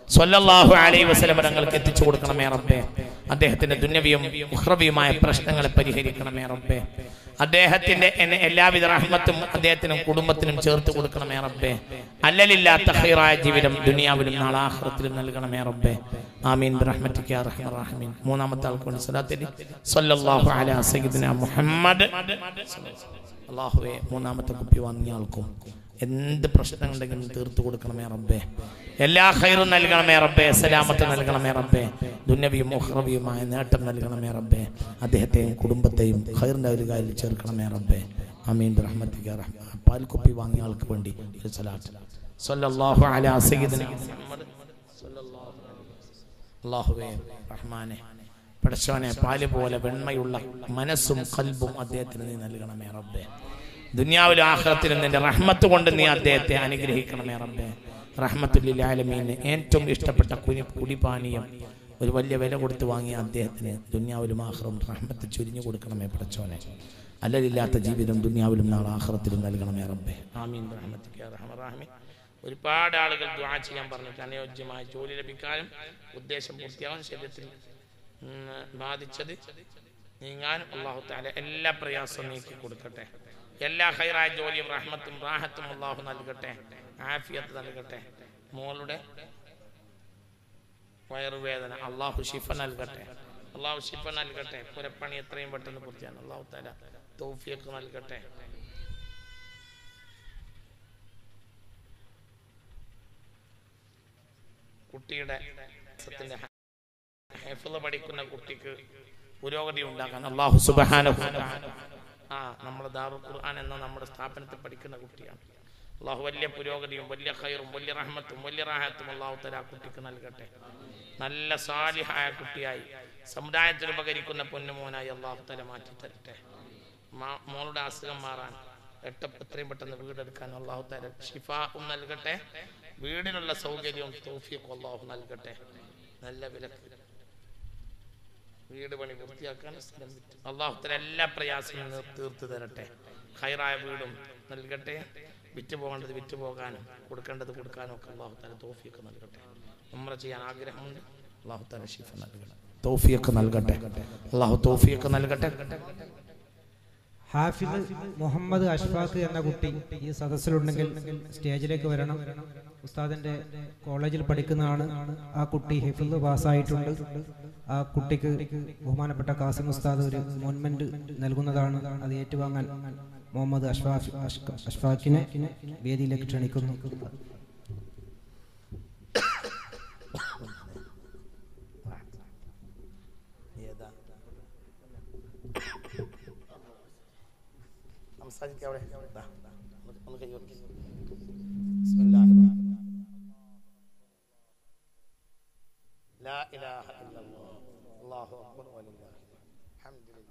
സ്വല്ലല്ലാഹു അലൈഹി വസല്ലം തങ്ങൾക്ക് എത്തിച്ചു കൊടുക്കണമേ റബ്ബേ അദ്ദേഹത്തിന്റെ ദുന്യവിയും ഉഹ്റവിയുമായ പ്രശ്നങ്ങളെ പരിഹരിക്കണമേ റബ്ബേ അദ്ദേഹത്തിന്റെ എന്നെ എല്ലാവിധ റഹ്മത്തും അദ്ദേഹത്തിനും കുടുംബത്തിനും ചേർത്ത് കൊടുക്കണമേ റബ്ബേ അല്ലലില്ലാത്ത ഹൈറായ ജീവിതം ദുനിയാവിലും നാളെ ആഖിറത്തിലും നൽകണമേ റബ്ബേ ആമീൻ ബിറഹ്മതിക യാ റഹ്മർ റഹീമീൻ മൂന്നാമത്തെ ആൾക്കൊണ്ട് സ്വലാത്തിൽ സല്ലല്ലാഹു അലാ സയ്യിദിന മുഹമ്മദ് അള്ളാഹുവെ മൂന്നാമത്തെ കുപ്പി വാങ്ങിയ ആൾക്കും എന്ത് പ്രശ്നങ്ങളുണ്ടെങ്കിലും തീർത്തു കൊടുക്കണമേ റബ്ബേ എല്ലാ ഹൈറും നൽകണമേ റബ്ബേ സലാമത്ത് നൽകണമേ റബ്ബേ ദുന്നവിയും മുഹ്റവിയുമായ നേട്ടം നൽകണമേ റബ്ബേ അദ്ദേഹത്തെയും കുടുംബത്തെയും ഹൈറിൻ്റെ ഒരു കാര്യം ചേർക്കണമേ റബ്ബേ അമീൻ റഹ്മത്തിക റഹ്മ പാൽക്കുപ്പി വാങ്ങിയ ആൾക്ക് വേണ്ടി ഒരു സലാത്ത് സല്ലല്ലാഹു അലാ സയ്യിദിന മുഹമ്മദ് സല്ലല്ലാഹു അലൈഹി വസല്ലം. അല്ലാഹുവേ റഹ്മാനെ പടച്ചവനെ പാല് പോലെ വെണ്മയുള്ള മനസ്സും കൽബും അദ്ദേഹത്തിന് നീ നൽകണമേ റബ്ബേ ദുനിയാവിലും ആഹ്റത്തിലും നിന്റെ റഹ്മത്ത് കൊണ്ട് നീ അദ്ദേഹത്തെ അനുഗ്രഹിക്കണമേ റബ്ബേ റഹ്മത്തുല്ലിൽ ആലമീന് ഏറ്റവും ഇഷ്ടപ്പെട്ട കുനി കുടിപാനീയം ഒരു വലിയ വില കൊടുത്ത് വാങ്ങിയ അദ്ദേഹത്തിന് ദുനിയാവിലും ആഹ്റം റഹ്മത്ത് ചുരിഞ്ഞു കൊടുക്കണമേ പടച്ചോനെ അല്ലലില്ലാത്ത ജീവിതം ദുനിയാവിലും നാളെ ആഹ്റത്തിലും നൽകണമേ റബ്ബേ ആമീൻ റഹ്മത്തിക്ക് യാ റഹ്മർ റഹീം. ഒരുപാട് ആളുകൾ ദ്വാ ചെയ്യാൻ പറഞ്ഞിട്ട് അനുയോജ്യമായ ജോലി ലഭിക്കാനും ഉദ്ദേശം പൂർത്തിയാവാൻ ശരീരത്തിൽ ഉം, ബാധിച്ചത് നീങ്ങാനും അള്ളാഹു താല എല്ലാ പ്രയാസവും നീക്കി കൊടുക്കട്ടെ എല്ലാ ഹൈറായ ജോലിയും റഹ്മത്തും റാഹത്തും അള്ളാഹു നൽകട്ടെ ആഫിയത്ത് നൽകട്ടെ മോളുടെ വയറുവേദന അള്ളാഹു ഷിഫ നൽകട്ടെ അള്ളാഹു ഷിഫ നൽകട്ടെ പുരപ്പണി എത്രയും പെട്ടെന്ന് പൂർത്തിയാണ് അള്ളാഹു താല തൗഫിയക്ക് നൽകട്ടെ കുട്ടിയുടെ ത്തിന്റെ ഹെഫ്ള് പഠിക്കുന്ന കുട്ടിക്ക് പുരോഗതി ഉണ്ടാക്കാൻ അള്ളാഹു സുബ്ഹാനഹു വ തആല ആ നമ്മുടെ ദാറുൽ ഖുർആൻ എന്ന നമ്മുടെ സ്ഥാപനത്തിൽ പഠിക്കുന്ന കുട്ടിയാണ് അള്ളാഹു വലിയ പുരോഗതിയും വലിയ ഖൈറും വലിയ റഹ്മത്തും വലിയ റാഹത്തും അള്ളാഹു തല ആ കുട്ടിക്ക് നൽകട്ടെ നല്ല സാലിഹായ കുട്ടിയായി സമുദായത്തിന് ഉപകരിക്കുന്ന പൊന്നുമോനായി അള്ളാഹു തല മാറ്റി തരട്ടെ മാ- മോളുടെ അസുഖം മാറാൻ എട്ട എത്രയും പെട്ടെന്ന് വീടെടുക്കാൻ അള്ളാഹു തല ഷിഫാവും നൽകട്ടെ വീടിനുള്ള സൗകര്യവും തൗഫീഖും അള്ളാഹു നൽകട്ടെ നല്ല വിലക്ക് വീട് പണി പൂർത്തിയാക്കാൻ സ്ഥലം വിറ്റ് അള്ളാഹുത്തല എല്ലാ പ്രയാസവും നിർ- തീർത്തു തരട്ടെ ഹൈറായ വീടും നൽകട്ടെ വിറ്റ് പോകേണ്ടത് വിറ്റ് പോകാനും കൊടുക്കേണ്ടത് കൊടുക്കാനും ഒക്കെ അള്ളാഹുത്താല തോഫിയൊക്കെ നൽകട്ടെ ഉമ്ര ചെയ്യാൻ ആഗ്രഹമുണ്ട് അള്ളാഹുത്താല ഷിഫ നൽകട്ടെ തോഫിയൊക്കെ നൽകട്ടെ അള്ളാഹു തോഫിയൊക്കെ നൽകട്ടെ ഹാഫിദ് മുഹമ്മദ് അഷ്ഫാഖ് എന്ന കുട്ടി ഈ സദസ്സിലുണ്ടെങ്കിൽ സ്റ്റേജിലേക്ക് വരണം ഉസ്താദിന്റെ കോളേജിൽ പഠിക്കുന്നതാണ് ആ കുട്ടി ഹിഫിദ് പാസ്സായിട്ടുണ്ട് ആ കുട്ടിക്ക് ബഹുമാനപ്പെട്ട കാസിം ഉസ്താദ് ഒരു മോൺമെന്റ് നൽകുന്നതാണ് അത് ഏറ്റുവാങ്ങാൻ മുഹമ്മദ് അഷ്ഫാഖ് അഷ്ക- അഷ്ഫാഖിനെ വേദിയിലേക്ക് ക്ഷണിക്കുന്നു സംസാരിക്കാം അവിടെ ദാ, ഒന്ന് ഒന്ന് കൈ വെക്ക്. ബിസ്മില്ലാഹിർ റഹ്മാനിർ റഹീം. ലാ ഇലാഹ ഇല്ലല്ലാഹ്. അല്ലാഹു അക്ബർ വലില്ലാഹിൽ ഹംദുലില്ലാഹ്.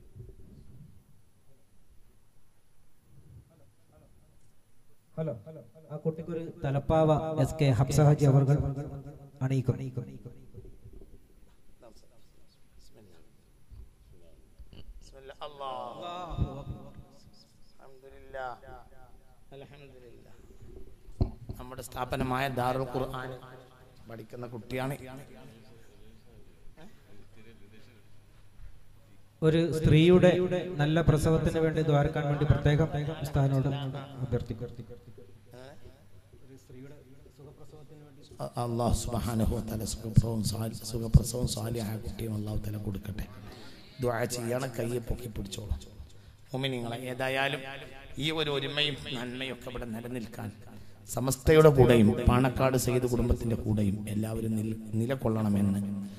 ഹലോ ആ കുട്ടിക്കൊരു തലപ്പാവ എസ് കെ ഹബ്സ ഹാജി അവർ അണിയിക്കും ബിസ്മില്ലാ. അല്ലാഹ്. അൽഹംദുലില്ലാഹ്. അൽഹംദുലില്ലാഹ്. നമ്മുടെ സ്ഥാപനമായ ദാറുൽ ഖുർആൻ പഠിക്കുന്ന കുട്ടിയാണ് ഒരു സ്ത്രീയുടെ നല്ല പ്രസവത്തിന് വേണ്ടി ദ്വാരക്കാൻ വേണ്ടി പ്രത്യേകം ഉസ്താദിനോട് അഭ്യർത്ഥിക്കും അള്ളാഹു സുബ്ഹാനഹു വതആല സുഖപ്രസവം സാലി- സുഖപ്രസവം സാലിഹായ കുട്ടിയും അള്ളാഹു തല കൊടുക്കട്ടെ ദ്വാ ചെയ്യണം കയ്യെ പൊക്കി പിടിച്ചോളാം മുമിനിങ്ങളെ ഏതായാലും ഈ ഒരു ഒരുമയും നന്മയും ഒക്കെ ഇവിടെ നിലനിൽക്കാൻ സമസ്തയുടെ കൂടെയും പാണക്കാട് സയ്യിദ് കുടുംബത്തിന്റെ കൂടെയും എല്ലാവരും നിൽ- നിലകൊള്ളണമെന്ന്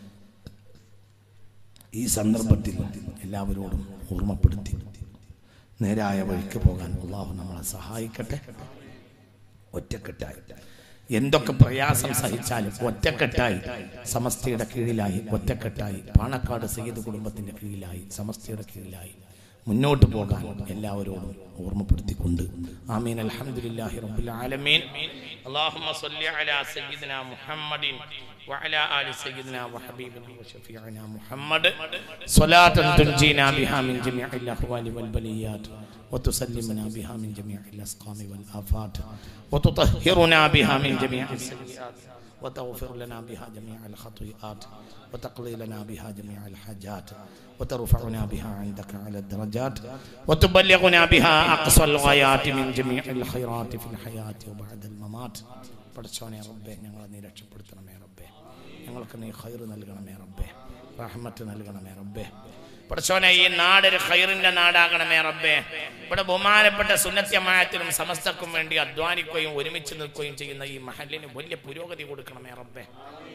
ഈ സന്ദർഭത്തിൽ എല്ലാവരോടും ഓർമ്മപ്പെടുത്തി നേരായ വഴിക്ക് പോകാൻ അള്ളാഹു നമ്മളെ സഹായിക്കട്ടെ ഒറ്റക്കെട്ടായി എന്തൊക്കെ പ്രയാസം സഹിച്ചാലും ഒറ്റക്കെട്ടായി സമസ്തയുടെ കീഴിലായി ഒറ്റക്കെട്ടായി പാണക്കാട് സയ്യിദ് കുടുംബത്തിന്റെ കീഴിലായി സമസ്തയുടെ കീഴിലായി മുന്നോട്ട് പോകാൻ എല്ലാവരോടും ഓർമ്മപ്പെടുത്തിക്കൊണ്ട് ആമീൻ അൽഹംദുലില്ലാഹി റബ്ബിൽ ആലമീൻ അല്ലാഹുമ്മ സ്വല്ലി അലാ സയ്യിദിനാ മുഹമ്മദിൻ وعلى آل سيدنا وحبيبنا وشفيعنا محمد صلاة تنجينا بها من جميع الأهوال والبليات وتسلمنا بها من جميع الأسقام والآفات وتطهرنا بها من جميع السيئات وتغفر لنا بها جميع الخطيئات وتقضي لنا بها جميع الحاجات وترفعنا بها عندك على الدرجات وتبلغنا بها أقصى الغايات من جميع الخيرات في الحياة وبعد الممات പഠിച്ചോനെ റബ്ബെ ഞങ്ങളെ നീ രക്ഷപ്പെടുത്തണമേ റബ്ബെ ഞങ്ങൾക്ക് നീ ഖൈർ നൽകണമേ റബ്ബെ റഹ്മത്ത് നൽകണമേ റബ്ബെ പഠിച്ചോനെ ഈ നാടൊരു ഖൈറിന്റെ നാടാകണമേ റബ്ബെ ഇവിടെ ബഹുമാനപ്പെട്ട സുന്നത്യമായത്തിനും സമസ്തക്കും വേണ്ടി അധ്വാനിക്കുകയും ഒരുമിച്ച് നിൽക്കുകയും ചെയ്യുന്ന ഈ മഹലിന് വലിയ പുരോഗതി കൊടുക്കണമേ റബ്ബെ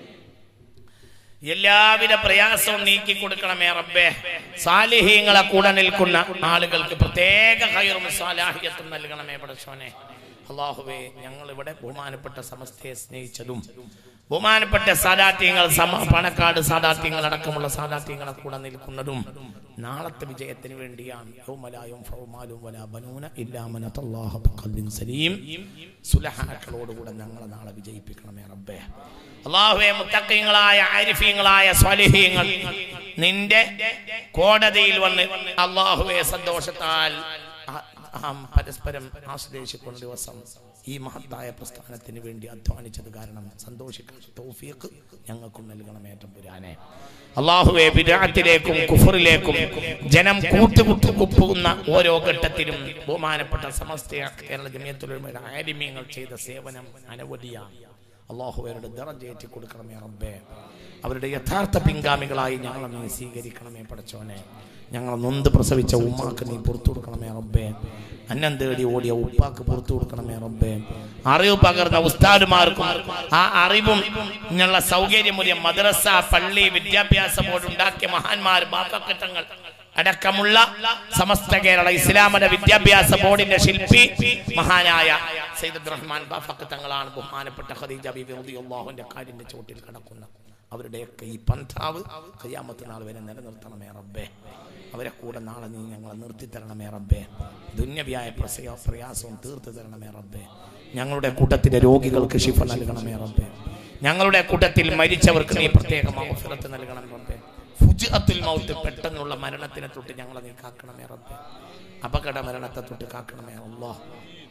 എല്ലാവിധ പ്രയാസവും നീക്കി കൊടുക്കണമേ റബ്ബേ സാലിഹീങ്ങളെ കൂടെ നിൽക്കുന്ന ആളുകൾക്ക് പ്രത്യേക ഹൈറും സാലാഹിയത്തും നൽകണമേ പടച്ചോനെ അള്ളാഹുവേ ഞങ്ങൾ ഇവിടെ ബഹുമാനപ്പെട്ട സമസ്തയെ സ്നേഹിച്ചതും ബഹുമാനപ്പെട്ട സാദാത്യങ്ങൾ സമ പണക്കാട് സാദാത്യങ്ങൾ അടക്കമുള്ള സാദാത്യങ്ങളെ കൂടെ നിൽക്കുന്നതും നാളത്തെ വിജയത്തിന് വേണ്ടിയാണ് യൗമലായും ഫൗമാലും വലാ ബനൂന ഇല്ലാ മൻ അത്തല്ലാഹ ബിഖൽബിൻ സലീം സുലഹാക്കളോടുകൂടെ ഞങ്ങളെ നാളെ വിജയിപ്പിക്കണമേ റബ്ബേ അള്ളാഹുവെ മുത്തക്കങ്ങളായ ആരിഫീങ്ങളായ സ്വാലിഹീങ്ങൾ നിന്റെ കോടതിയിൽ വന്ന് അള്ളാഹുവെ സന്തോഷത്താൽ ആ- ആ പരസ്പരം ആശ്ലേഷിക്കുന്ന ദിവസം ഈ മഹത്തായ പ്രസ്ഥാനത്തിന് വേണ്ടി അധ്വാനിച്ചത് കാരണം സന്തോഷിക്കാൻ തൗഫീഖ് ഞങ്ങൾക്കും നൽകണമേ തമ്പുരാനെ അള്ളാഹുവെ വിരാത്തിലേക്കും കുഫറിലേക്കും ജനം കൂട്ടുകുത്തു കുപ്പുന്ന ഓരോ ഘട്ടത്തിലും ബഹുമാനപ്പെട്ട സമസ്ത കേരള ജമിയത്തുലമയുടെ ആരിമ്യങ്ങൾ ചെയ്ത സേവനം അനവധിയാണ് അള്ളാഹു അവരുടെ ദറജേറ്റി കൊടുക്കണമേ റബ്ബേ അവരുടെ യഥാർത്ഥ പിൻഗാമികളായി ഞങ്ങളെ നീ സ്വീകരിക്കണമേ പടച്ചോനെ ഞങ്ങളെ നൊന്ത് പ്രസവിച്ച ഉമ്മാക്ക് നീ പുറത്തു കൊടുക്കണമേ റബ്ബേ അന്നം തേടി ഓടിയ ഉപ്പാക്ക് പുറത്തു കൊടുക്കണമേ റബ്ബേ അറിവ് പകർന്ന ഉസ്താദുമാർക്കും ആ അറിവും ഇങ്ങനെയുള്ള സൗകര്യമൂല്യ മദ്രസ പള്ളി വിദ്യാഭ്യാസ ബോർഡ് ഉണ്ടാക്കിയ മഹാന്മാർ ബാപ്പക്കറ്റങ്ങൾ അടക്കമുള്ള സമസ്ത കേരള ഇസ്ലാമത വിദ്യാഭ്യാസ ബോർഡിന്റെ ശില്പി മഹാനായ സയ്യിദ് റഹ്മാൻ ബാഫക്ക് തങ്ങളാണ് ബഹുമാനപ്പെട്ട ഖദീജ ബിബി റളിയല്ലാഹുവിന്റെ കാലിന്റെ ചോട്ടിൽ കിടക്കുന്ന അവരുടെയൊക്കെ ഈ പന്ഥാവ് കയ്യാമത്ത് നാൾ വരെ നിലനിർത്തണമേ റബ്ബേ അവരെ കൂടെ നാളെ നീ ഞങ്ങളെ നിർത്തി തരണമേ റബ്ബേ ദുന്യവ്യായ പ്രസയ പ്രയാസവും തീർത്തു തരണമേ റബ്ബേ ഞങ്ങളുടെ കൂട്ടത്തിലെ രോഗികൾക്ക് ശിഫ നൽകണമേ റബ്ബേ ഞങ്ങളുടെ കൂട്ടത്തിൽ മരിച്ചവർക്ക് നീ പ്രത്യേക മൗഫിറത്ത് നൽകണം റബ്ബേ ഫുജ്അത്തുൽ മൗത്ത് പെട്ടെന്നുള്ള മരണത്തിനെ തൊട്ട് ഞങ്ങളെ നീ കാക്കണമേ റബ്ബേ അപകട മരണത്തെ തൊട്ട് കാക്കണമേ അല്ലാഹ്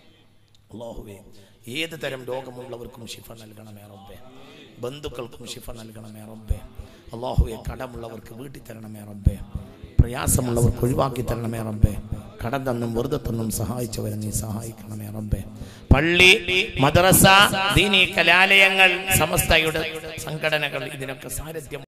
അള്ളാഹുവേ ഏത് തരം രോഗമുള്ളവർക്കും ശിഫ നൽകണമേ റബ്ബേ ബന്ധുക്കൾക്കും ശിഫ നൽകണമേ റബ്ബേ അള്ളാഹുവെ കടമുള്ളവർക്ക് വീട്ടി തരണമേ റബ്ബേ പ്രയാസമുള്ളവർക്ക് ഒഴിവാക്കി തരണമേ റബ്ബേ കടം തന്നും വെറുതെ തന്നും സഹായിച്ചവരെ നീ സഹായിക്കണമേ റബ്ബേ പള്ളി മദ്രസ ദീനി കലാലയങ്ങൾ സമസ്തയുടെ സംഘടനകൾ ഇതിനൊക്കെ സാരഥ്യം